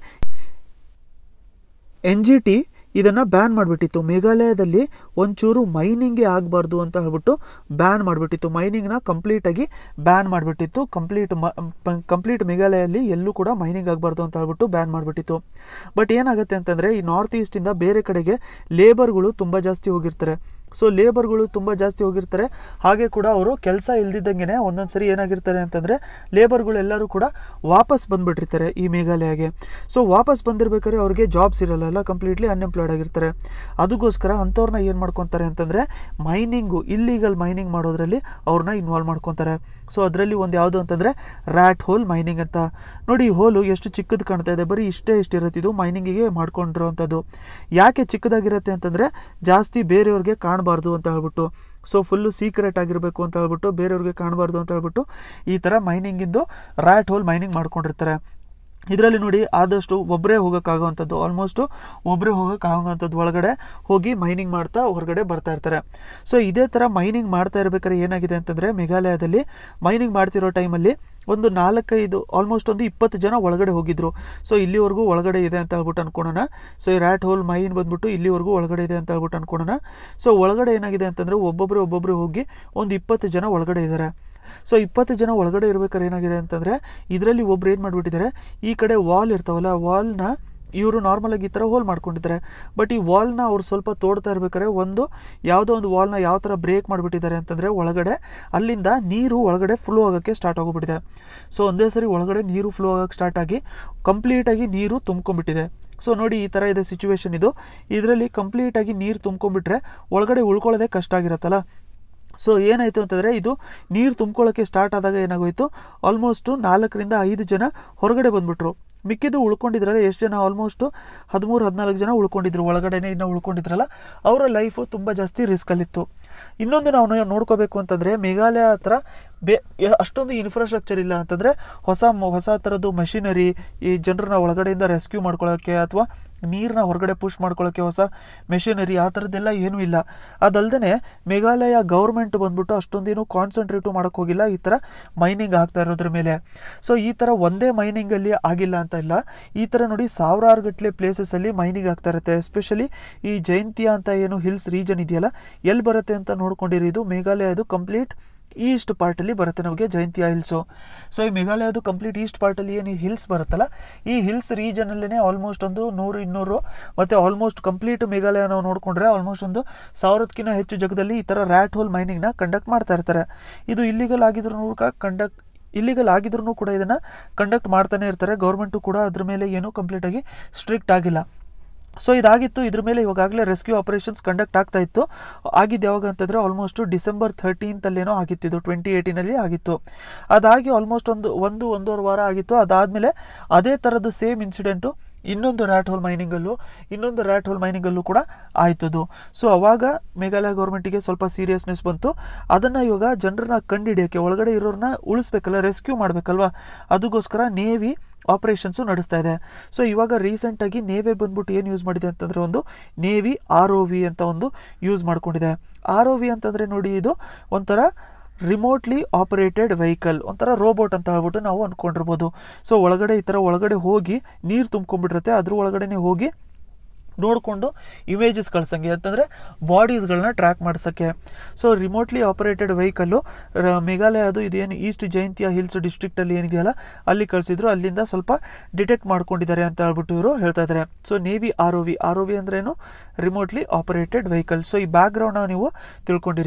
ಎನ್ ಜಿ ಟಿ ಇದನ್ನು ಬ್ಯಾನ್ ಮಾಡಿಬಿಟ್ಟಿತ್ತು ಮೇಘಾಲಯದಲ್ಲಿ ಒಂಚೂರು ಮೈನಿಂಗೇ ಆಗಬಾರ್ದು ಅಂತ ಹೇಳ್ಬಿಟ್ಟು ಬ್ಯಾನ್ ಮಾಡಿಬಿಟ್ಟಿತ್ತು ಮೈನಿಂಗ್ನ ಕಂಪ್ಲೀಟಾಗಿ ಬ್ಯಾನ್ ಮಾಡಿಬಿಟ್ಟಿತ್ತು ಕಂಪ್ಲೀಟ್ ಮ ಕಂಪ್ಲೀಟ್ ಮೇಘಾಲಯಲ್ಲಿ ಎಲ್ಲೂ ಕೂಡ ಮೈನಿಂಗ್ ಆಗಬಾರ್ದು ಅಂತ ಹೇಳ್ಬಿಟ್ಟು ಬ್ಯಾನ್ ಮಾಡಿಬಿಟ್ಟಿತ್ತು ಬಟ್ ಏನಾಗುತ್ತೆ ಅಂತಂದರೆ ಈ ನಾರ್ತ್ ಈಸ್ಟಿಂದ ಬೇರೆ ಕಡೆಗೆ ಲೇಬರ್ಗಳು ತುಂಬ ಜಾಸ್ತಿ ಹೋಗಿರ್ತಾರೆ ಸೊ ಲೇಬರ್ಗಳು ತುಂಬ ಜಾಸ್ತಿ ಹೋಗಿರ್ತಾರೆ ಹಾಗೆ ಕೂಡ ಅವರು ಕೆಲಸ ಇಲ್ದಿದ್ದಂಗೆ ಒಂದೊಂದು ಸರಿ ಏನಾಗಿರ್ತಾರೆ ಅಂತಂದರೆ ಲೇಬರ್ಗಳು ಎಲ್ಲರೂ ಕೂಡ ವಾಪಸ್ ಬಂದುಬಿಟ್ಟಿರ್ತಾರೆ ಈ ಮೇಘಾಲಯಗೆ ಸೊ ವಾಪಸ್ ಬಂದಿರ್ಬೇಕಾದ್ರೆ ಅವ್ರಿಗೆ ಜಾಬ್ಸ್ ಇರಲ್ಲ ಎಲ್ಲ ಕಂಪ್ಲೀಟ್ಲಿ ಅನ್ಎಂಪ್ಲಾಯ್ಡ್ ಆಗಿರ್ತಾರೆ ಅದಕ್ಕೋಸ್ಕರ ಅಂಥವ್ರನ್ನ ಏನು ಮಾಡ್ಕೊತಾರೆ ಅಂತಂದರೆ ಮೈನಿಂಗು ಇಲ್ಲೀಗಲ್ ಮೈನಿಂಗ್ ಮಾಡೋದ್ರಲ್ಲಿ ಅವ್ರನ್ನ ಇನ್ವಾಲ್ವ್ ಮಾಡ್ಕೊತಾರೆ ಸೊ ಅದರಲ್ಲಿ ಒಂದು ಯಾವುದು ಅಂತಂದರೆ ರ್ಯಾಟ್ ಹೋಲ್ ಮೈನಿಂಗ್ ಅಂತ ನೋಡಿ ಈ ಹೋಲು ಎಷ್ಟು ಚಿಕ್ಕದು ಕಾಣ್ತಾ ಇದೆ ಬರೀ ಇಷ್ಟೇ ಇಷ್ಟು ಇರುತ್ತೆ ಇದು ಮೈನಿಂಗಿಗೆ ಮಾಡ್ಕೊಂಡಿರೋವಂಥದ್ದು ಯಾಕೆ ಚಿಕ್ಕದಾಗಿರುತ್ತೆ ಅಂತಂದರೆ ಜಾಸ್ತಿ ಬೇರೆಯವ್ರಿಗೆ ಕಾಣಬಾರ್ದು ಅಂತ ಹೇಳ್ಬಿಟ್ಟು ಸೊ ಫುಲ್ಲು ಸೀಕ್ರೆಟ್ ಆಗಿರಬೇಕು ಅಂತ ಹೇಳ್ಬಿಟ್ಟು ಬೇರೆಯವ್ರಿಗೆ ಕಾಣಬಾರ್ದು ಅಂತ ಹೇಳ್ಬಿಟ್ಟು ಈ ಥರ ಮೈನಿಂಗಿಂದು ರ್ಯಾಟ್ ಹೋಲ್ ಮೈನಿಂಗ್ ಮಾಡ್ಕೊಂಡಿರ್ತಾರೆ ಇದರಲ್ಲಿ ನೋಡಿ ಆದಷ್ಟು ಒಬ್ಬರೇ ಹೋಗೋಕ್ಕಾಗೋವಂಥದ್ದು ಆಲ್ಮೋಸ್ಟು ಒಬ್ಬರೇ ಹೋಗೋಕ್ಕಾಗೋವಂಥದ್ದು ಒಳಗಡೆ ಹೋಗಿ ಮೈನಿಂಗ್ ಮಾಡ್ತಾ ಹೊರಗಡೆ ಬರ್ತಾ ಇರ್ತಾರೆ ಸೊ ಇದೇ ಥರ ಮೈನಿಂಗ್ ಮಾಡ್ತಾ ಇರಬೇಕಾದ್ರೆ ಏನಾಗಿದೆ ಅಂತಂದರೆ ಮೇಘಾಲಯದಲ್ಲಿ ಮೈನಿಂಗ್ ಮಾಡ್ತಿರೋ ಟೈಮಲ್ಲಿ ಒಂದು ನಾಲ್ಕೈದು ಆಲ್ಮೋಸ್ಟ್ ಒಂದು ಇಪ್ಪತ್ತು ಜನ ಒಳಗಡೆ ಹೋಗಿದ್ರು ಸೊ ಇಲ್ಲಿವರೆಗೂ ಒಳಗಡೆ ಇದೆ ಅಂತ ಹೇಳ್ಬಿಟ್ಟು ಅನ್ಕೊಳೋಣ ಸೊ ಈ ರ್ಯಾಟ್ ಹೋಲ್ ಮೈನ್ ಬಂದ್ಬಿಟ್ಟು ಇಲ್ಲಿವರೆಗೂ ಒಳಗಡೆ ಇದೆ ಅಂತ ಹೇಳ್ಬಿಟ್ಟು ಅನ್ಕೊಳೋಣ ಸೊ ಒಳಗಡೆ ಏನಾಗಿದೆ ಅಂತಂದರೆ ಒಬ್ಬೊಬ್ಬರು ಒಬ್ಬೊಬ್ಬರು ಹೋಗಿ ಒಂದು ಇಪ್ಪತ್ತು ಜನ ಒಳಗಡೆ ಇದ್ದಾರೆ ಸೊ ಇಪ್ಪತ್ತು ಜನ ಒಳಗಡೆ ಇರ್ಬೇಕಾದ್ರೆ ಏನಾಗಿದೆ ಅಂತಂದರೆ ಇದರಲ್ಲಿ ಒಬ್ರು ಏನು ಮಾಡಿಬಿಟ್ಟಿದ್ದಾರೆ ಈ ಕಡೆ ವಾಲ್ ಇರ್ತಾವಲ್ಲ ವಾಲ್ನ ಇವರು ನಾರ್ಮಲಾಗಿ ಈ ಥರ ಹೋಲ್ ಮಾಡ್ಕೊಂಡಿದ್ದಾರೆ ಬಟ್ ಈ ವಾಲ್ನ ಅವ್ರು ಸ್ವಲ್ಪ ತೋಡ್ತಾ ಇರ್ಬೇಕಾದ್ರೆ ಒಂದು ಯಾವುದೋ ಒಂದು ವಾಲ್ನ ಯಾವ ಥರ ಬ್ರೇಕ್ ಮಾಡಿಬಿಟ್ಟಿದ್ದಾರೆ ಅಂತಂದರೆ ಒಳಗಡೆ ಅಲ್ಲಿಂದ ನೀರು ಒಳಗಡೆ ಫ್ಲೋ ಆಗೋಕ್ಕೆ ಸ್ಟಾರ್ಟ್ ಆಗೋಗ್ಬಿಟ್ಟಿದೆ ಸೊ ಒಂದೇ ಸರಿ ಒಳಗಡೆ ನೀರು ಫ್ಲೋ ಆಗೋಕ್ಕೆ ಸ್ಟಾರ್ಟ್ ಆಗಿ ಕಂಪ್ಲೀಟಾಗಿ ನೀರು ತುಂಬ್ಕೊಂಡ್ಬಿಟ್ಟಿದೆ ಸೊ ನೋಡಿ ಈ ಥರ ಇದೆ ಸಿಚುವೇಶನ್ ಇದು ಇದರಲ್ಲಿ ಕಂಪ್ಲೀಟಾಗಿ ನೀರು ತುಂಬ್ಕೊಂಡ್ಬಿಟ್ರೆ ಒಳಗಡೆ ಉಳ್ಕೊಳ್ಳೋದೇ ಕಷ್ಟ ಆಗಿರತ್ತಲ್ಲ ಸೊ ಏನಾಯಿತು ಅಂತಂದರೆ ಇದು ನೀರು ತುಂಬ್ಕೊಳ್ಳೋಕ್ಕೆ ಸ್ಟಾರ್ಟ್ ಆದಾಗ ಏನಾಗೋಯಿತು ಆಲ್ಮೋಸ್ಟು ನಾಲ್ಕರಿಂದ ಐದು ಜನ ಹೊರಗಡೆ ಬಂದ್ಬಿಟ್ರು ಮಿಕ್ಕಿದ್ದು ಉಳ್ಕೊಂಡಿದ್ರಲ್ಲ ಎಷ್ಟು ಜನ ಆಲ್ಮೋಸ್ಟು ಹದಿಮೂರು ಹದಿನಾಲ್ಕು ಜನ ಉಳ್ಕೊಂಡಿದ್ರು ಒಳಗಡೆನೇ ಇನ್ನೂ ಉಳ್ಕೊಂಡಿದ್ರಲ್ಲ ಅವರ ಲೈಫು ತುಂಬ ಜಾಸ್ತಿ ರಿಸ್ಕಲ್ಲಿತ್ತು ಇನ್ನೊಂದು ನಾವು ನೋಡ್ಕೋಬೇಕು ಅಂತಂದರೆ ಮೇಘಾಲಯ ಹತ್ರ ಬೇ ಅಷ್ಟೊಂದು ಇನ್ಫ್ರಾಸ್ಟ್ರಕ್ಚರ್ ಇಲ್ಲ ಅಂತಂದರೆ ಹೊಸ ಹೊಸ ಥರದ್ದು ಮಷಿನರಿ ಈ ಜನರನ್ನ ಒಳಗಡೆಯಿಂದ ರೆಸ್ಕ್ಯೂ ಮಾಡ್ಕೊಳ್ಳೋಕ್ಕೆ ಅಥವಾ ನೀರನ್ನ ಹೊರಗಡೆ ಪುಷ್ ಮಾಡ್ಕೊಳ್ಳೋಕ್ಕೆ ಹೊಸ ಮೆಷಿನರಿ ಆ ಥರದ್ದೆಲ್ಲ ಏನೂ ಇಲ್ಲ ಅದಲ್ಲದೆ ಮೇಘಾಲಯ ಗೌರ್ಮೆಂಟ್ ಬಂದ್ಬಿಟ್ಟು ಅಷ್ಟೊಂದೇನು ಕಾನ್ಸಂಟ್ರೇಟು ಮಾಡೋಕ್ಕೆ ಹೋಗಿಲ್ಲ ಈ ಥರ ಮೈನಿಂಗ್ ಆಗ್ತಾ ಇರೋದ್ರ ಮೇಲೆ ಸೊ ಈ ಥರ ಒಂದೇ ಮೈನಿಂಗಲ್ಲಿ ಆಗಿಲ್ಲ ಅಂತ ಇಲ್ಲ ಈ ಥರ ನೋಡಿ ಸಾವಿರಾರು ಗಟ್ಟಲೆ ಪ್ಲೇಸಸಲ್ಲಿ ಮೈನಿಂಗ್ ಆಗ್ತಾ ಇರುತ್ತೆ ಎಸ್ಪೆಷಲಿ ಈ ಜಯಂತಿಯಾ ಅಂತ ಏನು ಹಿಲ್ಸ್ ರೀಜನ್ ಇದೆಯಲ್ಲ ಎಲ್ಲಿ ಬರುತ್ತೆ ಅಂತ ನೋಡ್ಕೊಂಡಿರಿ ಇದು ಮೇಘಾಲಯದು ಕಂಪ್ಲೀಟ್ ಈಸ್ಟ್ ಪಾರ್ಟಲ್ಲಿ ಬರುತ್ತೆ ನಮಗೆ ಜಯಂತಿಯಾ ಹಿಲ್ಸು ಸೊ ಈ ಮೇಘಾಲಯದು ಕಂಪ್ಲೀಟ್ ಈಸ್ಟ್ ಪಾರ್ಟಲ್ಲಿ ಏನು ಹಿಲ್ಸ್ ಬರುತ್ತಲ್ಲ ಈ ಹಿಲ್ಸ್ ರೀಜನಲ್ಲೇ ಆಲ್ಮೋಸ್ಟ್ ಒಂದು ನೂರು ಇನ್ನೂರು ಮತ್ತು ಆಲ್ಮೋಸ್ಟ್ ಕಂಪ್ಲೀಟ್ ಮೇಘಾಲಯ ನಾವು ನೋಡಿಕೊಂಡ್ರೆ ಆಲ್ಮೋಸ್ಟ್ ಒಂದು ಸಾವಿರದಕ್ಕಿಂತ ಹೆಚ್ಚು ಜಾಗದಲ್ಲಿ ಈ ಥರ ರ್ಯಾಟ್ ಹೋಲ್ ಮೈನಿಂಗ್ನ ಕಂಡಕ್ಟ್ ಮಾಡ್ತಾ ಇರ್ತಾರೆ ಇದು ಇಲ್ಲಿಗಲ್ ಆಗಿದ್ರು ಕಂಡಕ್ಟ್ ಇಲ್ಲಿಗಲ್ ಆಗಿದ್ರು ಕೂಡ ಇದನ್ನು ಕಂಡಕ್ಟ್ ಮಾಡ್ತಾನೆ ಇರ್ತಾರೆ ಗೌರ್ಮೆಂಟು ಕೂಡ ಅದ್ರ ಮೇಲೆ ಏನೂ ಕಂಪ್ಲೀಟಾಗಿ ಸ್ಟ್ರಿಕ್ಟ್ ಆಗಿಲ್ಲ ಸೊ ಇದಾಗಿತ್ತು ಇದ್ರ ಮೇಲೆ ಇವಾಗಲೇ ರೆಸ್ಕ್ಯೂ ಆಪರೇಷನ್ಸ್ ಕಂಡಕ್ಟ್ ಆಗ್ತಾ ಇತ್ತು ಆಗಿದ್ದು ಯಾವಾಗ ಅಂತಂದರೆ ಆಲ್ಮೋಸ್ಟ್ ಡಿಸೆಂಬರ್ ಥರ್ಟೀನ್ತಲ್ಲೇನೋ ಆಗಿತ್ತು ಇದು ಟ್ವೆಂಟಿ ಏಯ್ಟೀನಲ್ಲಿ ಆಗಿತ್ತು ಅದಾಗಿ ಆಲ್ಮೋಸ್ಟ್ ಒಂದು ಒಂದು ಒಂದೂವರೆ ವಾರ ಆಗಿತ್ತು ಅದಾದಮೇಲೆ ಅದೇ ಥರದ್ದು ಸೇಮ್ ಇನ್ಸಿಡೆಂಟು ಇನ್ನೊಂದು ರ್ಯಾಟ್ ಹೋಲ್ ಮೈನಿಂಗಲ್ಲೂ ಇನ್ನೊಂದು ರ್ಯಾಟ್ ಹೋಲ್ ಮೈನಿಂಗಲ್ಲೂ ಕೂಡ ಆಯ್ತದು ಸೊ ಅವಾಗ ಮೇಘಾಲಯ ಗೌರ್ಮೆಂಟಿಗೆ ಸ್ವಲ್ಪ ಸೀರಿಯಸ್ನೆಸ್ ಬಂತು ಅದನ್ನು ಇವಾಗ ಜನರನ್ನ ಕಂಡುಹಿಡಿಯೋಕ್ಕೆ ಒಳಗಡೆ ಇರೋರನ್ನ ಉಳಿಸ್ಬೇಕಲ್ಲ ರೆಸ್ಕ್ಯೂ ಮಾಡಬೇಕಲ್ವಾ ಅದಕ್ಕೋಸ್ಕರ ನೇವಿ ಆಪರೇಷನ್ಸು ನಡೆಸ್ತಾ ಇದೆ ಸೊ ಇವಾಗ ರೀಸೆಂಟಾಗಿ ನೇವಿ ಬಂದ್ಬಿಟ್ಟು ಏನು ಯೂಸ್ ಮಾಡಿದೆ ಅಂತಂದರೆ ಒಂದು ನೇವಿ ಆರ್ ಒ ವಿ ಅಂತ ಒಂದು ಯೂಸ್ ಮಾಡ್ಕೊಂಡಿದೆ ಆರ್ ಒ ವಿ ಅಂತಂದರೆ ನೋಡಿ ಇದು ಒಂಥರ ರಿಮೋಟ್ಲಿ ಆಪರೇಟೆಡ್ ವೆಹಿಕಲ್ ಒಂಥರ ರೋಬೋಟ್ ಅಂತ ಹೇಳ್ಬಿಟ್ಟು ನಾವು ಅಂದ್ಕೊಂಡಿರ್ಬೋದು ಸೊ ಒಳಗಡೆ ಈ ಥರ ಒಳಗಡೆ ಹೋಗಿ ನೀರು ತುಂಬ್ಕೊಂಡ್ಬಿಟ್ಟಿರುತ್ತೆ ಅದ್ರ ಒಳಗಡೆನೆ ಹೋಗಿ ನೋಡಿಕೊಂಡು ಇಮೇಜಸ್ ಕಳ್ಸಂಗೆ ಅಂತಂದರೆ ಬಾಡೀಸ್ಗಳನ್ನ ಟ್ರ್ಯಾಕ್ ಮಾಡ್ಸೋಕ್ಕೆ so remotely operated vehicle Meghalaya ಅದು ಇದೇನು ಈಸ್ಟ್ ಜಯಂತಿಯಾ ಹಿಲ್ಸ್ ಡಿಸ್ಟ್ರಿಕ್ಟಲ್ಲಿ ಏನಿದೆಯಲ್ಲ ಅಲ್ಲಿ ಕಳಿಸಿದ್ರು ಅಲ್ಲಿಂದ ಸ್ವಲ್ಪ ಡಿಟೆಕ್ಟ್ ಮಾಡ್ಕೊಂಡಿದ್ದಾರೆ ಅಂತ ಹೇಳ್ಬಿಟ್ಟು ಇವರು ಹೇಳ್ತಾ ಇದ್ದಾರೆ so navy R O V R O V ಅಂದ್ರೇನು ರಿಮೋಟ್ಲಿ ಆಪರೇಟೆಡ್ ವೆಹಿಕಲ್ ಸೊ ಈ ಬ್ಯಾಕ್ಗ್ರೌಂಡ್ನ ನೀವು ತಿಳ್ಕೊಂಡಿರಿ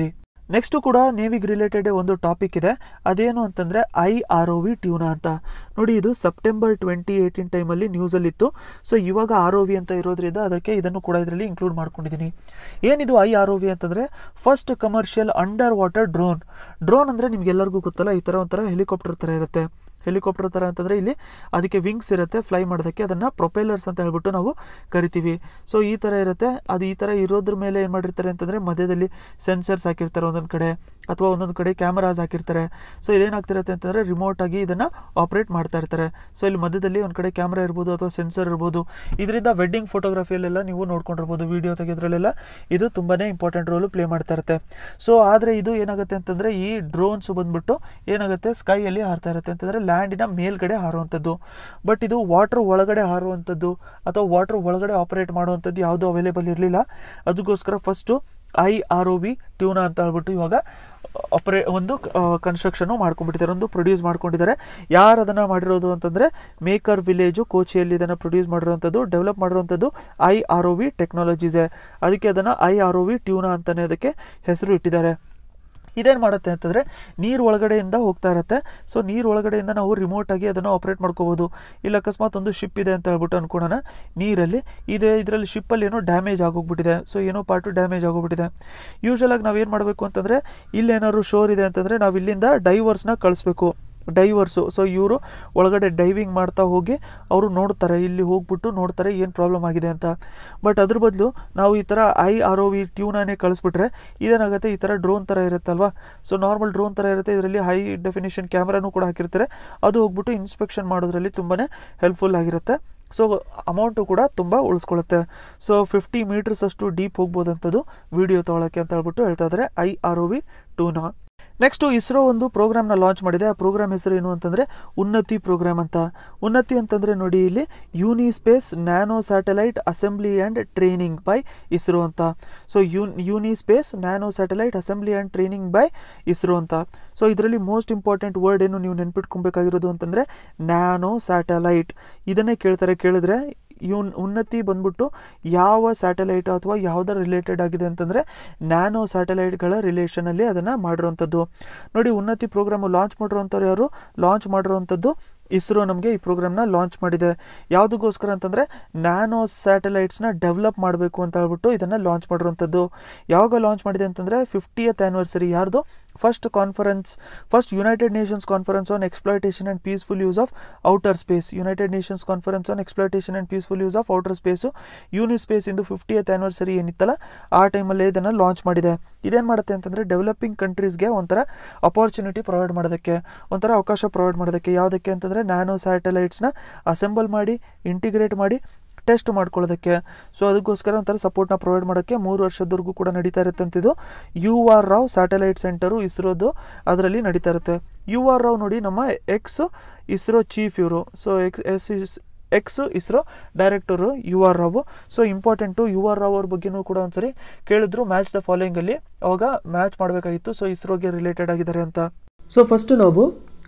ನೆಕ್ಸ್ಟು ಕೂಡ ನೇವಿಗೆ ರಿಲೇಟೆಡ್ ಒಂದು ಟಾಪಿಕ್ ಇದೆ ಅದೇನು ಅಂತಂದರೆ I R O V tuna ಅಂತ ನೋಡಿ ಇದು ಸೆಪ್ಟೆಂಬರ್ ಟ್ವೆಂಟಿ ಏಯ್ಟೀನ್ ಟೈಮಲ್ಲಿ ನ್ಯೂಸಲ್ಲಿತ್ತು ಸೊ ಇವಾಗ ಆರ್ ಒ ವಿ ಅಂತ ಇರೋದ್ರಿಂದ ಅದಕ್ಕೆ ಇದನ್ನು ಕೂಡ ಇದರಲ್ಲಿ ಇನ್ಕ್ಲೂಡ್ ಮಾಡ್ಕೊಂಡಿದ್ದೀನಿ ಏನಿದು ಐ ಆರ್ ಒ ವಿ ಅಂತಂದರೆ first commercial underwater drone drone ಅಂದರೆ ನಿಮ್ಗೆಲ್ಲರಿಗೂ ಗೊತ್ತಲ್ಲ ಈ ಥರ ಒಂಥರ ಹೆಲಿಕಾಪ್ಟರ್ ಥರ ಇರುತ್ತೆ ಹೆಲಿಕಾಪ್ಟರ್ ಥರ ಅಂತಂದರೆ ಇಲ್ಲಿ ಅದಕ್ಕೆ ವಿಂಗ್ಸ್ ಇರುತ್ತೆ ಫ್ಲೈ ಮಾಡೋದಕ್ಕೆ ಅದನ್ನು ಪ್ರೊಪೆಲ್ಲರ್ಸ್ ಅಂತ ಹೇಳ್ಬಿಟ್ಟು ನಾವು ಕರಿತೀವಿ ಸೊ ಈ ಥರ ಇರುತ್ತೆ ಅದು ಈ ಥರ ಇರೋದ್ರ ಮೇಲೆ ಏನು ಮಾಡಿರ್ತಾರೆ ಅಂತಂದರೆ ಮಧ್ಯದಲ್ಲಿ ಸೆನ್ಸರ್ಸ್ ಹಾಕಿರ್ತಾರೆ ಒಂದೊಂದು ಕಡೆ ಅಥವಾ ಒಂದೊಂದು ಕಡೆ ಕ್ಯಾಮರಾಸ್ ಹಾಕಿರ್ತಾರೆ ಸೊ ಇದೇನಾಗ್ತಿರುತ್ತೆ ಅಂತಂದರೆ ರಿಮೋಟಾಗಿ ಇದನ್ನು ಆಪ್ರೇಟ್ ಮಾಡ್ತಾ ಇರ್ತಾರೆ ಸೊ ಇಲ್ಲಿ ಮಧ್ಯದಲ್ಲಿ ಒಂದು ಕಡೆ ಕ್ಯಾಮ್ರಾ ಇರ್ಬೋದು ಅಥವಾ ಸೆನ್ಸರ್ ಇರ್ಬೋದು ಇದರಿಂದ ವೆಡ್ಡಿಂಗ್ ಫೋಟೋಗ್ರಫಿಯಲ್ಲೆಲ್ಲ ನೀವು ನೋಡ್ಕೊಂಡಿರ್ಬೋದು ವಿಡಿಯೋ ತೆಗೆದ್ರಲ್ಲೆಲ್ಲ ಇದು ತುಂಬಾ ಇಂಪಾರ್ಟೆಂಟ್ ರೋಲು ಪ್ಲೇ ಮಾಡ್ತಾ ಇರುತ್ತೆ ಸೊ ಆದರೆ ಇದು ಏನಾಗುತ್ತೆ ಅಂತಂದರೆ ಈ ಡ್ರೋನ್ಸ್ ಬಂದ್ಬಿಟ್ಟು ಏನಾಗುತ್ತೆ ಸ್ಕೈಯಲ್ಲಿ ಹಾರ್ತಾ ಇರುತ್ತೆ ಅಂತಂದರೆ ಲ್ಯಾಂಡಿನ ಮೇಲ್ಗಡೆ ಹಾರುವಂಥದ್ದು ಬಟ್ ಇದು ವಾಟ್ರ್ ಒಳಗಡೆ ಹಾರುವಂಥದ್ದು ಅಥವಾ ವಾಟ್ರ್ ಒಳಗಡೆ ಆಪರೇಟ್ ಮಾಡುವಂಥದ್ದು ಯಾವುದೂ ಅವೈಲೇಬಲ್ ಇರಲಿಲ್ಲ ಅದಕ್ಕೋಸ್ಕರ first I R O V tuna ಅಂತ ಹೇಳ್ಬಿಟ್ಟು ಇವಾಗ ಆಪರೇ ಒಂದು ಕನ್ಸ್ಟ್ರಕ್ಷನು ಮಾಡ್ಕೊಂಡ್ಬಿಟ್ಟಿದ್ದಾರೆ ಒಂದು ಪ್ರೊಡ್ಯೂಸ್ ಮಾಡ್ಕೊಂಡಿದ್ದಾರೆ ಯಾರು ಅದನ್ನು ಮಾಡಿರೋದು ಅಂತಂದರೆ ಮೇಕರ್ ವಿಲೇಜು ಕೋಚಿಯಲ್ಲಿ ಇದನ್ನು ಪ್ರೊಡ್ಯೂಸ್ ಮಾಡಿರೋವಂಥದ್ದು ಡೆವಲಪ್ ಮಾಡಿರೋವಂಥದ್ದು ಐ ಆರ್ ಒ ವಿ ಟೆಕ್ನಾಲಜೀಸೇ ಅದಕ್ಕೆ ಅದನ್ನು I R O V tuna ಅಂತಲೇ ಅದಕ್ಕೆ ಹೆಸರು ಇಟ್ಟಿದ್ದಾರೆ ಇದೇನು ಮಾಡುತ್ತೆ ಅಂತಂದರೆ ನೀರು ಒಳಗಡೆಯಿಂದ ಹೋಗ್ತಾ ಇರುತ್ತೆ ಸೊ ನೀರು ಒಳಗಡೆಯಿಂದ ನಾವು ರಿಮೋಟಾಗಿ ಅದನ್ನು ಆಪ್ರೇಟ್ ಮಾಡ್ಕೋಬೋದು ಇಲ್ಲ ಅಕಸ್ಮಾತ್ ಒಂದು ಶಿಪ್ ಇದೆ ಅಂತ ಹೇಳ್ಬಿಟ್ಟು ಅನ್ಕೊಳ್ಳೋಣ ನೀರಲ್ಲಿ ಇದೆ ಇದರಲ್ಲಿ ಶಿಪ್ಪಲ್ಲಿ ಏನೋ ಡ್ಯಾಮೇಜ್ ಆಗೋಗ್ಬಿಟ್ಟಿದೆ ಸೊ ಏನೋ ಪಾರ್ಟು ಡ್ಯಾಮೇಜ್ ಆಗೋಗ್ಬಿಟ್ಟಿದೆ ಯೂಶ್ವಲಾಗಿ ನಾವೇನು ಮಾಡಬೇಕು ಅಂತಂದರೆ ಇಲ್ಲೇನಾದ್ರು ಶೋರ್ ಇದೆ ಅಂತಂದರೆ ನಾವು ಇಲ್ಲಿಂದ ಡೈವರ್ಸ್ನ ಕಳಿಸ್ಬೇಕು ಡೈವರ್ಸು ಸೊ ಇವರು ಒಳಗಡೆ ಡೈವಿಂಗ್ ಮಾಡ್ತಾ ಹೋಗಿ ಅವರು ನೋಡ್ತಾರೆ ಇಲ್ಲಿ ಹೋಗ್ಬಿಟ್ಟು ನೋಡ್ತಾರೆ ಏನು ಪ್ರಾಬ್ಲಮ್ ಆಗಿದೆ ಅಂತ ಬಟ್ ಅದ್ರ ಬದಲು ನಾವು ಈ ಥರ ಐ ಆರ್ ಒ ವಿ ಟ್ಯೂನಾನೇ ಕಳಿಸ್ಬಿಟ್ರೆ ಇದೇನಾಗುತ್ತೆ ಈ ಥರ ಡ್ರೋನ್ ಥರ ಇರುತ್ತಲ್ವಾ ಸೊ ನಾರ್ಮಲ್ ಡ್ರೋನ್ ಥರ ಇರುತ್ತೆ ಇದರಲ್ಲಿ ಹೈ ಡೆಫಿನೇಷನ್ ಕ್ಯಾಮ್ರಾನೂ ಕೂಡ ಹಾಕಿರ್ತಾರೆ ಅದು ಹೋಗ್ಬಿಟ್ಟು ಇನ್ಸ್ಪೆಕ್ಷನ್ ಮಾಡೋದ್ರಲ್ಲಿ ತುಂಬಾ ಹೆಲ್ಪ್ಫುಲ್ ಆಗಿರುತ್ತೆ ಸೊ ಅಮೌಂಟು ಕೂಡ ತುಂಬ ಉಳಿಸ್ಕೊಳ್ಳುತ್ತೆ ಸೊ ಫಿಫ್ಟಿ ಮೀಟರ್ಸ್ ಅಷ್ಟು ಡೀಪ್ ಹೋಗ್ಬೋದಂಥದ್ದು ವಿಡಿಯೋ ತೊಗೊಳಕ್ಕೆ ಅಂತ ಹೇಳ್ಬಿಟ್ಟು ಹೇಳ್ತಾ ಇದ್ದಾರೆ I R O V tuna next ISRO ಒಂದು ಪ್ರೋಗ್ರಾಮ್ನ ಲಾಂಚ್ ಮಾಡಿದೆ ಆ ಪ್ರೋಗ್ರಾಮ್ ಹೆಸರು ಏನು ಅಂತಂದರೆ ಉನ್ನತಿ ಪ್ರೋಗ್ರಾಮ್ ಅಂತ ಉನ್ನತಿ ಅಂತಂದರೆ ನೋಡಿ ಇಲ್ಲಿ Unispace nano satellite assembly and training by ISRO ಅಂತ ಸೊ ಯೂನ್ Unispace nano satellite assembly and training by ISRO ಅಂತ ಸೊ ಇದರಲ್ಲಿ ಮೋಸ್ಟ್ ಇಂಪಾರ್ಟೆಂಟ್ ವರ್ಡ್ ಏನು ನೀವು ನೆನ್ಪಿಟ್ಕೊಬೇಕಾಗಿರೋದು ಅಂತಂದರೆ ನ್ಯಾನೋ ಸ್ಯಾಟಲೈಟ್ ಇದನ್ನೇ ಕೇಳ್ತಾರೆ ಕೇಳಿದ್ರೆ ಇವನ್ ಉನ್ನತಿ ಬಂದ್ಬಿಟ್ಟು ಯಾವ ಸ್ಯಾಟಲೈಟ್ ಅಥವಾ ಯಾವುದರ ರಿಲೇಟೆಡ್ ಆಗಿದೆ ಅಂತಂದರೆ ನ್ಯಾನೋ ಸ್ಯಾಟಲೈಟ್ಗಳ ರಿಲೇಷನಲ್ಲಿ ಅದನ್ನು ಮಾಡಿರೋವಂಥದ್ದು ನೋಡಿ ಉನ್ನತಿ ಪ್ರೋಗ್ರಾಮು ಲಾಂಚ್ ಮಾಡಿರೋವಂಥವ್ರು ಯಾರು ಲಾಂಚ್ ಮಾಡಿರೋವಂಥದ್ದು ಇಸ್ರೋ ನಮಗೆ ಈ ಪ್ರೋಗ್ರಾಮ್ನ ಲಾಂಚ್ ಮಾಡಿದೆ ಯಾವುದಕ್ಕೋಸ್ಕರ ಅಂತಂದರೆ ನ್ಯಾನೋ ಸ್ಯಾಟಲೈಟ್ಸ್ನ ಡೆವಲಪ್ ಮಾಡಬೇಕು ಅಂತ ಹೇಳ್ಬಿಟ್ಟು ಇದನ್ನು ಲಾಂಚ್ ಮಾಡಿರೋವಂಥದ್ದು ಯಾವಾಗ ಲಾಂಚ್ ಮಾಡಿದೆ ಅಂತಂದರೆ ಫಿಫ್ಟಿಯತ್ ಆ್ಯನಿವರ್ಸರಿ ಯಾರ್ದು first conference first United Nations conference on exploitation and peaceful use of outer space United Nations conference on exploitation and peaceful use of outer space Unispace ಇಂದು ಫಿಫ್ಟಿಯತ್ ಆ್ಯನಿವರ್ಸರಿ ಏನಿತ್ತಲ್ಲ ಆ ಟೈಮಲ್ಲೇ ಇದನ್ನು ಲಾಂಚ್ ಮಾಡಿದೆ ಇದೇನು ಮಾಡುತ್ತೆ ಅಂತಂದರೆ ಡೆವಲಪಿಂಗ್ ಕಂಟ್ರೀಸ್ಗೆ ಒಂಥರ ಅಪಾರ್ಚುನಿಟಿ ಪ್ರೊವೈಡ್ ಮಾಡೋದಕ್ಕೆ ಒಂಥರ ಅವಕಾಶ ಪ್ರೊವೈಡ್ ಮಾಡೋದಕ್ಕೆ ಯಾವುದಕ್ಕೆ ಅಂತಂದರೆ ನ್ಯಾನೋ ಸ್ಯಾಟಲೈಟ್ಸ್ನ ಅಸೆಂಬಲ್ ಮಾಡಿ ಇಂಟಿಗ್ರೇಟ್ ಮಾಡಿ ಟೆಸ್ಟ್ ಮಾಡ್ಕೊಳ್ಳೋದಕ್ಕೆ ಸೊ ಅದಕ್ಕೋಸ್ಕರ ಒಂಥರ ಸಪೋರ್ಟ್ನ ಪ್ರೊವೈಡ್ ಮಾಡೋಕ್ಕೆ ಮೂರು ವರ್ಷದವರೆಗೂ ಕೂಡ ನಡೀತಾ ಇರುತ್ತೆ ಅಂತಿದ್ದು U R Rao satellite centre ಇಸ್ರೋದು ಅದರಲ್ಲಿ ನಡೀತಾ ಇರುತ್ತೆ ಯು ಆರ್ ರಾವ್ ನೋಡಿ ನಮ್ಮ ಎಕ್ಸ್ ಇಸ್ರೋ ಚೀಫ್ ಇವರು ಸೊ ಎಕ್ಸ್ ಎಸ್ ಇಸ್ ex ISRO director U R Rao so important U R Rao ಅವ್ರ ಬಗ್ಗೆನೂ ಕೂಡ ಒಂದ್ಸರಿ ಕೇಳಿದ್ರು ಮ್ಯಾಚ್ ದ ಫಾಲೋಯಿಂಗಲ್ಲಿ ಅವಾಗ ಮ್ಯಾಚ್ ಮಾಡಬೇಕಾಗಿತ್ತು ಸೊ ಇಸ್ರೋಗೆ ರಿಲೇಟೆಡ್ ಆಗಿದ್ದಾರೆ ಅಂತ ಸೊ ಫಸ್ಟ್ ನಾವು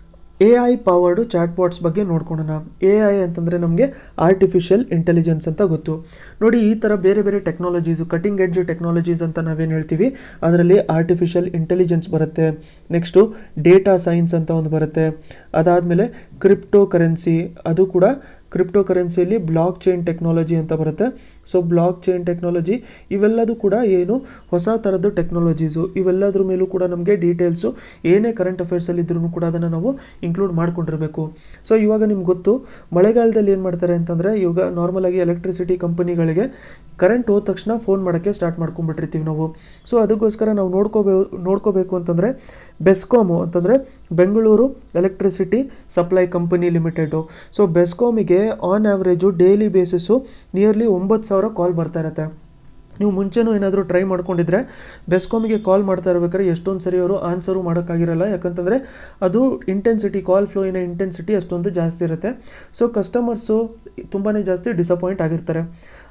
A I powered chat bots ಬಗ್ಗೆ ನೋಡ್ಕೊಳ್ಳೋಣ ಎ ಐ ಅಂತಂದರೆ ನಮಗೆ ಆರ್ಟಿಫಿಷಿಯಲ್ ಇಂಟೆಲಿಜೆನ್ಸ್ ಅಂತ ಗೊತ್ತು ನೋಡಿ ಈ ಥರ ಬೇರೆ ಬೇರೆ ಟೆಕ್ನಾಲಜೀಸು ಕಟಿಂಗ್ ಎಡ್ಜ್ ಟೆಕ್ನಾಲಜೀಸ್ ಅಂತ ನಾವೇನು ಹೇಳ್ತೀವಿ ಅದರಲ್ಲಿ ಆರ್ಟಿಫಿಷಿಯಲ್ ಇಂಟೆಲಿಜೆನ್ಸ್ ಬರುತ್ತೆ ನೆಕ್ಸ್ಟು ಡೇಟಾ ಸೈನ್ಸ್ ಅಂತ ಒಂದು ಬರುತ್ತೆ ಅದಾದಮೇಲೆ ಕ್ರಿಪ್ಟೋ ಕರೆನ್ಸಿ ಅದು ಕೂಡ ಕ್ರಿಪ್ಟೋ ಕರೆನ್ಸಿಯಲ್ಲಿ ಬ್ಲಾಕ್ ಚೈನ್ ಟೆಕ್ನಾಲಜಿ ಅಂತ ಬರುತ್ತೆ ಸೊ ಬ್ಲಾಕ್ ಚೈನ್ ಟೆಕ್ನಾಲಜಿ ಇವೆಲ್ಲದೂ ಕೂಡ ಏನು ಹೊಸ ಥರದ್ದು ಟೆಕ್ನಾಲಜೀಸು ಇವೆಲ್ಲದ್ರ ಮೇಲೂ ಕೂಡ ನಮಗೆ ಡೀಟೇಲ್ಸು ಏನೇ ಕರೆಂಟ್ ಅಫೇರ್ಸಲ್ಲಿ ಇದ್ರೂ ಕೂಡ ಅದನ್ನು ನಾವು ಇನ್ಕ್ಲೂಡ್ ಮಾಡ್ಕೊಂಡಿರಬೇಕು ಸೊ ಇವಾಗ ನಿಮ್ಗೆ ಗೊತ್ತು ಮಳೆಗಾಲದಲ್ಲಿ ಏನು ಮಾಡ್ತಾರೆ ಅಂತಂದರೆ ಇವಾಗ ನಾರ್ಮಲಾಗಿ ಎಲೆಕ್ಟ್ರಿಸಿಟಿ ಕಂಪನಿಗಳಿಗೆ ಕರೆಂಟ್ ಹೋದ ತಕ್ಷಣ ಫೋನ್ ಮಾಡೋಕ್ಕೆ ಸ್ಟಾರ್ಟ್ ಮಾಡ್ಕೊಂಡ್ಬಿಟ್ಟಿರ್ತೀವಿ ನಾವು ಸೊ ಅದಕ್ಕೋಸ್ಕರ ನಾವು ನೋಡ್ಕೋಬೇ ನೋಡ್ಕೋಬೇಕು ಅಂತಂದರೆ ಬೆಸ್ಕಾಮು ಅಂತಂದರೆ Bengaluru electricity supply company limited so ಬೆಸ್ಕಾಮಿಗೆ on average daily basis nearly ಒಂಬತ್ತು ಸಾವಿರ ಕಾಲ್ ಬರ್ತಾ ಇರುತ್ತೆ ನೀವು ಮುಂಚೆನೂ ಏನಾದರೂ ಟ್ರೈ ಮಾಡ್ಕೊಂಡಿದ್ರೆ ಬೆಸ್ಕಾಮಿಗೆ ಕಾಲ್ ಮಾಡ್ತಾ ಇರ್ಬೇಕಾದ್ರೆ ಎಷ್ಟೊಂದು ಸರಿ ಅವರು ಆನ್ಸರು ಮಾಡೋಕ್ಕಾಗಿರಲ್ಲ ಯಾಕಂತಂದರೆ ಅದು ಇಂಟೆನ್ಸಿಟಿ ಕಾಲ್ ಫ್ಲೋಯಿನ ಇಂಟೆನ್ಸಿಟಿ ಅಷ್ಟೊಂದು ಜಾಸ್ತಿ ಇರುತ್ತೆ ಸೊ ಕಸ್ಟಮರ್ಸು ತುಂಬಾ ಜಾಸ್ತಿ ಡಿಸಪಾಯಿಂಟ್ ಆಗಿರ್ತಾರೆ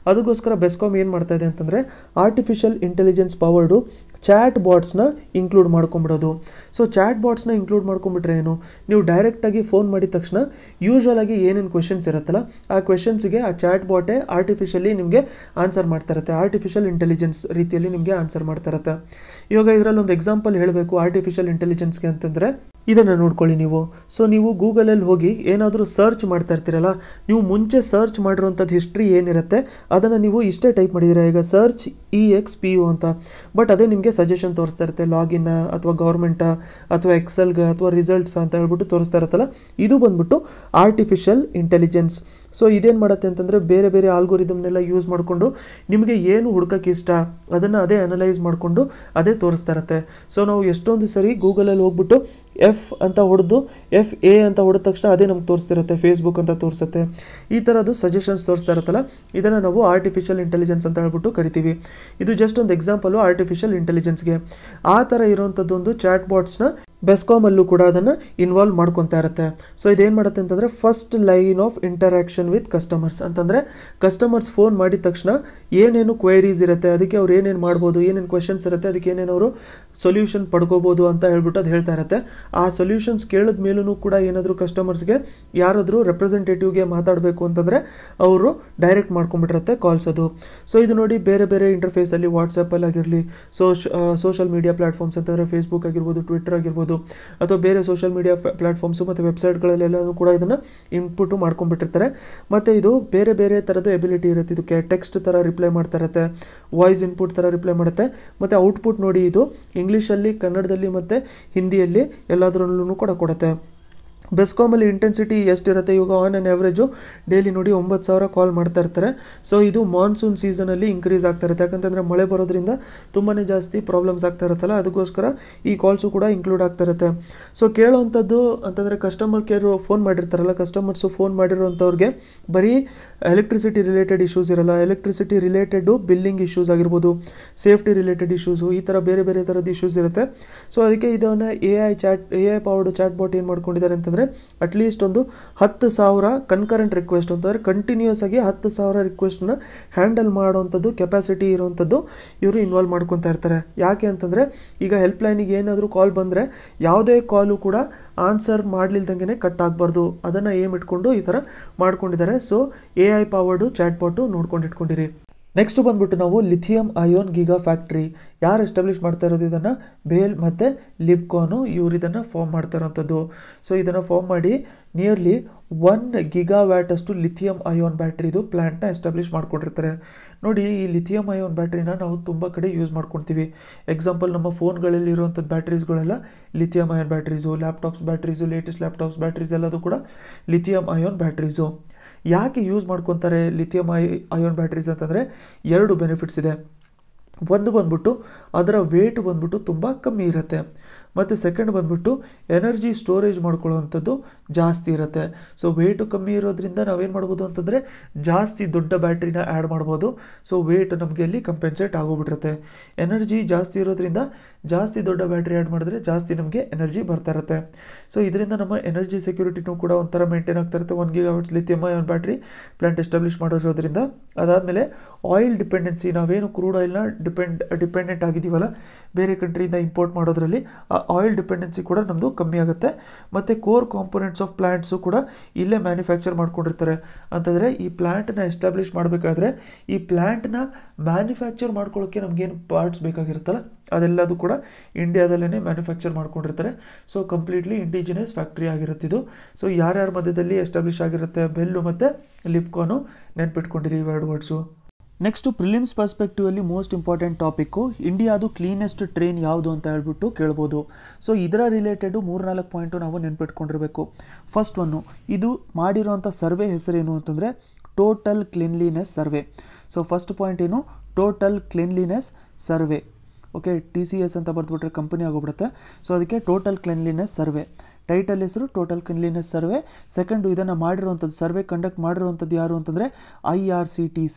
ಅದಕ್ಕೋಸ್ಕರ ಬೆಸ್ಕಾಮ್ ಏನು ಮಾಡ್ತಾ ಇದೆ ಅಂತಂದರೆ ಆರ್ಟಿಫಿಷಿಯಲ್ ಇಂಟೆಲಿಜೆನ್ಸ್ ಪವರ್ಡು ಚಾಟ್ ಬಾಟ್ಸ್ನ ಇನ್ಕ್ಲೂಡ್ ಮಾಡ್ಕೊಂಬಿಡೋದು ಸೊ ಚಾಟ್ ಬಾಟ್ಸ್ನ ಇನ್ಕ್ಲೂಡ್ ಮಾಡ್ಕೊಂಬಿಟ್ರೆ ಏನು ನೀವು ಡೈರೆಕ್ಟಾಗಿ ಫೋನ್ ಮಾಡಿದ ತಕ್ಷಣ ಯೂಶ್ವಲ್ ಆಗಿ ಏನೇನು ಕ್ವೆಶನ್ಸ್ ಇರುತ್ತಲ್ಲ ಆ ಕ್ವೆಶನ್ಸ್ಗೆ ಆ ಚಾಟ್ ಬಾಟೇ ಆರ್ಟಿಫಿಷಿಯಲಿ ನಿಮಗೆ ಆನ್ಸರ್ ಮಾಡ್ತಾ ಇರುತ್ತೆ ಆರ್ಟಿಫಿಷಿಯಲ್ ಇಂಟೆಲಿಜೆನ್ಸ್ ರೀತಿಯಲ್ಲಿ ನಿಮಗೆ ಆನ್ಸರ್ ಮಾಡ್ತಾ ಇರುತ್ತೆ ಇವಾಗ ಇದರಲ್ಲಿ ಒಂದು ಎಕ್ಸಾಂಪಲ್ ಹೇಳಬೇಕು ಆರ್ಟಿಫಿಷಿಯಲ್ ಇಂಟೆಲಿಜೆನ್ಸ್ಗೆ ಅಂತಂದರೆ ಇದನ್ನು ನೋಡ್ಕೊಳ್ಳಿ ನೀವು ಸೊ ನೀವು ಗೂಗಲಲ್ಲಿ ಹೋಗಿ ಏನಾದರೂ ಸರ್ಚ್ ಮಾಡ್ತಾ ಇರ್ತೀರಲ್ಲ ನೀವು ಮುಂಚೆ ಸರ್ಚ್ ಮಾಡಿರೋಂಥದ್ದು ಹಿಸ್ಟ್ರಿ ಏನಿರುತ್ತೆ ಅದನ್ನು ನೀವು ಇಷ್ಟೇ ಟೈಪ್ ಮಾಡಿದ್ದೀರಾ ಈಗ search E X P U ಅಂತ ಬಟ್ ಅದೇ ನಿಮಗೆ ಸಜೆಷನ್ ತೋರಿಸ್ತಾ ಇರುತ್ತೆ ಲಾಗಿನ್ ಅಥವಾ ಗೌರ್ಮೆಂಟಾ ಅಥವಾ ಎಕ್ಸೆಲ್ಗೆ ಅಥವಾ ರಿಸಲ್ಟ್ಸ್ ಅಂತ ಹೇಳ್ಬಿಟ್ಟು ತೋರಿಸ್ತಾ ಇರುತ್ತಲ್ಲ ಇದು ಬಂದ್ಬಿಟ್ಟು ಆರ್ಟಿಫಿಷಿಯಲ್ ಇಂಟೆಲಿಜೆನ್ಸ್ ಸೊ ಇದೇನು ಮಾಡುತ್ತೆ ಅಂತಂದರೆ ಬೇರೆ ಬೇರೆ ಆಲ್ಗೋರಿದಮ್ನೆಲ್ಲ ಯೂಸ್ ಮಾಡಿಕೊಂಡು ನಿಮಗೆ ಏನು ಹುಡ್ಕಕ್ಕೆ ಇಷ್ಟ ಅದನ್ನು ಅದೇ ಅನಲೈಸ್ ಮಾಡಿಕೊಂಡು ಅದೇ ತೋರಿಸ್ತಾ ಇರುತ್ತೆ ಸೊ ನಾವು ಎಷ್ಟೊಂದು ಸರಿ ಗೂಗಲಲ್ಲಿ ಹೋಗ್ಬಿಟ್ಟು ಎಫ್ ಅಂತ ಹೊಡೆದು ಎಫ್ ಎ ಅಂತ ಹೊಡೆದ ತಕ್ಷಣ ಅದೇ ನಮ್ಗೆ ತೋರಿಸ್ತಿರುತ್ತೆ ಫೇಸ್ಬುಕ್ ಅಂತ ತೋರಿಸುತ್ತೆ ಈ ಥರದ್ದು ಸಜೆಷನ್ಸ್ ತೋರಿಸ್ತಾ ಇರುತ್ತಲ್ಲ ಇದನ್ನು ನಾವು ಆರ್ಟಿಫಿಷಿಯಲ್ ಇಂಟೆಲಿಜೆನ್ಸ್ ಅಂತ ಹೇಳ್ಬಿಟ್ಟು ಕರಿತೀವಿ ಇದು ಜಸ್ಟ್ ಒಂದು ಎಕ್ಸಾಂಪಲು ಆರ್ಟಿಫಿಷಿಯಲ್ ಇಂಟೆಲಿಜೆನ್ಸ್ಗೆ ಆ ಥರ ಇರೋವಂಥದ್ದೊಂದು ಚಾಟ್ ಬಾಟ್ಸ್ನ ಬೆಸ್ಕಾಮಲ್ಲೂ ಕೂಡ ಅದನ್ನು ಇನ್ವಾಲ್ವ್ ಮಾಡ್ಕೊತಾ ಇರುತ್ತೆ ಸೊ ಇದೇನು ಮಾಡುತ್ತೆ ಅಂತಂದರೆ first line of interaction with customers ಅಂತಂದರೆ ಕಸ್ಟಮರ್ಸ್ ಫೋನ್ ಮಾಡಿದ ತಕ್ಷಣ ಏನೇನು ಕ್ವೈರೀಸ್ ಇರುತ್ತೆ ಅದಕ್ಕೆ ಅವ್ರು ಏನೇನು ಮಾಡ್ಬೋದು ಏನೇನು ಕ್ವೆಶನ್ಸ್ ಇರುತ್ತೆ ಅದಕ್ಕೆ ಏನೇನು ಅವರು ಸೊಲ್ಯೂಷನ್ ಪಡ್ಕೋಬೋದು ಅಂತ ಹೇಳ್ಬಿಟ್ಟು ಅದು ಹೇಳ್ತಾ ಇರುತ್ತೆ ಆ ಸೊಲ್ಯೂಷನ್ಸ್ ಕೇಳಿದ ಮೇಲೂ ಕೂಡ ಏನಾದರೂ ಕಸ್ಟಮರ್ಸ್ಗೆ ಯಾರಾದರೂ ರೆಪ್ರೆಸೆಂಟೇಟಿವ್ಗೆ ಮಾತಾಡಬೇಕು ಅಂತಂದರೆ ಅವರು ಡೈರೆಕ್ಟ್ ಮಾಡ್ಕೊಂಡ್ಬಿಟ್ಟಿರುತ್ತೆ ಕಾಲ್ಸ್ ಅದು ಸೊ ಇದು ನೋಡಿ ಬೇರೆ ಬೇರೆ ಇಂಟರ್ಫೇಸಲ್ಲಿ ವಾಟ್ಸಪ್ಪಲ್ಲಿ ಆಗಿರಲಿ ಸೋಶ್ ಸೋಷಲ್ ಮೀಡಿಯಾ ಪ್ಲಾಟ್ಫಾರ್ಮ್ಸ್ ಅಂತಂದರೆ ಫೇಸ್ಬುಕ್ ಆಗಿರ್ಬೋದು ಟ್ವಿಟರ್ ಆಗಿರ್ಬೋದು ಅಥವಾ ಬೇರೆ ಸೋಷಿಯಲ್ ಮೀಡಿಯಾ ಪ್ಲಾಟ್ಫಾರ್ಮ್ಸು ಮತ್ತು ವೆಬ್ಸೈಟ್ಗಳಲ್ಲೆಲ್ಲನೂ ಕೂಡ ಇದನ್ನು ಇನ್ಪುಟ್ಟು ಮಾಡ್ಕೊಂಡ್ಬಿಟ್ಟಿರ್ತಾರೆ ಮತ್ತು ಇದು ಬೇರೆ ಬೇರೆ ಥರದ್ದು ಎಬಿಲಿಟಿ ಇರುತ್ತೆ ಇದಕ್ಕೆ ಟೆಕ್ಸ್ಟ್ ಥರ ರಿಪ್ಲೈ ಮಾಡ್ತಾ ಇರುತ್ತೆ ವಾಯ್ಸ್ ಇನ್ಪುಟ್ ಥರ ರಿಪ್ಲೈ ಮಾಡುತ್ತೆ ಮತ್ತು ಔಟ್ಪುಟ್ ನೋಡಿ ಇದು ಇಂಗ್ಲೀಷಲ್ಲಿ ಕನ್ನಡದಲ್ಲಿ ಮತ್ತು ಹಿಂದಿಯಲ್ಲಿ ಎಲ್ಲದರಲ್ಲೂ ಕೂಡ ಕೊಡುತ್ತೆ ಬೆಸ್ಕಾಮಲ್ಲಿ ಇಂಟೆನ್ಸಿಟಿ ಎಷ್ಟಿರುತ್ತೆ ಇವಾಗ ಆನ್ ಆನ್ ಆ್ಯಾವ್ರೇಜು ಡೈಲಿ ನೋಡಿ ಒಂಬತ್ತು ಸಾವಿರ ಕಾಲ್ ಮಾಡ್ತಾ ಇರ್ತಾರೆ ಸೊ ಇದು ಮಾನ್ಸೂನ್ ಸೀಸನಲ್ಲಿ ಇಂಕ್ರೀಸ್ ಆಗ್ತಾ ಇರುತ್ತೆ ಯಾಕಂತಂದರೆ ಮಳೆ ಬರೋದ್ರಿಂದ ತುಂಬಾ ಜಾಸ್ತಿ ಪ್ರಾಬ್ಲಮ್ಸ್ ಆಗ್ತಾ ಇರುತ್ತಲ್ಲ ಅದಕ್ಕೋಸ್ಕರ ಈ ಕಾಲ್ಸು ಕೂಡ ಇನ್ಕ್ಲೂಡ್ ಆಗ್ತಾ ಇರುತ್ತೆ ಸೊ ಕೇಳೋವಂಥದ್ದು ಅಂತಂದರೆ ಕಸ್ಟಮರ್ ಕೇರು ಫೋನ್ ಮಾಡಿರ್ತಾರಲ್ಲ ಕಸ್ಟಮರ್ಸು ಫೋನ್ ಮಾಡಿರೋಂಥವ್ರಿಗೆ ಬರೀ ಎಲೆಕ್ಟ್ರಿಸಿಟಿ ರಿಲೇಟೆಡ್ ಇಶ್ಯೂಸ್ ಇರಲ್ಲ ಎಲೆಕ್ಟ್ರಿಸಿಟಿ ರಿಲೇಟೆಡು ಬಿಲ್ಲಿಂಗ್ ಇಶ್ಯೂಸ್ ಆಗಿರ್ಬೋದು ಸೇಫ್ಟಿ ರಿಲೇಟೆಡ್ ಇಶ್ಯೂಸು ಈ ಥರ ಬೇರೆ ಬೇರೆ ಥರದ ಇಶ್ಯೂಸ್ ಇರುತ್ತೆ ಸೊ ಅದಕ್ಕೆ ಇದನ್ನು A I chat A I powered chat bot ಏನು ಮಾಡ್ಕೊಂಡಿದ್ದಾರೆ ಅಂತಂದರೆ ಅಟ್ಲೀಸ್ಟ್ ಒಂದು ಹತ್ತು ಸಾವಿರ ಕನ್ಕರೆಂಟ್ ರಿಕ್ವೆಸ್ಟ್ ಅಂತಂದರೆ ಕಂಟಿನ್ಯೂಸ್ ಆಗಿ ಹತ್ತು ಸಾವಿರ ರಿಕ್ವೆಸ್ಟ್ನ ಹ್ಯಾಂಡಲ್ ಮಾಡೋವಂಥದ್ದು ಕೆಪಾಸಿಟಿ ಇರೋವಂಥದ್ದು ಇವರು ಇನ್ವಾಲ್ವ್ ಮಾಡ್ಕೊತಾ ಇರ್ತಾರೆ ಯಾಕೆ ಅಂತಂದರೆ ಈಗ ಹೆಲ್ಪ್ಲೈನಿಗೆ ಏನಾದರೂ ಕಾಲ್ ಬಂದರೆ ಯಾವುದೇ ಕಾಲು ಕೂಡ ಆನ್ಸರ್ ಮಾಡಲಿಲ್ದಂಗೆ ಕಟ್ ಆಗಬಾರ್ದು ಅದನ್ನು ಏಮ್ ಇಟ್ಕೊಂಡು ಈ ಥರ ಮಾಡ್ಕೊಂಡಿದ್ದಾರೆ so A I powered chat bot ನೋಡ್ಕೊಂಡು ಇಟ್ಕೊಂಡಿರಿ ನೆಕ್ಸ್ಟ್ ಬಂದ್ಬಿಟ್ಟು ನಾವು ಲಿಥಿಯಂ ಅಯೋನ್ ಗಿಗಾ ಫ್ಯಾಕ್ಟ್ರಿ ಯಾರು ಎಸ್ಟಾಬ್ಲಿಷ್ ಮಾಡ್ತಾ ಇರೋದು ಇದನ್ನು ಬೇಲ್ ಮತ್ತು ಲಿಪ್ಕಾನು ಇವ್ರು ಇದನ್ನು ಫಾರ್ಮ್ ಮಾಡ್ತಾ ಇರೋಂಥದ್ದು ಸೊ ಇದನ್ನು ಫಾರ್ಮ್ ಮಾಡಿ ನಿಯರ್ಲಿ ಒನ್ ಗಿಗಾ ವ್ಯಾಟಷ್ಟು ಲಿಥಿಯಂ ಅಯೋನ್ ಬ್ಯಾಟ್ರಿದು ಪ್ಲ್ಯಾಂಟ್ನ ಎಸ್ಟಾಬ್ಲಿಷ್ ಮಾಡ್ಕೊಂಡಿರ್ತಾರೆ ನೋಡಿ ಈ ಲಿಥಿಯಂ ಅಯೋನ್ ಬ್ಯಾಟ್ರಿನ ನಾವು ತುಂಬ ಕಡೆ ಯೂಸ್ ಮಾಡ್ಕೊತೀವಿ ಎಕ್ಸಾಂಪಲ್ ನಮ್ಮ ಫೋನ್ಗಳಲ್ಲಿ ಇರುವಂಥದ್ದು ಬ್ಯಾಟ್ರೀಸ್ಗಳೆಲ್ಲ lithium ion batteries laptops batteries latest laptops batteries ಎಲ್ಲದು ಕೂಡ ಲಿಥಿಯಂ ಅಯೋನ್ ಬ್ಯಾಟ್ರೀಸು ಯಾಕೆ ಯೂಸ್ ಮಾಡ್ಕೊತಾರೆ ಲಿಥಿಯಂ ಐ ಅಯೋನ್ ಬ್ಯಾಟ್ರೀಸ್ ಅಂತಂದರೆ ಎರಡು ಬೆನಿಫಿಟ್ಸ್ ಇದೆ ಒಂದು ಬಂದ್ಬಿಟ್ಟು ಅದರ ವೇಟ್ ಬಂದ್ಬಿಟ್ಟು ತುಂಬ ಕಮ್ಮಿ ಇರುತ್ತೆ ಮತ್ತು ಸೆಕೆಂಡ್ ಬಂದ್ಬಿಟ್ಟು ಎನರ್ಜಿ ಸ್ಟೋರೇಜ್ ಮಾಡ್ಕೊಳ್ಳೋವಂಥದ್ದು ಜಾಸ್ತಿ ಇರುತ್ತೆ ಸೊ ವೇಟು ಕಮ್ಮಿ ಇರೋದ್ರಿಂದ ನಾವೇನು ಮಾಡ್ಬೋದು ಅಂತಂದರೆ ಜಾಸ್ತಿ ದೊಡ್ಡ ಬ್ಯಾಟ್ರಿನ ಆ್ಯಡ್ ಮಾಡ್ಬೋದು ಸೊ ವೇಟ್ ನಮಗೆ ಅಲ್ಲಿ ಕಂಪೆನ್ಸೇಟ್ ಆಗೋಗ್ಬಿಟ್ಟಿರುತ್ತೆ ಎನರ್ಜಿ ಜಾಸ್ತಿ ಇರೋದ್ರಿಂದ ಜಾಸ್ತಿ ದೊಡ್ಡ ಬ್ಯಾಟ್ರಿ ಆ್ಯಡ್ ಮಾಡಿದ್ರೆ ಜಾಸ್ತಿ ನಮಗೆ ಎನರ್ಜಿ ಬರ್ತಾ ಇರುತ್ತೆ ಸೊ ಇದರಿಂದ ನಮ್ಮ ಎನರ್ಜಿ ಸೆಕ್ಯೂರಿಟಿನೂ ಕೂಡ ಒಂಥರ ಮೇಂಟೈನ್ ಆಗ್ತಾ ಇರುತ್ತೆ one gigawatts lithium ion battery plant establish ಮಾಡಿರೋದ್ರಿಂದ ಅದಾದಮೇಲೆ ಆಯಿಲ್ ಡಿಪೆಂಡೆನ್ಸಿ ನಾವೇನು ಕ್ರೂಡ್ ಆಯಿಲ್ನ ಡಿಪೆಂಡ್ ಡಿಪೆಂಡೆಂಟ್ ಆಗಿದ್ದೀವಲ್ಲ ಬೇರೆ ಕಂಟ್ರಿಯಿಂದ ಇಂಪೋರ್ಟ್ ಮಾಡೋದ್ರಲ್ಲಿ ಆ ಆಯಿಲ್ ಡಿಪೆಂಡೆನ್ಸಿ ಕೂಡ ನಮ್ಮದು ಕಮ್ಮಿ ಆಗುತ್ತೆ ಮತ್ತು ಕೋರ್ ಕಾಂಪೊನೆಂಟ್ಸ್ ಆಫ್ ಪ್ಲ್ಯಾಂಟ್ಸು ಕೂಡ ಇಲ್ಲೇ ಮ್ಯಾನುಫ್ಯಾಕ್ಚರ್ ಮಾಡ್ಕೊಂಡಿರ್ತಾರೆ ಅಂತಂದರೆ ಈ ಪ್ಲ್ಯಾಂಟನ್ನ ಎಸ್ಟಾಬ್ಲಿಷ್ ಮಾಡಬೇಕಾದ್ರೆ ಈ ಪ್ಲ್ಯಾಂಟ್ನ ಮ್ಯಾನುಫ್ಯಾಕ್ಚರ್ ಮಾಡ್ಕೊಳ್ಳೋಕ್ಕೆ ನಮಗೇನು ಪಾರ್ಟ್ಸ್ ಬೇಕಾಗಿರುತ್ತಲ್ಲ ಅದೆಲ್ಲದು ಕೂಡ ಇಂಡಿಯಾದಲ್ಲೇ ಮ್ಯಾನುಫ್ಯಾಕ್ಚರ್ ಮಾಡ್ಕೊಂಡಿರ್ತಾರೆ ಸೊ ಕಂಪ್ಲೀಟ್ಲಿ ಇಂಡಿಜಿನಿಯಸ್ ಫ್ಯಾಕ್ಟ್ರಿ ಆಗಿರುತ್ತಿದ್ದು ಸೊ ಯಾರ್ಯಾರ ಮಧ್ಯದಲ್ಲಿ ಎಸ್ಟಾಬ್ಲಿಷ್ ಆಗಿರುತ್ತೆ ಬೆಲ್ಲು ಮತ್ತು ಲಿಪ್ಕಾನು ನೆನ್ಪಿಟ್ಕೊಂಡಿರಿ ಇವೆರಡು ವರ್ಡ್ಸು ನೆಕ್ಸ್ಟು ಪ್ರಿಲಿಮ್ಸ್ ಪರ್ಸ್ಪೆಕ್ಟಿವಲ್ಲಿ ಮೋಸ್ಟ್ ಇಂಪಾರ್ಟೆಂಟ್ ಟಾಪಿಕ್ಕು ಇಂಡಿಯಾದು ಕ್ಲೀನೆಸ್ಟ್ ಟ್ರೈನ್ ಯಾವುದು ಅಂತ ಹೇಳ್ಬಿಟ್ಟು ಕೇಳ್ಬೋದು ಸೊ ಇದರ ರಿಲೇಟೆಡು ಮೂರ್ನಾಲ್ಕು ಪಾಯಿಂಟು ನಾವು ನೆನ್ಪಿಟ್ಕೊಂಡಿರಬೇಕು ಫಸ್ಟ್ ಒನ್ನು ಇದು ಮಾಡಿರೋಂಥ ಸರ್ವೆ ಹೆಸರೇನು ಅಂತಂದರೆ total cleanliness survey so first point ಏನು total cleanliness survey okay T C S ಅಂತ ಬರೆದ್ಬಿಟ್ರೆ ಕಂಪನಿ ಆಗೋಗ್ಬಿಡುತ್ತೆ ಸೊ ಅದಕ್ಕೆ ಟೋಟಲ್ ಕ್ಲೆನ್ಲಿನೆಸ್ ಸರ್ವೆ ಟೈಟಲ್ ಹೆಸರು ಟೋಟಲ್ ಕ್ಲೆನ್ಲಿನೆಸ್ ಸರ್ವೆ ಸೆಕೆಂಡು ಇದನ್ನು ಮಾಡಿರುವಂಥದ್ದು ಸರ್ವೆ ಕಂಡಕ್ಟ್ ಮಾಡಿರುವಂಥದ್ದು ಯಾರು ಅಂತಂದರೆ I R C T C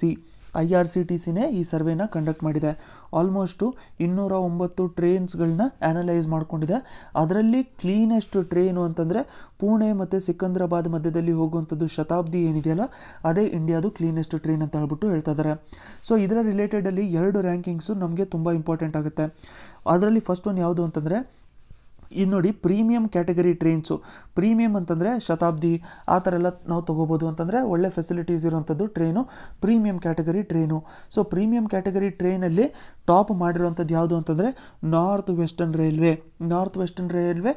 I R C T ಸಿನೇ ಈ ಸರ್ವೆನ ಕಂಡಕ್ಟ್ ಮಾಡಿದೆ ಆಲ್ಮೋಸ್ಟು ಇನ್ನೂರ ಒಂಬತ್ತು ಟ್ರೈನ್ಸ್ಗಳನ್ನ ಆ್ಯನಲೈಸ್ ಮಾಡ್ಕೊಂಡಿದೆ ಅದರಲ್ಲಿ ಕ್ಲೀನೆಸ್ಟ್ ಟ್ರೈನು ಅಂತಂದರೆ ಪುಣೆ ಮತ್ತು ಸಿಕಂದ್ರಾಬಾದ್ ಮಧ್ಯದಲ್ಲಿ ಹೋಗುವಂಥದ್ದು ಶತಾಬ್ದಿ ಏನಿದೆಯಲ್ಲ ಅದೇ ಇಂಡಿಯಾದು ಕ್ಲೀನೆಸ್ಟ್ ಟ್ರೈನ್ ಅಂತ ಹೇಳ್ಬಿಟ್ಟು ಹೇಳ್ತಾ ಇದ್ದಾರೆ ಸೊ ಇದರ ರಿಲೇಟೆಡಲ್ಲಿ ಎರಡು ರ್ಯಾಂಕಿಂಗ್ಸು ನಮಗೆ ತುಂಬ ಇಂಪಾರ್ಟೆಂಟ್ ಆಗುತ್ತೆ ಅದರಲ್ಲಿ ಫಸ್ಟ್ ಒನ್ ಯಾವುದು ಅಂತಂದರೆ ಇದು ನೋಡಿ ಪ್ರೀಮಿಯಂ ಕ್ಯಾಟಗರಿ ಟ್ರೈನ್ಸು ಪ್ರೀಮಿಯಂ ಅಂತಂದರೆ ಶತಾಬ್ದಿ ಆ ಥರ ಎಲ್ಲ ನಾವು ತೊಗೋಬೋದು ಅಂತಂದರೆ ಒಳ್ಳೆ ಫೆಸಿಲಿಟೀಸ್ ಇರೋವಂಥದ್ದು train premium category train so premium category ಟ್ರೈನಲ್ಲಿ ಟಾಪ್ ಮಾಡಿರೋವಂಥದ್ದು ಯಾವುದು ಅಂತಂದರೆ North Western Railway North Western Railway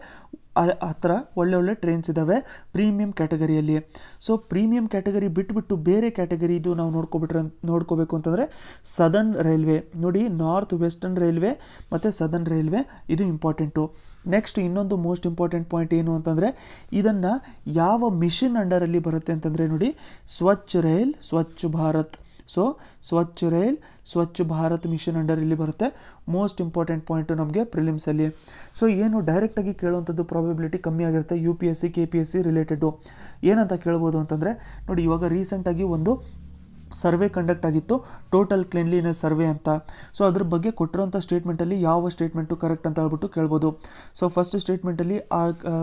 ಆ ಥರ ಒಳ್ಳೆ ಒಳ್ಳೆ ಟ್ರೈನ್ಸ್ ಇದ್ದಾವೆ ಪ್ರೀಮಿಯಂ ಕ್ಯಾಟಗರಿಯಲ್ಲಿ ಸೊ ಪ್ರೀಮಿಯಂ ಕ್ಯಾಟಗರಿ ಬಿಟ್ಬಿಟ್ಟು ಬೇರೆ ಕ್ಯಾಟಗರಿ ಇದು ನಾವು ನೋಡ್ಕೊಬಿಟ್ರೆ ನೋಡ್ಕೋಬೇಕು ಅಂತಂದರೆ ಸದರ್ನ್ ರೈಲ್ವೆ ನೋಡಿ ನಾರ್ತ್ ವೆಸ್ಟರ್ನ್ ರೈಲ್ವೆ ಮತ್ತು ಸದರ್ನ್ ರೈಲ್ವೆ ಇದು ಇಂಪಾರ್ಟೆಂಟು ನೆಕ್ಸ್ಟ್ ಇನ್ನೊಂದು ಮೋಸ್ಟ್ ಇಂಪಾರ್ಟೆಂಟ್ ಪಾಯಿಂಟ್ ಏನು ಅಂತಂದರೆ ಇದನ್ನು ಯಾವ ಮಿಷನ್ ಅಂಡರಲ್ಲಿ ಬರುತ್ತೆ ಅಂತಂದರೆ ನೋಡಿ ಸ್ವಚ್ಛ ರೈಲ್ ಸ್ವಚ್ಛ ಭಾರತ್ ಸೊ ಸ್ವಚ್ಛ ರೈಲ್ ಸ್ವಚ್ಛ ಭಾರತ್ ಮಿಷನ್ ಅಂಡರ್ ಇಲ್ಲಿ ಬರುತ್ತೆ ಮೋಸ್ಟ್ ಇಂಪಾರ್ಟೆಂಟ್ ಪಾಯಿಂಟು ನಮಗೆ ಪ್ರಿಲಿಮ್ಸಲ್ಲಿ ಸೊ ಏನು ಡೈರೆಕ್ಟಾಗಿ ಕೇಳುವಂಥದ್ದು ಪ್ರಾಬಿಬಿಲಿಟಿ ಕಮ್ಮಿ ಆಗಿರುತ್ತೆ U P S C K P S C related ಏನಂತ ಕೇಳ್ಬೋದು ಅಂತಂದರೆ ನೋಡಿ ಇವಾಗ ರೀಸೆಂಟಾಗಿ ಒಂದು ಸರ್ವೆ ಕಂಡಕ್ಟ್ ಆಗಿತ್ತು ಟೋಟಲ್ ಕ್ಲೀನ್ಲಿನೆಸ್ ಸರ್ವೆ ಅಂತ ಸೊ ಅದ್ರ ಬಗ್ಗೆ ಕೊಟ್ಟಿರೋಂಥ ಸ್ಟೇಟ್ಮೆಂಟಲ್ಲಿ ಯಾವ ಸ್ಟೇಟ್ಮೆಂಟು ಕರೆಕ್ಟ್ ಅಂತ ಹೇಳ್ಬಿಟ್ಟು ಕೇಳ್ಬೋದು ಸೊ ಫಸ್ಟ್ ಸ್ಟೇಟ್ಮೆಂಟಲ್ಲಿ ಆ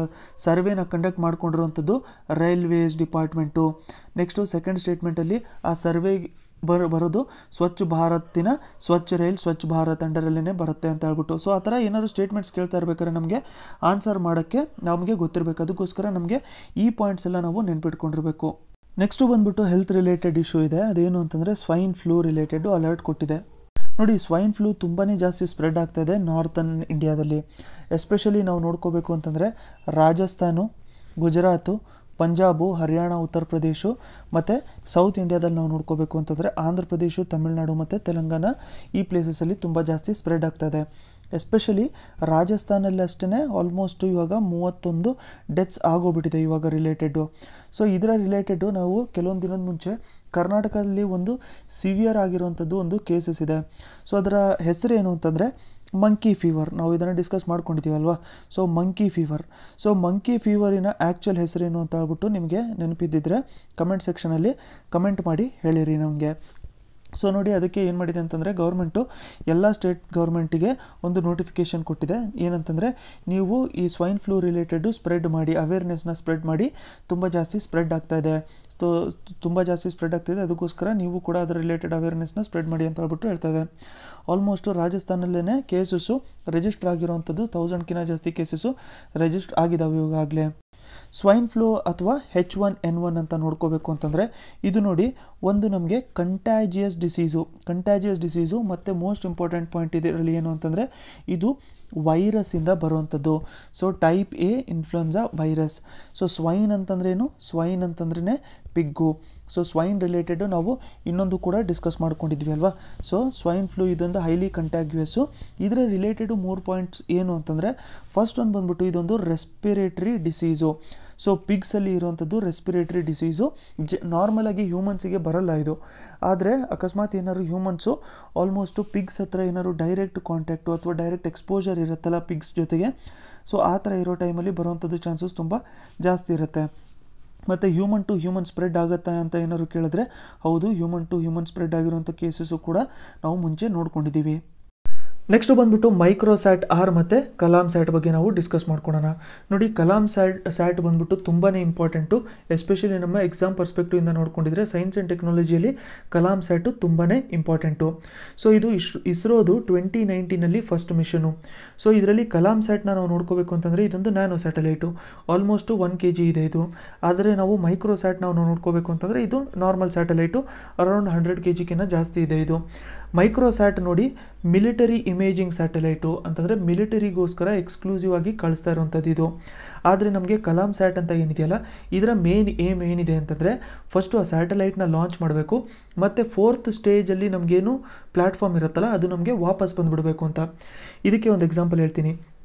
ಸರ್ವೆನ ಕಂಡಕ್ಟ್ ಮಾಡ್ಕೊಂಡಿರುವಂಥದ್ದು ರೈಲ್ವೇಸ್ ಡಿಪಾರ್ಟ್ಮೆಂಟು ನೆಕ್ಸ್ಟು ಸೆಕೆಂಡ್ ಸ್ಟೇಟ್ಮೆಂಟಲ್ಲಿ ಆ ಸರ್ವೆ ಬರ ಬರೋದು ಸ್ವಚ್ಛ ಭಾರತಿನ ಸ್ವಚ್ಛ ರೈಲ್ ಸ್ವಚ್ಛ ಭಾರತ್ ಅಂಡರಲ್ಲೇ ಬರುತ್ತೆ ಅಂತ ಹೇಳ್ಬಿಟ್ಟು ಸೊ ಆ ಥರ ಏನಾದ್ರು ಸ್ಟೇಟ್ಮೆಂಟ್ಸ್ ಕೇಳ್ತಾ ಇರ್ಬೇಕಾದ್ರೆ ನಮಗೆ ಆನ್ಸರ್ ಮಾಡೋಕ್ಕೆ ನಮಗೆ ಗೊತ್ತಿರಬೇಕು ಅದಕ್ಕೋಸ್ಕರ ನಮಗೆ ಈ ಪಾಯಿಂಟ್ಸ್ ಎಲ್ಲ ನಾವು ನೆನ್ಪಿಟ್ಕೊಂಡಿರಬೇಕು ನೆಕ್ಸ್ಟು ಬಂದ್ಬಿಟ್ಟು ಹೆಲ್ತ್ ರಿಲೇಟೆಡ್ ಇಶ್ಯೂ ಇದೆ ಅದೇನು ಅಂತಂದರೆ ಸ್ವೈನ್ ಫ್ಲೂ ರಿಲೇಟೆಡು ಅಲರ್ಟ್ ಕೊಟ್ಟಿದೆ ನೋಡಿ ಸ್ವೈನ್ ಫ್ಲೂ ತುಂಬಾ ಜಾಸ್ತಿ ಸ್ಪ್ರೆಡ್ ಆಗ್ತಾ ಇದೆ ನಾರ್ತನ್ ಇಂಡಿಯಾದಲ್ಲಿ ಎಸ್ಪೆಷಲಿ ನಾವು ನೋಡ್ಕೋಬೇಕು ಅಂತಂದರೆ ರಾಜಸ್ಥಾನು ಗುಜರಾತು ಪಂಜಾಬು ಹರಿಯಾಣ ಉತ್ತರ ಪ್ರದೇಶ ಮತ್ತು ಸೌತ್ ಇಂಡಿಯಾದಲ್ಲಿ ನಾವು ನೋಡ್ಕೋಬೇಕು ಅಂತಂದರೆ ಆಂಧ್ರ ಪ್ರದೇಶ ತಮಿಳುನಾಡು ಮತ್ತು ತೆಲಂಗಾಣ ಈ ಪ್ಲೇಸಸಲ್ಲಿ ತುಂಬ ಜಾಸ್ತಿ ಸ್ಪ್ರೆಡ್ ಆಗ್ತಾ ಇದೆ ಎಸ್ಪೆಷಲಿ ರಾಜಸ್ಥಾನಲ್ಲಿ ಅಷ್ಟೇ ಆಲ್ಮೋಸ್ಟ್ ಇವಾಗ ಮೂವತ್ತೊಂದು ಡೆತ್ಸ್ ಆಗೋಗ್ಬಿಟ್ಟಿದೆ ಇವಾಗ ರಿಲೇಟೆಡ್ಡು ಸೊ ಇದರ ರಿಲೇಟೆಡ್ಡು ನಾವು ಕೆಲವೊಂದು ದಿನದ ಮುಂಚೆ ಕರ್ನಾಟಕದಲ್ಲಿ ಒಂದು ಸಿವಿಯರ್ ಆಗಿರುವಂಥದ್ದು ಒಂದು ಕೇಸಸ್ ಇದೆ ಸೊ ಅದರ ಹೆಸರು ಏನು ಅಂತಂದರೆ ಮಂಕಿ ಫೀವರ್ ನಾವು ಇದನ್ನು ಡಿಸ್ಕಸ್ ಮಾಡ್ಕೊಂಡಿದ್ದೀವಲ್ವಾ so monkey fever so monkey ಫೀವರಿನ ಆ್ಯಕ್ಚುಯಲ್ ಹೆಸರೇನು ಅಂತ ಹೇಳ್ಬಿಟ್ಟು ನಿಮಗೆ ನೆನಪಿದ್ದಿದ್ರೆ ಕಮೆಂಟ್ ಸೆಕ್ಷನಲ್ಲಿ ಕಮೆಂಟ್ ಮಾಡಿ ಹೇಳಿರಿ ನಮಗೆ ಸೊ ನೋಡಿ ಅದಕ್ಕೆ ಏನು ಮಾಡಿದೆ ಅಂತಂದರೆ ಗೌರ್ಮೆಂಟು ಎಲ್ಲ ಸ್ಟೇಟ್ ಗೌರ್ಮೆಂಟಿಗೆ ಒಂದು ನೋಟಿಫಿಕೇಷನ್ ಕೊಟ್ಟಿದೆ ಏನಂತಂದರೆ ನೀವು ಈ ಸ್ವೈನ್ ಫ್ಲೂ ರಿಲೇಟೆಡು ಸ್ಪ್ರೆಡ್ ಮಾಡಿ ಅವೇರ್ನೆಸ್ನ ಸ್ಪ್ರೆಡ್ ಮಾಡಿ ತುಂಬ ಜಾಸ್ತಿ ಸ್ಪ್ರೆಡ್ ಆಗ್ತಾ ಇದೆ ಸೊ ತುಂಬ ಜಾಸ್ತಿ ಸ್ಪ್ರೆಡ್ ಆಗ್ತಿದೆ ಅದಕ್ಕೋಸ್ಕರ ನೀವು ಕೂಡ ಅದರ ರಿಲೇಟೆಡ್ ಅವೇರ್ನೆಸ್ನ ಸ್ಪ್ರೆಡ್ ಮಾಡಿ ಅಂತ ಹೇಳ್ಬಿಟ್ಟು ಹೇಳ್ತಾ ಇದೆ ಆಲ್ಮೋಸ್ಟು ರಾಜಸ್ಥಾನಲ್ಲೇ ಕೇಸಸ್ಸು ರಿಜಿಸ್ಟರ್ ಆಗಿರುವಂಥದ್ದು ತೌಸಂಡ್ಕಿಂತ ಜಾಸ್ತಿ ಕೇಸಸ್ಸು ರಿಜಿಸ್ಟರ್ ಆಗಿದ್ದಾವೆ ಇವಾಗಲೇ ಸ್ವೈನ್ ಫ್ಲೂ ಅಥವಾ ಹೆಚ್ ಒನ್ ಎನ್ ಒನ್ ಅಂತ ನೋಡ್ಕೋಬೇಕು ಅಂತಂದರೆ ಇದು ನೋಡಿ ಒಂದು ನಮಗೆ ಕಂಟ್ಯಾಜಿಯಸ್ ಡಿಸೀಸು ಕಂಟ್ಯಾಜಿಯಸ್ ಡಿಸೀಸು ಮತ್ತು ಮೋಸ್ಟ್ ಇಂಪಾರ್ಟೆಂಟ್ ಪಾಯಿಂಟ್ ಇದರಲ್ಲಿ ಏನು ಅಂತಂದರೆ ಇದು ವೈರಸ್ಸಿಂದ ಬರುವಂಥದ್ದು so type A influenza virus so swine ಅಂತಂದ್ರೇನು ಸ್ವೈನ್ ಅಂತಂದ್ರೇ ಪಿಗ್ಗು ಸೊ ಸ್ವೈನ್ ರಿಲೇಟೆಡು ನಾವು ಇನ್ನೊಂದು ಕೂಡ ಡಿಸ್ಕಸ್ ಮಾಡ್ಕೊಂಡಿದ್ವಿ ಅಲ್ವಾ ಸೊ ಸ್ವೈನ್ ಫ್ಲೂ ಇದೊಂದು ಹೈಲಿ ಕಂಟ್ಯಾಗ್ಯುಯಸ್ಸು ಇದರ ರಿಲೇಟೆಡು ಮೂರು ಪಾಯಿಂಟ್ಸ್ ಏನು ಅಂತಂದರೆ ಫಸ್ಟ್ ಒಂದು ಬಂದ್ಬಿಟ್ಟು ಇದೊಂದು ರೆಸ್ಪಿರೇಟ್ರಿ ಡಿಸೀಸು ಸೊ ಪಿಗ್ಸಲ್ಲಿ ಇರುವಂಥದ್ದು ರೆಸ್ಪಿರೇಟ್ರಿ ಡಿಸೀಸು ಜ ನಾರ್ಮಲಾಗಿ ಹ್ಯೂಮನ್ಸಿಗೆ ಬರಲ್ಲ ಇದು ಆದರೆ ಅಕಸ್ಮಾತ್ ಏನಾದ್ರು ಹ್ಯೂಮನ್ಸು ಆಲ್ಮೋಸ್ಟು ಪಿಗ್ಸ್ ಹತ್ರ ಏನಾದ್ರು ಡೈರೆಕ್ಟ್ ಕಾಂಟ್ಯಾಕ್ಟು ಅಥವಾ ಡೈರೆಕ್ಟ್ ಎಕ್ಸ್ಪೋಜರ್ ಇರುತ್ತಲ್ಲ ಪಿಗ್ಸ್ ಜೊತೆಗೆ ಸೊ ಆ ಥರ ಇರೋ ಟೈಮಲ್ಲಿ ಬರುವಂಥದ್ದು ಚಾನ್ಸಸ್ ತುಂಬ ಜಾಸ್ತಿ ಇರುತ್ತೆ ಮತ್ತು ಹ್ಯೂಮನ್ ಟು ಹ್ಯೂಮನ್ ಸ್ಪ್ರೆಡ್ ಆಗುತ್ತಾ ಅಂತ ಏನಾದ್ರು ಕೇಳಿದ್ರೆ ಹೌದು ಹ್ಯೂಮನ್ ಟು ಹ್ಯೂಮನ್ ಸ್ಪ್ರೆಡ್ ಆಗಿರುವಂಥ ಕೇಸಸ್ಸು ಕೂಡ ನಾವು ಮುಂಚೆ ನೋಡ್ಕೊಂಡಿದ್ದೀವಿ ನೆಕ್ಸ್ಟ್ ಬಂದ್ಬಿಟ್ಟು ಮೈಕ್ರೋಸ್ಯಾಟ್ ಆರ್ ಮತ್ತು ಕಲಾಂ ಸ್ಯಾಟ್ ಬಗ್ಗೆ ನಾವು ಡಿಸ್ಕಸ್ ಮಾಡ್ಕೊಳ್ಳೋಣ ನೋಡಿ ಕಲಾಂ ಸ್ಯಾಟ್ ಸ್ಯಾಟ್ ಬಂದ್ಬಿಟ್ಟು ತುಂಬಾ ಇಂಪಾರ್ಟೆಂಟು ಎಸ್ಪೆಷಲಿ ನಮ್ಮ ಎಕ್ಸಾಮ್ ಪರ್ಸ್ಪೆಕ್ಟಿವಿಂದ ನೋಡ್ಕೊಂಡಿದ್ರೆ ಸೈನ್ಸ್ ಆ್ಯಂಡ್ ಟೆಕ್ನಾಲಜಿಯಲ್ಲಿ ಕಲಾಂ ಸ್ಯಾಟು ತುಂಬಾ ಇಂಪಾರ್ಟೆಂಟು ಸೊ ಇದು ಇಸ್ ಇಸ್ರೋದು ಟ್ವೆಂಟಿ ನೈನ್ಟೀನಲ್ಲಿ ಫಸ್ಟ್ ಮಿಷನು ಸೊ ಇದರಲ್ಲಿ ಕಲಾಂ ಸ್ಯಾಟ್ನ ನಾವು ನೋಡ್ಕೋಬೇಕು ಅಂತಂದರೆ ಇದೊಂದು nano satellite almost one K G ಇದೆ ಇದು ಆದರೆ ನಾವು ಮೈಕ್ರೋ ಸ್ಯಾಟ್ ನಾವು ನೋಡ್ಕೋಬೇಕು ಅಂತಂದರೆ ಇದು normal satellite around hundred K ಜಿಗಿಂತ ಜಾಸ್ತಿ ಇದೆ ಇದು ಮೈಕ್ರೋ ಸ್ಯಾಟ್ ನೋಡಿ ಮಿಲಿಟರಿ ಇಮೇಜಿಂಗ್ ಸ್ಯಾಟಲೈಟು ಅಂತಂದರೆ ಮಿಲಿಟರಿಗೋಸ್ಕರ ಎಕ್ಸ್ಕ್ಲೂಸಿವ್ ಆಗಿ ಕಳಿಸ್ತಾ ಇರುವಂಥದ್ದು ಇದು ಆದರೆ ನಮಗೆ ಕಲಾಂ ಸ್ಯಾಟ್ ಅಂತ ಏನಿದೆಯಲ್ಲ ಇದರ ಮೇನ್ ಏಮ್ ಏನಿದೆ ಅಂತಂದರೆ ಫಸ್ಟು ಆ ಸ್ಯಾಟಲೈಟ್ನ ಲಾಂಚ್ ಮಾಡಬೇಕು ಮತ್ತು ಫೋರ್ತ್ ಸ್ಟೇಜಲ್ಲಿ ನಮಗೇನು ಪ್ಲ್ಯಾಟ್ಫಾರ್ಮ್ ಇರುತ್ತಲ್ಲ ಅದು ನಮಗೆ ವಾಪಸ್ ಬಂದುಬಿಡಬೇಕು ಅಂತ ಇದಕ್ಕೆ ಒಂದು ಎಕ್ಸಾಂಪಲ್ ಹೇಳ್ತೀನಿ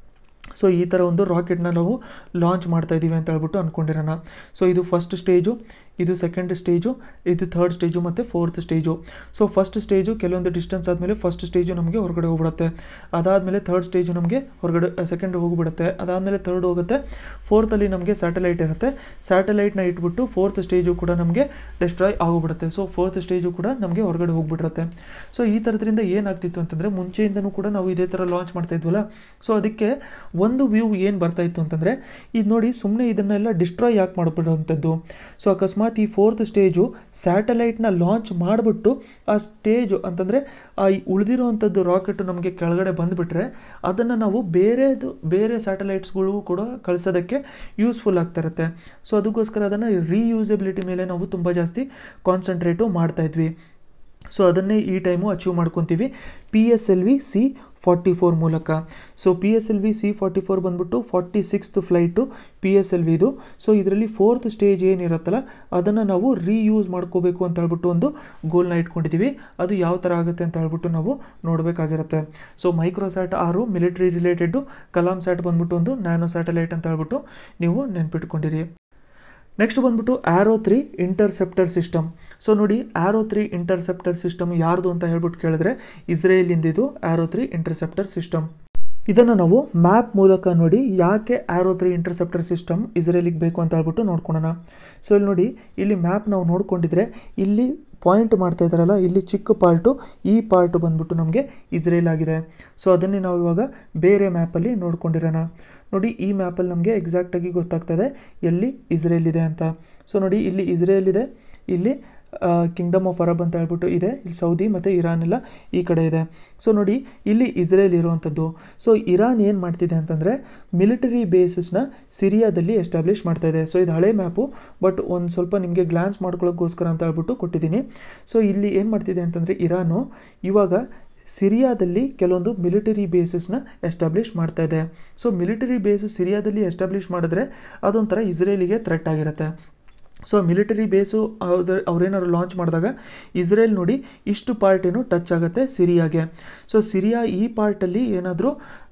ಸೊ ಈ ಥರ ಒಂದು ರಾಕೆಟ್ನ ನಾವು ಲಾಂಚ್ ಮಾಡ್ತಾ ಇದ್ದೀವಿ ಅಂತ ಹೇಳ್ಬಿಟ್ಟು ಅಂದ್ಕೊಂಡಿರೋಣ ಸೊ ಇದು ಫಸ್ಟ್ ಸ್ಟೇಜು ಇದು ಸೆಕೆಂಡ್ ಸ್ಟೇಜು ಇದು ಥರ್ಡ್ ಸ್ಟೇಜು ಮತ್ತು fourth stage so first stage ಕೆಲವೊಂದು ಡಿಸ್ಟೆನ್ಸ್ ಆದಮೇಲೆ ಫಸ್ಟ್ ಸ್ಟೇಜು ನಮಗೆ ಹೊರಗಡೆ ಹೋಗ್ಬಿಡುತ್ತೆ ಅದಾದಮೇಲೆ ಥರ್ಡ್ ಸ್ಟೇಜು ನಮಗೆ ಹೊರಗಡೆ ಸೆಕೆಂಡ್ ಹೋಗ್ಬಿಡುತ್ತೆ ಅದಾದಮೇಲೆ ಥರ್ಡ್ ಹೋಗುತ್ತೆ ಫೋರ್ತಲ್ಲಿ ನಮಗೆ ಸ್ಯಾಟಲೈಟ್ ಇರುತ್ತೆ ಸ್ಯಾಟಲೈಟ್ನ ಇಟ್ಬಿಟ್ಟು ಫೋರ್ತ್ ಸ್ಟೇಜು ಕೂಡ ನಮಗೆ ಡಿಸ್ಟ್ರಾಯ್ ಆಗೋಗ್ಬಿಡುತ್ತೆ ಸೊ ಫೋರ್ತ್ ಸ್ಟೇಜು ಕೂಡ ನಮಗೆ ಹೊರಗಡೆ ಹೋಗ್ಬಿಟ್ಟಿರುತ್ತೆ ಸೊ ಈ ಥರದ್ರಿಂದ ಏನಾಗ್ತಿತ್ತು ಅಂತಂದರೆ ಮುಂಚೆಯಿಂದನೂ ಕೂಡ ನಾವು ಇದೇ ಥರ ಲಾಂಚ್ ಮಾಡ್ತಾ ಇದ್ವಲ್ಲ ಸೊ ಅದಕ್ಕೆ ಒಂದು ವ್ಯೂ ಏನು ಬರ್ತಾ ಇತ್ತು ಅಂತಂದರೆ ಇದು ನೋಡಿ ಸುಮ್ಮನೆ ಇದನ್ನೆಲ್ಲ ಡಿಸ್ಟ್ರಾಯ್ ಯಾಕೆ ಮಾಡಿಬಿಡುವಂಥದ್ದು ಸೊ ಅಕಸ್ಮಾತ್ ಈ ಫೋರ್ತ್ ಸ್ಟೇಜು ಸ್ಯಾಟಲೈಟ್ನ ಲಾಂಚ್ ಮಾಡಿಬಿಟ್ಟು ಆ ಸ್ಟೇಜು ಅಂತಂದರೆ ಆ ಉಳಿದಿರುವಂಥದ್ದು ರಾಕೆಟ್ ನಮಗೆ ಕೆಳಗಡೆ ಬಂದುಬಿಟ್ರೆ ಅದನ್ನು ನಾವು ಬೇರೆದು ಬೇರೆ ಸ್ಯಾಟಲೈಟ್ಸ್ಗಳು ಕೂಡ ಕಳಿಸೋದಕ್ಕೆ ಯೂಸ್ಫುಲ್ ಆಗ್ತಾ ಇರುತ್ತೆ ಸೊ ಅದಕ್ಕೋಸ್ಕರ ಅದನ್ನು ರೀಯೂಸಬಿಲಿಟಿ ಮೇಲೆ ನಾವು ತುಂಬ ಜಾಸ್ತಿ ಕಾನ್ಸಂಟ್ರೇಟು ಮಾಡ್ತಾಯಿದ್ವಿ ಸೊ ಅದನ್ನೇ ಈ ಟೈಮು ಅಚೀವ್ ಮಾಡ್ಕೊತೀವಿ P S L V C forty four ಮೂಲಕ so P S L V C forty four ಬಂದ್ಬಿಟ್ಟು forty sixth flight P S L ವಿದು ಸೊ ಇದರಲ್ಲಿ ಫೋರ್ತ್ ಸ್ಟೇಜ್ ಏನಿರುತ್ತಲ್ಲ ಅದನ್ನು ನಾವು ರೀಯೂಸ್ ಮಾಡ್ಕೋಬೇಕು ಅಂತ ಹೇಳ್ಬಿಟ್ಟು ಒಂದು ಗೋಲ್ನ ಇಟ್ಕೊಂಡಿದ್ದೀವಿ ಅದು ಯಾವ ಥರ ಆಗುತ್ತೆ ಅಂತ ಹೇಳ್ಬಿಟ್ಟು ನಾವು ನೋಡಬೇಕಾಗಿರುತ್ತೆ ಸೊ ಮೈಕ್ರೋಸ್ಯಾಟ್ ಆರು ಮಿಲಿಟರಿ ರಿಲೇಟೆಡ್ಡು ಕಲಾಮ್ ಸ್ಯಾಟ್ ಬಂದ್ಬಿಟ್ಟು ಒಂದು ನ್ಯಾನೋ ಸ್ಯಾಟಲೈಟ್ ಅಂತ ಹೇಳ್ಬಿಟ್ಟು ನೀವು ನೆನ್ಪಿಟ್ಕೊಂಡಿರಿ ನೆಕ್ಸ್ಟ್ ಬಂದ್ಬಿಟ್ಟು arrow three interceptor system so ನೋಡಿ ಆ್ಯರೋ ತ್ರೀ ಇಂಟರ್ಸೆಪ್ಟರ್ ಸಿಸ್ಟಮ್ ಯಾರ್ದು ಅಂತ ಹೇಳ್ಬಿಟ್ಟು ಕೇಳಿದ್ರೆ ಇಸ್ರೇಲಿಂದಿದು ಆ್ಯರೋ ತ್ರೀ ಇಂಟರ್ಸೆಪ್ಟರ್ ಸಿಸ್ಟಮ್ ಇದನ್ನು ನಾವು ಮ್ಯಾಪ್ ಮೂಲಕ ನೋಡಿ ಯಾಕೆ ಆ್ಯರೋ ತ್ರೀ ಇಂಟರ್ಸೆಪ್ಟರ್ ಸಿಸ್ಟಮ್ ಇಸ್ರೇಲಿಗೆ ಬೇಕು ಅಂತ ಹೇಳ್ಬಿಟ್ಟು ನೋಡ್ಕೊಳೋಣ ಸೊ ಇಲ್ಲಿ ನೋಡಿ ಇಲ್ಲಿ ಮ್ಯಾಪ್ ನಾವು ನೋಡ್ಕೊಂಡಿದ್ರೆ ಇಲ್ಲಿ ಪಾಯಿಂಟ್ ಮಾಡ್ತಾ ಇದ್ದಾರಲ್ಲ ಇಲ್ಲಿ ಚಿಕ್ಕ ಪಾರ್ಟು ಈ ಪಾರ್ಟು ಬಂದ್ಬಿಟ್ಟು ನಮಗೆ ಇಸ್ರೇಲ್ ಆಗಿದೆ ಸೊ ಅದನ್ನೇ ನಾವು ಇವಾಗ ಬೇರೆ ಮ್ಯಾಪಲ್ಲಿ ನೋಡ್ಕೊಂಡಿರೋಣ ನೋಡಿ ಈ ಮ್ಯಾಪಲ್ಲಿ ನಮಗೆ ಎಕ್ಸಾಕ್ಟಾಗಿ ಗೊತ್ತಾಗ್ತದೆ ಎಲ್ಲಿ ಇಸ್ರೇಲ್ ಇದೆ ಅಂತ ಸೊ ನೋಡಿ ಇಲ್ಲಿ ಇಸ್ರೇಲ್ ಇದೆ ಇಲ್ಲಿ ಕಿಂಗ್ಡಮ್ ಆಫ್ ಅರಬ್ ಅಂತ ಹೇಳ್ಬಿಟ್ಟು ಇದೆ ಇಲ್ಲಿ ಸೌದಿ ಮತ್ತು ಇರಾನ್ ಎಲ್ಲ ಈ ಕಡೆ ಇದೆ ಸೊ ನೋಡಿ ಇಲ್ಲಿ ಇಸ್ರೇಲ್ ಇರುವಂಥದ್ದು ಸೊ ಇರಾನ್ ಏನು ಮಾಡ್ತಿದೆ ಅಂತಂದರೆ ಮಿಲಿಟರಿ ಬೇಸಸ್ನ ಸಿರಿಯಾದಲ್ಲಿ ಎಸ್ಟಾಬ್ಲಿಷ್ ಮಾಡ್ತಾ ಇದೆ ಸೊ ಇದು ಹಳೆ ಮ್ಯಾಪು ಬಟ್ ಒಂದು ಸ್ವಲ್ಪ ನಿಮಗೆ ಗ್ಲಾನ್ಸ್ ಮಾಡ್ಕೊಳ್ಳೋಕ್ಕೋಸ್ಕರ ಅಂತ ಹೇಳ್ಬಿಟ್ಟು ಕೊಟ್ಟಿದ್ದೀನಿ ಸೊ ಇಲ್ಲಿ ಏನು ಮಾಡ್ತಿದೆ ಅಂತಂದರೆ ಇರಾನು ಇವಾಗ ಸಿರಿಯಾದಲ್ಲಿ ಕೆಲವೊಂದು ಮಿಲಿಟರಿ ಬೇಸಸ್ನ ಎಸ್ಟಾಬ್ಲಿಷ್ ಮಾಡ್ತಾ ಇದೆ ಸೊ ಮಿಲಿಟರಿ ಬೇಸು ಸಿರಿಯಾದಲ್ಲಿ ಎಸ್ಟಾಬ್ಲಿಷ್ ಮಾಡಿದ್ರೆ ಅದೊಂಥರ ಇಸ್ರೇಲಿಗೆ ಥ್ರೆಟ್ ಆಗಿರುತ್ತೆ ಸೊ ಮಿಲಿಟರಿ ಬೇಸು ಅವ್ರ ಅವ್ರೇನಾದ್ರು ಲಾಂಚ್ ಮಾಡಿದಾಗ ಇಸ್ರೇಲ್ ನೋಡಿ ಇಷ್ಟು ಪಾರ್ಟ್ ಏನು ಟಚ್ ಆಗುತ್ತೆ ಸಿರಿಯಾಗೆ ಸೊ ಸಿರಿಯಾ ಈ ಪಾರ್ಟಲ್ಲಿ ಏನಾದರೂ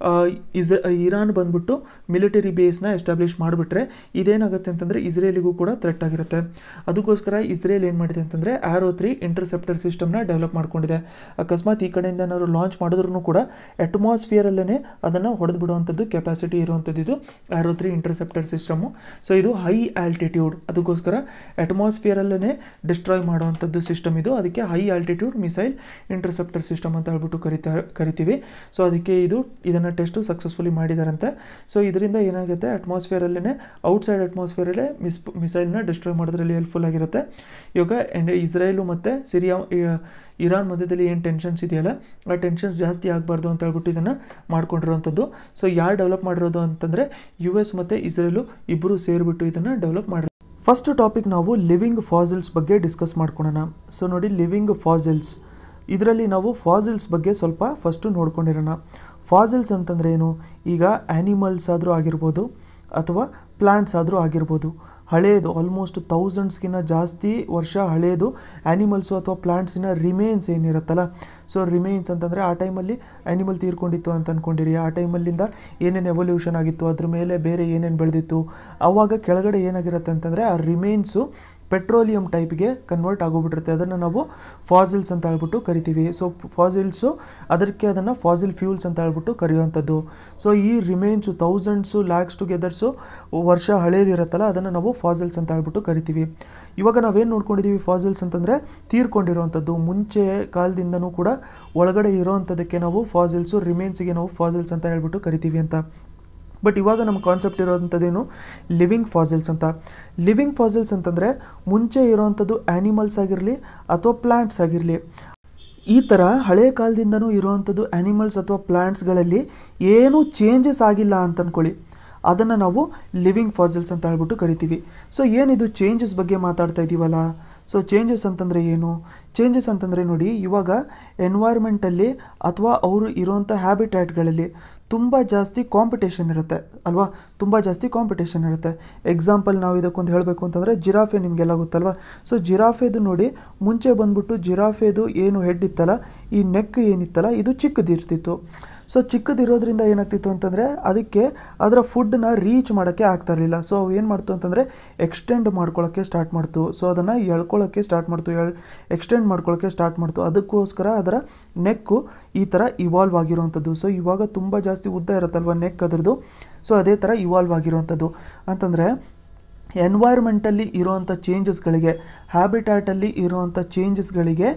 ಇಸ್ ಇರಾನ್ ಬಂದ್ಬಿಟ್ಟು ಮಿಲಿಟರಿ ಬೇಸ್ನ ಎಸ್ಟಾಬ್ಲಿಷ್ ಮಾಡಿಬಿಟ್ರೆ ಇದೇನಾಗುತ್ತೆ ಅಂತಂದರೆ ಇಸ್ರೇಲಿಗೂ ಕೂಡ ಥ್ರೆಟ್ ಆಗಿರುತ್ತೆ ಅದಕ್ಕೋಸ್ಕರ ಇಸ್ರೇಲ್ ಏನು ಮಾಡಿದೆ ಅಂತಂದರೆ ಆ್ಯರೋ ತ್ರೀ ಇಂಟರ್ಸೆಪ್ಟರ್ ಸಿಸ್ಟಮ್ನ ಡೆವಲಪ್ ಮಾಡ್ಕೊಂಡಿದೆ ಅಕಸ್ಮಾತ್ ಈ ಕಡೆಯಿಂದ ಏನಾದ್ರು ಲಾಂಚ್ ಮಾಡಿದ್ರೂ ಕೂಡ ಅಟ್ಮಾಸ್ಫಿಯರಲ್ಲೇ ಅದನ್ನು ಹೊಡೆದು ಬಿಡುವಂಥದ್ದು ಕೆಪಾಸಿಟಿ ಇರುವಂಥದ್ದು ಇದು arrow three interceptor system so ಇದು ಹೈ ಆಲ್ಟಿಟ್ಯೂಡ್ ಅದಕ್ಕೋಸ್ಕರ ಅಟ್ಮಾಸ್ಫಿಯರಲ್ಲೇ ಡಿಸ್ಟ್ರಾಯ್ ಮಾಡುವಂಥದ್ದು ಸಿಸ್ಟಮ್ ಇದು ಅದಕ್ಕೆ high altitude missile interceptor system ಅಂತ ಹೇಳ್ಬಿಟ್ಟು ಕರಿತಾ ಕರಿತೀವಿ ಸೊ ಅದಕ್ಕೆ ಇದು ಇದನ್ನು ಟೆಸ್ಟು ಸಕ್ಸಸ್ಫುಲಿ ಮಾಡಿದಾರಂತೆ ಸೊ ಇದರಿಂದ ಏನಾಗುತ್ತೆ ಅಟ್ಮಾಸ್ಫಿಯರಲ್ಲೇ ಔಟ್ಸೈಡ್ ಅಟ್ಮಾಸ್ಫಿಯರಲ್ಲೇ ಮಿಸ್ ಮಿಸೈಲ್ನ ಡಿಸ್ಟ್ರಾಯ್ ಮಾಡೋದ್ರಲ್ಲಿ ಹೆಲ್ಪ್ಫುಲ್ ಆಗಿರುತ್ತೆ ಇವಾಗ ಇಸ್ರೇಲು ಮತ್ತು ಸಿರಿಯಾ ಇರಾನ್ ಮಧ್ಯದಲ್ಲಿ ಏನು ಟೆನ್ಷನ್ಸ್ ಇದೆಯಲ್ಲ ಆ ಟೆನ್ಷನ್ಸ್ ಜಾಸ್ತಿ ಆಗಬಾರ್ದು ಅಂತ ಹೇಳ್ಬಿಟ್ಟು ಇದನ್ನು ಮಾಡ್ಕೊಂಡಿರೋವಂಥದ್ದು ಸೊ ಯಾರು ಡೆವಲಪ್ ಮಾಡಿರೋದು ಅಂತಂದರೆ ಯು ಎಸ್ ಮತ್ತು ಇಸ್ರೇಲು ಇಬ್ಬರು ಸೇರಿಬಿಟ್ಟು ಇದನ್ನು ಡೆವಲಪ್ ಮಾಡಿ ಫಸ್ಟ್ ಟಾಪಿಕ್ ನಾವು ಲಿವಿಂಗ್ ಫಾಸಿಲ್ಸ್ ಬಗ್ಗೆ ಡಿಸ್ಕಸ್ ಮಾಡ್ಕೊಳ್ಳೋಣ ಸೊ ನೋಡಿ ಲಿವಿಂಗ್ ಫಾಸಿಲ್ಸ್ ಇದರಲ್ಲಿ ನಾವು ಫಾಸಿಲ್ಸ್ ಬಗ್ಗೆ ಸ್ವಲ್ಪ ಫಸ್ಟು ನೋಡ್ಕೊಂಡಿರೋಣ ಫಾಸಿಲ್ಸ್ ಅಂತಂದರೆ ಏನು ಈಗ ಆ್ಯನಿಮಲ್ಸ್ ಆದರೂ ಆಗಿರ್ಬೋದು ಅಥವಾ ಪ್ಲ್ಯಾಂಟ್ಸ್ ಆದರೂ ಆಗಿರ್ಬೋದು ಹಳೇದು ಆಲ್ಮೋಸ್ಟ್ ತೌಸಂಡ್ಸ್ಗಿನ್ನ ಜಾಸ್ತಿ ವರ್ಷ ಹಳೇದು ಆ್ಯನಿಮಲ್ಸು ಅಥವಾ ಪ್ಲ್ಯಾಂಟ್ಸಿನ ರಿಮೇನ್ಸ್ ಏನಿರುತ್ತಲ್ಲ ಸೊ ರಿಮೇನ್ಸ್ ಅಂತಂದರೆ ಆ ಟೈಮಲ್ಲಿ ಆ್ಯನಿಮಲ್ ತೀರ್ಕೊಂಡಿತ್ತು ಅಂತ ಅಂದ್ಕೊಂಡಿರಿ ಆ ಟೈಮಲ್ಲಿಂದ ಏನೇನು ಎವಲ್ಯೂಷನ್ ಆಗಿತ್ತು ಅದ್ರ ಮೇಲೆ ಬೇರೆ ಏನೇನು ಬೆಳೆದಿತ್ತು ಆವಾಗ ಕೆಳಗಡೆ ಏನಾಗಿರುತ್ತೆ ಅಂತಂದರೆ ಆ ರಿಮೇನ್ಸು ಪೆಟ್ರೋಲಿಯಂ ಟೈಪ್ಗೆ ಕನ್ವರ್ಟ್ ಆಗೋಗ್ಬಿಟ್ಟಿರುತ್ತೆ ಅದನ್ನು ನಾವು ಫಾಸಿಲ್ಸ್ ಅಂತ ಹೇಳ್ಬಿಟ್ಟು ಕರಿತೀವಿ ಸೊ ಫಾಸಿಲ್ಸು ಅದಕ್ಕೆ ಅದನ್ನು ಫಾಸಿಲ್ ಫ್ಯೂಲ್ಸ್ ಅಂತ ಹೇಳ್ಬಿಟ್ಟು ಕರೆಯುವಂಥದ್ದು ಸೊ ಈ ರಿಮೇನ್ಸು ತೌಸಂಡ್ಸು ಲ್ಯಾಕ್ಸ್ ಟುಗೆದರ್ಸು ವರ್ಷ ಹಳೇದಿರುತ್ತಲ್ಲ ಅದನ್ನು ನಾವು ಫಾಸಿಲ್ಸ್ ಅಂತ ಹೇಳ್ಬಿಟ್ಟು ಕರಿತೀವಿ ಇವಾಗ ನಾವೇನು ನೋಡ್ಕೊಂಡಿದ್ದೀವಿ ಫಾಸಿಲ್ಸ್ ಅಂತಂದರೆ ತೀರ್ಕೊಂಡಿರೋವಂಥದ್ದು ಮುಂಚೆ ಕಾಲದಿಂದನೂ ಕೂಡ ಒಳಗಡೆ ಇರೋವಂಥದ್ದಕ್ಕೆ ನಾವು ಫಾಸಿಲ್ಸು ರಿಮೇನ್ಸಿಗೆ ನಾವು ಫಾಸಿಲ್ಸ್ ಅಂತ ಹೇಳ್ಬಿಟ್ಟು ಕರಿತೀವಿ ಅಂತ ಬಟ್ ಇವಾಗ ನಮ್ಮ ಕಾನ್ಸೆಪ್ಟ್ ಇರೋವಂಥದ್ದೇನು ಲಿವಿಂಗ್ ಫಾಸಿಲ್ಸ್ ಅಂತ ಲಿವಿಂಗ್ ಫಾಸಿಲ್ಸ್ ಅಂತಂದರೆ ಮುಂಚೆ ಇರೋವಂಥದ್ದು ಆ್ಯನಿಮಲ್ಸ್ ಆಗಿರಲಿ ಅಥವಾ ಪ್ಲ್ಯಾಂಟ್ಸ್ ಆಗಿರಲಿ ಈ ಥರ ಹಳೆ ಕಾಲದಿಂದನೂ ಇರುವಂಥದ್ದು ಆ್ಯನಿಮಲ್ಸ್ ಅಥವಾ ಪ್ಲ್ಯಾಂಟ್ಸ್ಗಳಲ್ಲಿ ಏನೂ ಚೇಂಜಸ್ ಆಗಿಲ್ಲ ಅಂತ ಅಂದ್ಕೊಳ್ಳಿ ಅದನ್ನು ನಾವು ಲಿವಿಂಗ್ ಫಾಸಿಲ್ಸ್ ಅಂತ ಹೇಳ್ಬಿಟ್ಟು ಕರಿತೀವಿ ಸೊ ಏನಿದು ಚೇಂಜಸ್ ಬಗ್ಗೆ ಮಾತಾಡ್ತಾ ಇದ್ದೀವಲ್ಲ ಸೊ ಚೇಂಜಸ್ ಅಂತಂದರೆ ಏನು ಚೇಂಜಸ್ ಅಂತಂದರೆ ನೋಡಿ ಇವಾಗ ಎನ್ವೈರ್ಮೆಂಟಲ್ಲಿ ಅಥವಾ ಅವರು ಇರೋವಂಥ ಹ್ಯಾಬಿಟ್ಯಾಟ್ಗಳಲ್ಲಿ ತುಂಬ ಜಾಸ್ತಿ ಕಾಂಪಿಟೇಷನ್ ಇರುತ್ತೆ ಅಲ್ವಾ ತುಂಬ ಜಾಸ್ತಿ ಕಾಂಪಿಟೇಷನ್ ಇರುತ್ತೆ ಎಕ್ಸಾಂಪಲ್ ನಾವು ಇದಕ್ಕೊಂದು ಹೇಳಬೇಕು ಅಂತಂದರೆ ಜಿರಾಫೆ ನಿಮಗೆಲ್ಲ ಗೊತ್ತಲ್ವಾ ಸೊ ಜಿರಾಫೆದು ನೋಡಿ ಮುಂಚೆ ಬಂದ್ಬಿಟ್ಟು ಜಿರಾಫೆದು ಏನು ಹೆಡ್ ಇತ್ತಲ್ಲ ಈ ನೆಕ್ ಏನಿತ್ತಲ್ಲ ಇದು ಚಿಕ್ಕದಿರ್ತಿತ್ತು ಸೊ ಚಿಕ್ಕದಿರೋದ್ರಿಂದ ಏನಾಗ್ತಿತ್ತು ಅಂತಂದರೆ ಅದಕ್ಕೆ ಅದರ ಫುಡ್ನ ರೀಚ್ ಮಾಡೋಕ್ಕೆ ಆಗ್ತಾ ಇರಲಿಲ್ಲ ಸೊ ಅವು ಏನು ಮಾಡ್ತು ಅಂತಂದರೆ ಎಕ್ಸ್ಟೆಂಡ್ ಮಾಡ್ಕೊಳ್ಳೋಕ್ಕೆ ಸ್ಟಾರ್ಟ್ ಮಾಡ್ತು ಸೊ ಅದನ್ನು ಎಳ್ಕೊಳ್ಳೋಕ್ಕೆ ಸ್ಟಾರ್ಟ್ ಮಾಡ್ತು ಎಳ್ ಎಕ್ಸ್ಟೆಂಡ್ ಮಾಡ್ಕೊಳ್ಳೋಕ್ಕೆ ಸ್ಟಾರ್ಟ್ ಮಾಡ್ತು ಅದಕ್ಕೋಸ್ಕರ ಅದರ ನೆಕ್ಕು ಈ ಥರ ಇವಾಲ್ವ್ ಆಗಿರುವಂಥದ್ದು ಸೊ ಇವಾಗ ತುಂಬ ಜಾಸ್ತಿ ಉದ್ದ ಇರುತ್ತಲ್ವ ನೆಕ್ ಅದರದ್ದು ಸೊ ಅದೇ ಥರ ಇವಾಲ್ವ್ ಆಗಿರುವಂಥದ್ದು ಅಂತಂದರೆ ಎನ್ವೈರ್ಮೆಂಟಲ್ಲಿ ಇರುವಂಥ ಚೇಂಜಸ್ಗಳಿಗೆ ಹ್ಯಾಬಿಟ್ಯಾಟಲ್ಲಿ ಇರುವಂಥ ಚೇಂಜಸ್ಗಳಿಗೆ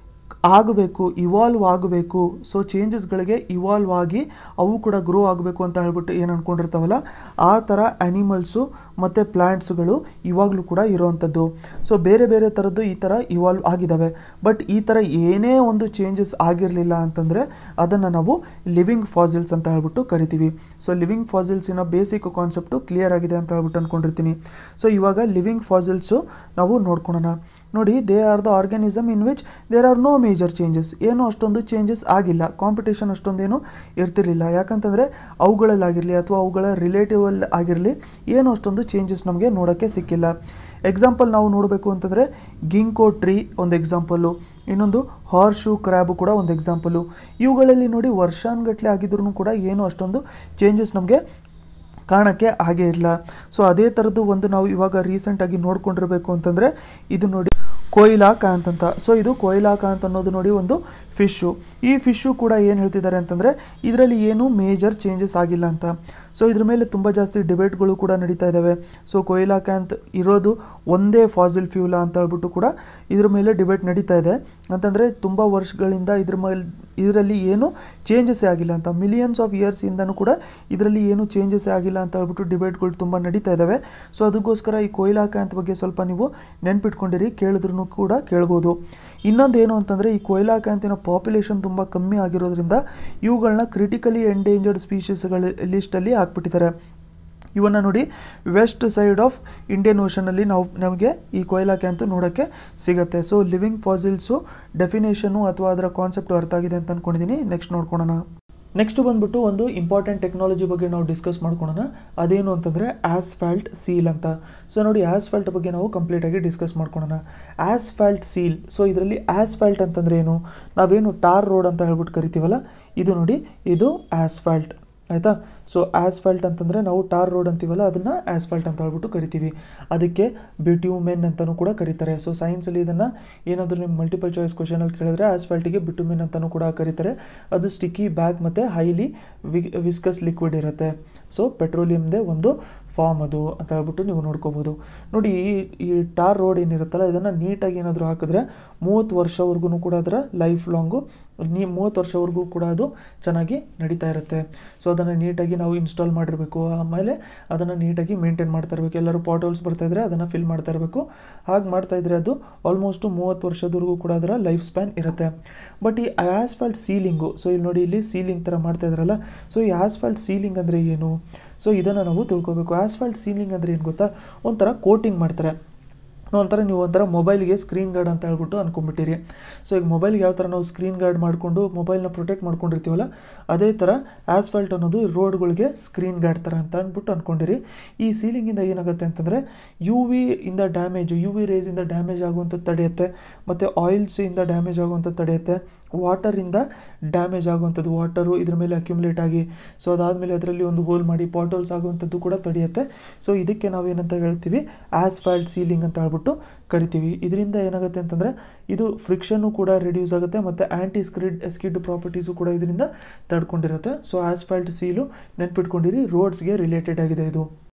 ಆಗಬೇಕು ಇವಾಲ್ವ್ ಆಗಬೇಕು ಸೊ ಚೇಂಜಸ್ಗಳಿಗೆ ಇವಾಲ್ವ್ ಆಗಿ ಅವು ಕೂಡ ಗ್ರೋ ಆಗಬೇಕು ಅಂತ ಹೇಳ್ಬಿಟ್ಟು ಏನು ಅಂದ್ಕೊಂಡಿರ್ತಾವಲ್ಲ ಆ ಥರ ಆ್ಯನಿಮಲ್ಸು ಮತ್ತು ಪ್ಲ್ಯಾಂಟ್ಸ್ಗಳು ಇವಾಗಲೂ ಕೂಡ ಇರೋವಂಥದ್ದು ಸೊ ಬೇರೆ ಬೇರೆ ಥರದ್ದು ಈ ಥರ ಇವಾಲ್ವ್ ಆಗಿದ್ದಾವೆ ಬಟ್ ಈ ಥರ ಏನೇ ಒಂದು ಚೇಂಜಸ್ ಆಗಿರಲಿಲ್ಲ ಅಂತಂದರೆ ಅದನ್ನು ನಾವು ಲಿವಿಂಗ್ ಫಾಸಿಲ್ಸ್ ಅಂತ ಹೇಳ್ಬಿಟ್ಟು ಕರಿತೀವಿ ಸೊ ಲಿವಿಂಗ್ ಫಾಸಿಲ್ಸಿನ ಬೇಸಿಕ್ ಕಾನ್ಸೆಪ್ಟು ಕ್ಲಿಯರ್ ಆಗಿದೆ ಅಂತ ಹೇಳ್ಬಿಟ್ಟು ಅಂದ್ಕೊಂಡಿರ್ತೀನಿ ಸೊ ಇವಾಗ ಲಿವಿಂಗ್ ಫಾಸಿಲ್ಸು ನಾವು ನೋಡ್ಕೊಳೋಣ ನೋಡಿ they are the organism in which there are no major changes ಏನು ಅಷ್ಟೊಂದು ಚೇಂಜಸ್ ಆಗಿಲ್ಲ ಕಾಂಪಿಟೇಷನ್ ಅಷ್ಟೊಂದೇನು ಇರ್ತಿರ್ಲಿಲ್ಲ ಯಾಕಂತಂದರೆ ಅವುಗಳಲ್ಲಾಗಿರಲಿ ಅಥವಾ ಅವುಗಳ ರಿಲೇಟಿವಲ್ ಆಗಿರಲಿ ಏನು ಅಷ್ಟೊಂದು ಚೇಂಜಸ್ ನಮಗೆ ನೋಡೋಕ್ಕೆ ಸಿಕ್ಕಿಲ್ಲ ಎಕ್ಸಾಂಪಲ್ ನಾವು ನೋಡಬೇಕು ಅಂತಂದರೆ ಗಿಂಕೋ ಟ್ರೀ ಒಂದು ಎಕ್ಸಾಂಪಲ್ಲು ಇನ್ನೊಂದು ಹಾರ್ಶು ಕ್ರ್ಯಾಬು ಕೂಡ ಒಂದು ಎಕ್ಸಾಂಪಲು ಇವುಗಳಲ್ಲಿ ನೋಡಿ ವರ್ಷಾನುಗಟ್ಟಲೆ ಆಗಿದ್ರೂ ಕೂಡ ಏನು ಅಷ್ಟೊಂದು ಚೇಂಜಸ್ ನಮಗೆ ಕಾಣೋಕ್ಕೆ ಆಗೇ ಇಲ್ಲ ಸೊ ಅದೇ ಥರದ್ದು ಒಂದು ನಾವು ಇವಾಗ ರೀಸೆಂಟಾಗಿ ನೋಡ್ಕೊಂಡಿರಬೇಕು ಅಂತಂದರೆ ಇದು ನೋಡಿ ಕೊಯ್ಲಾಕಾಂತ್ ಅಂತ ಸೊ ಇದು ಕೊಯ್ಲಾಕಾಂತ್ ಅನ್ನೋದು ನೋಡಿ ಒಂದು ಫಿಶ್ಶು ಈ ಫಿಶ್ಶು ಕೂಡ ಏನು ಹೇಳ್ತಿದ್ದಾರೆ ಅಂತಂದರೆ ಇದರಲ್ಲಿ ಏನು ಮೇಜರ್ ಚೇಂಜಸ್ ಆಗಿಲ್ಲ ಅಂತ ಸೊ ಇದ್ರ ಮೇಲೆ ತುಂಬ ಜಾಸ್ತಿ ಡಿಬೇಟ್ಗಳು ಕೂಡ ನಡೀತಾ ಇದ್ದಾವೆ ಸೊ ಕೊಯ್ಲಾಕಾಂತ್ ಇರೋದು ಒಂದೇ ಫಾಸಿಲ್ ಫ್ಯೂಲಾ ಅಂತ ಹೇಳ್ಬಿಟ್ಟು ಕೂಡ ಇದ್ರ ಮೇಲೆ ಡಿಬೇಟ್ ನಡೀತಾ ಇದೆ ಅಂತಂದರೆ ತುಂಬ ವರ್ಷಗಳಿಂದ ಇದ್ರ ಮೇಲೆ ಇದರಲ್ಲಿ ಏನು ಚೇಂಜಸ್ಸೇ ಆಗಿಲ್ಲ ಅಂತ ಮಿಲಿಯನ್ಸ್ ಆಫ್ ಇಯರ್ಸಿಂದನೂ ಕೂಡ ಇದರಲ್ಲಿ ಏನು ಚೇಂಜಸ್ಸೇ ಆಗಿಲ್ಲ ಅಂತ ಹೇಳ್ಬಿಟ್ಟು ಡಿಬೇಟ್ಗಳು ತುಂಬ ನಡೀತಾ ಇದ್ದಾವೆ ಸೊ ಅದಕ್ಕೋಸ್ಕರ ಈ ಕೊಯ್ಲಾಕಾಂತ್ ಬಗ್ಗೆ ಸ್ವಲ್ಪ ನೀವು ನೆನ್ಪಿಟ್ಕೊಂಡಿರಿ ಕೇಳಿದ್ರೂ ಕೂಡ ಕೇಳ್ಬೋದು ಇನ್ನೊಂದು ಏನು ಅಂತಂದರೆ ಈ ಕೊಯ್ಲಾಕಾಂತಿನ ಪಾಪ್ಯುಲೇಷನ್ ತುಂಬ ಕಮ್ಮಿ ಆಗಿರೋದ್ರಿಂದ ಇವುಗಳನ್ನ ಕ್ರಿಟಿಕಲಿ ಎಂಡೇಂಜರ್ಡ್ ಸ್ಪೀಷೀಸ್ಗಳ ಲಿಸ್ಟಲ್ಲಿ ಹಾಕ್ಬಿಟ್ಟಿದ್ದಾರೆ ಇವನ್ನ ನೋಡಿ ವೆಸ್ಟ್ ಸೈಡ್ ಆಫ್ ಇಂಡಿಯನ್ ಓಷನಲ್ಲಿ ನಾವು ನಮಗೆ ಈ ಕೊಯ್ಲಾ ಕ್ಯಾಂತು ನೋಡೋಕ್ಕೆ ಸಿಗುತ್ತೆ ಸೊ ಲಿವಿಂಗ್ ಫಾಸಿಲ್ಸು ಡೆಫಿನೇಷನು ಅಥವಾ ಅದರ ಕಾನ್ಸೆಪ್ಟ್ ಅರ್ಥ ಆಗಿದೆ ಅಂತ ಅಂದ್ಕೊಂಡಿದ್ದೀನಿ ನೆಕ್ಸ್ಟ್ ನೋಡ್ಕೊಳೋಣ ನೆಕ್ಸ್ಟ್ ಬಂದ್ಬಿಟ್ಟು ಒಂದು ಇಂಪಾರ್ಟೆಂಟ್ ಟೆಕ್ನಾಲಜಿ ಬಗ್ಗೆ ನಾವು ಡಿಸ್ಕಸ್ ಮಾಡ್ಕೊಳೋಣ ಅದೇನು ಅಂತಂದರೆ ಆಸ್ಫಾಲ್ಟ್ ಸೀಲ್ ಅಂತ ಸೊ ನೋಡಿ ಆಸ್ಫಾಲ್ಟ್ ಬಗ್ಗೆ ನಾವು ಕಂಪ್ಲೀಟಾಗಿ ಡಿಸ್ಕಸ್ ಮಾಡ್ಕೊಳೋಣ ಆಸ್ಫಾಲ್ಟ್ ಸೀಲ್ ಸೊ ಇದರಲ್ಲಿ ಆಸ್ಫಾಲ್ಟ್ ಅಂತಂದರೆ ಏನು ನಾವೇನು ಟಾರ್ ರೋಡ್ ಅಂತ ಹೇಳ್ಬಿಟ್ಟು ಕರಿತೀವಲ್ಲ ಇದು ನೋಡಿ ಇದು ಆಸ್ಫಾಲ್ಟ್ ಆಯಿತಾ ಸೊ ಆಸ್ಫಾಲ್ಟ್ ಅಂತಂದರೆ ನಾವು ಟಾರ್ ರೋಡ್ ಅಂತೀವಲ್ಲ ಅದನ್ನು ಆಸ್ಫಾಲ್ಟ್ ಅಂತ ಹೇಳ್ಬಿಟ್ಟು ಕರಿತೀವಿ ಅದಕ್ಕೆ ಬಿಟ್ಯೂಮೆನ್ ಅಂತಲೂ ಕೂಡ ಕರೀತಾರೆ ಸೊ ಸೈನ್ಸಲ್ಲಿ ಇದನ್ನು ಏನಾದರೂ ನಿಮ್ಮ ಮಲ್ಟಿಪಲ್ ಚಾಯ್ಸ್ ಕ್ವಶನಲ್ಲಿ ಕೇಳಿದ್ರೆ ಆಸ್ಫಾಲ್ಟಿಗೆ ಬಿಟ್ಯೂಮೆನ್ ಅಂತಲೂ ಕೂಡ ಕರೀತಾರೆ ಅದು ಸ್ಟಿಕ್ಕಿ ಬ್ಯಾಗ್ ಮತ್ತು ಹೈಲಿ ವಿ ವಿಸ್ಕಸ್ ಲಿಕ್ವಿಡ್ ಇರುತ್ತೆ ಸೊ ಪೆಟ್ರೋಲಿಯಮ್ದೇ ಒಂದು ಫಾರ್ಮ್ ಅದು ಅಂತ ಹೇಳ್ಬಿಟ್ಟು ನೀವು ನೋಡ್ಕೋಬೋದು ನೋಡಿ ಈ ಈ ಟಾರ್ ರೋಡ್ ಏನಿರುತ್ತಲ್ಲ ಇದನ್ನು ನೀಟಾಗಿ ಏನಾದರೂ ಹಾಕಿದ್ರೆ ಮೂವತ್ತು ವರ್ಷವರೆಗೂ ಕೂಡ ಅದರ ಲೈಫ್ ಲಾಂಗು ನೀ ಮೂವತ್ತು ವರ್ಷವರೆಗೂ ಕೂಡ ಅದು ಚೆನ್ನಾಗಿ ನಡೀತಾ ಇರುತ್ತೆ ಸೊ ಅದನ್ನು ನೀಟಾಗಿ ನಾವು ಇನ್ಸ್ಟಾಲ್ ಮಾಡಿರಬೇಕು ಆಮೇಲೆ ಅದನ್ನು ನೀಟಾಗಿ ಮೇಂಟೈನ್ ಮಾಡ್ತಾ ಇರಬೇಕು ಎಲ್ಲರೂ ಪಾಟೋಲ್ಸ್ ಬರ್ತಾಯಿದ್ರೆ ಅದನ್ನು ಫಿಲ್ ಮಾಡ್ತಾ ಇರಬೇಕು ಹಾಗೆ ಮಾಡ್ತಾಯಿದ್ರೆ ಅದು ಆಲ್ಮೋಸ್ಟು ಮೂವತ್ತು ವರ್ಷದವರೆಗೂ ಕೂಡ ಅದರ ಲೈಫ್ ಸ್ಪ್ಯಾನ್ ಇರುತ್ತೆ ಬಟ್ ಈ ಆಸ್ಫಾಲ್ಟ್ ಸೀಲಿಂಗು ಸೊ ಇಲ್ಲಿ ನೋಡಿ ಇಲ್ಲಿ ಸೀಲಿಂಗ್ ಥರ ಮಾಡ್ತಾ ಇದ್ರಲ್ಲ ಸೊ ಈ ಆಸ್ಫಾಲ್ಟ್ ಸೀಲಿಂಗ್ ಅಂದರೆ ಏನು ಸೊ ಇದನ್ನು ನಾವು ತಿಳ್ಕೊಬೇಕು ಆಸ್ಫಾಲ್ಟ್ ಸೀಲಿಂಗ್ ಅಂದರೆ ಏನು ಗೊತ್ತಾ ಒಂಥರ ಕೋಟಿಂಗ್ ಮಾಡ್ತಾರೆ ಒಂಥರ ನೀವು ಒಂಥರ ಮೊಬೈಲ್ಗೆ ಸ್ಕ್ರೀನ್ ಗಾರ್ಡ್ ಅಂತ ಹೇಳ್ಬಿಟ್ಟು ಅಂದ್ಕೊಂಡ್ಬಿಟ್ಟಿರಿ ಸೊ ಈಗ ಮೊಬೈಲ್ಗೆ ಯಾವ ಥರ ನಾವು ಸ್ಕ್ರೀನ್ ಗಾರ್ಡ್ ಮಾಡಿಕೊಂಡು ಮೊಬೈಲ್ನ ಪ್ರೊಟೆಕ್ಟ್ ಮಾಡ್ಕೊಂಡಿರ್ತೀವಲ್ಲ ಅದೇ ಥರ ಆಸ್ಫಾಲ್ಟ್ ಅನ್ನೋದು ರೋಡ್ಗಳಿಗೆ ಸ್ಕ್ರೀನ್ ಗಾರ್ಡ್ ಥರ ಅಂತ ಅಂದ್ಬಿಟ್ಟು ಅಂದ್ಕೊಂಡಿರಿ ಈ ಸೀಲಿಂಗಿಂದ ಏನಾಗುತ್ತೆ ಅಂತಂದರೆ ಯು ವಿ ಇಂದ ಡ್ಯಾಮೇಜು ಯು ವಿ ರೇಸಿಂದ ಡ್ಯಾಮೇಜ್ ಆಗುವಂಥದ್ದು ತಡೆಯುತ್ತೆ ಮತ್ತು ಆಯಿಲ್ಸಿಂದ ಡ್ಯಾಮೇಜ್ ಆಗುವಂಥದ್ದು ತಡೆಯುತ್ತೆ ವಾಟರಿಂದ ಡ್ಯಾಮೇಜ್ ಆಗುವಂಥದ್ದು ವಾಟರು ಇದ್ರ ಮೇಲೆ ಅಕ್ಯುಮುಲೇಟ್ ಆಗಿ ಸೊ ಅದಾದಮೇಲೆ ಅದರಲ್ಲಿ ಒಂದು ಹೋಲ್ ಮಾಡಿ ಪಾಟೋಲ್ಸ್ ಆಗುವಂಥದ್ದು ಕೂಡ ತಡೆಯುತ್ತೆ ಸೊ ಇದಕ್ಕೆ ನಾವೇನಂತ ಹೇಳ್ತೀವಿ ಆಸ್ಫಾಲ್ಟ್ ಸೀಲಿಂಗ್ ಅಂತ ಹೇಳ್ಬಿಟ್ಟು ಕರಿತೀವಿ ಇದರಿಂದ ಏನಾಗುತ್ತೆ ಅಂತಂದರೆ ಇದು ಫ್ರಿಕ್ಷನ್ನು ಕೂಡ ರಿಡ್ಯೂಸ್ ಆಗುತ್ತೆ ಮತ್ತು ಆ್ಯಂಟಿ ಸ್ಕ್ರಿಡ್ ಸ್ಕಿಡ್ ಪ್ರಾಪರ್ಟೀಸು ಕೂಡ ಇದರಿಂದ ತಡ್ಕೊಂಡಿರುತ್ತೆ ಸೊ ಆಸ್ಫಾಲ್ಟ್ ಸೀಲು ನೆನ್ಪಿಟ್ಕೊಂಡಿರಿ ರೋಡ್ಸ್ಗೆ ರಿಲೇಟೆಡ್ ಆಗಿದೆ ಇದು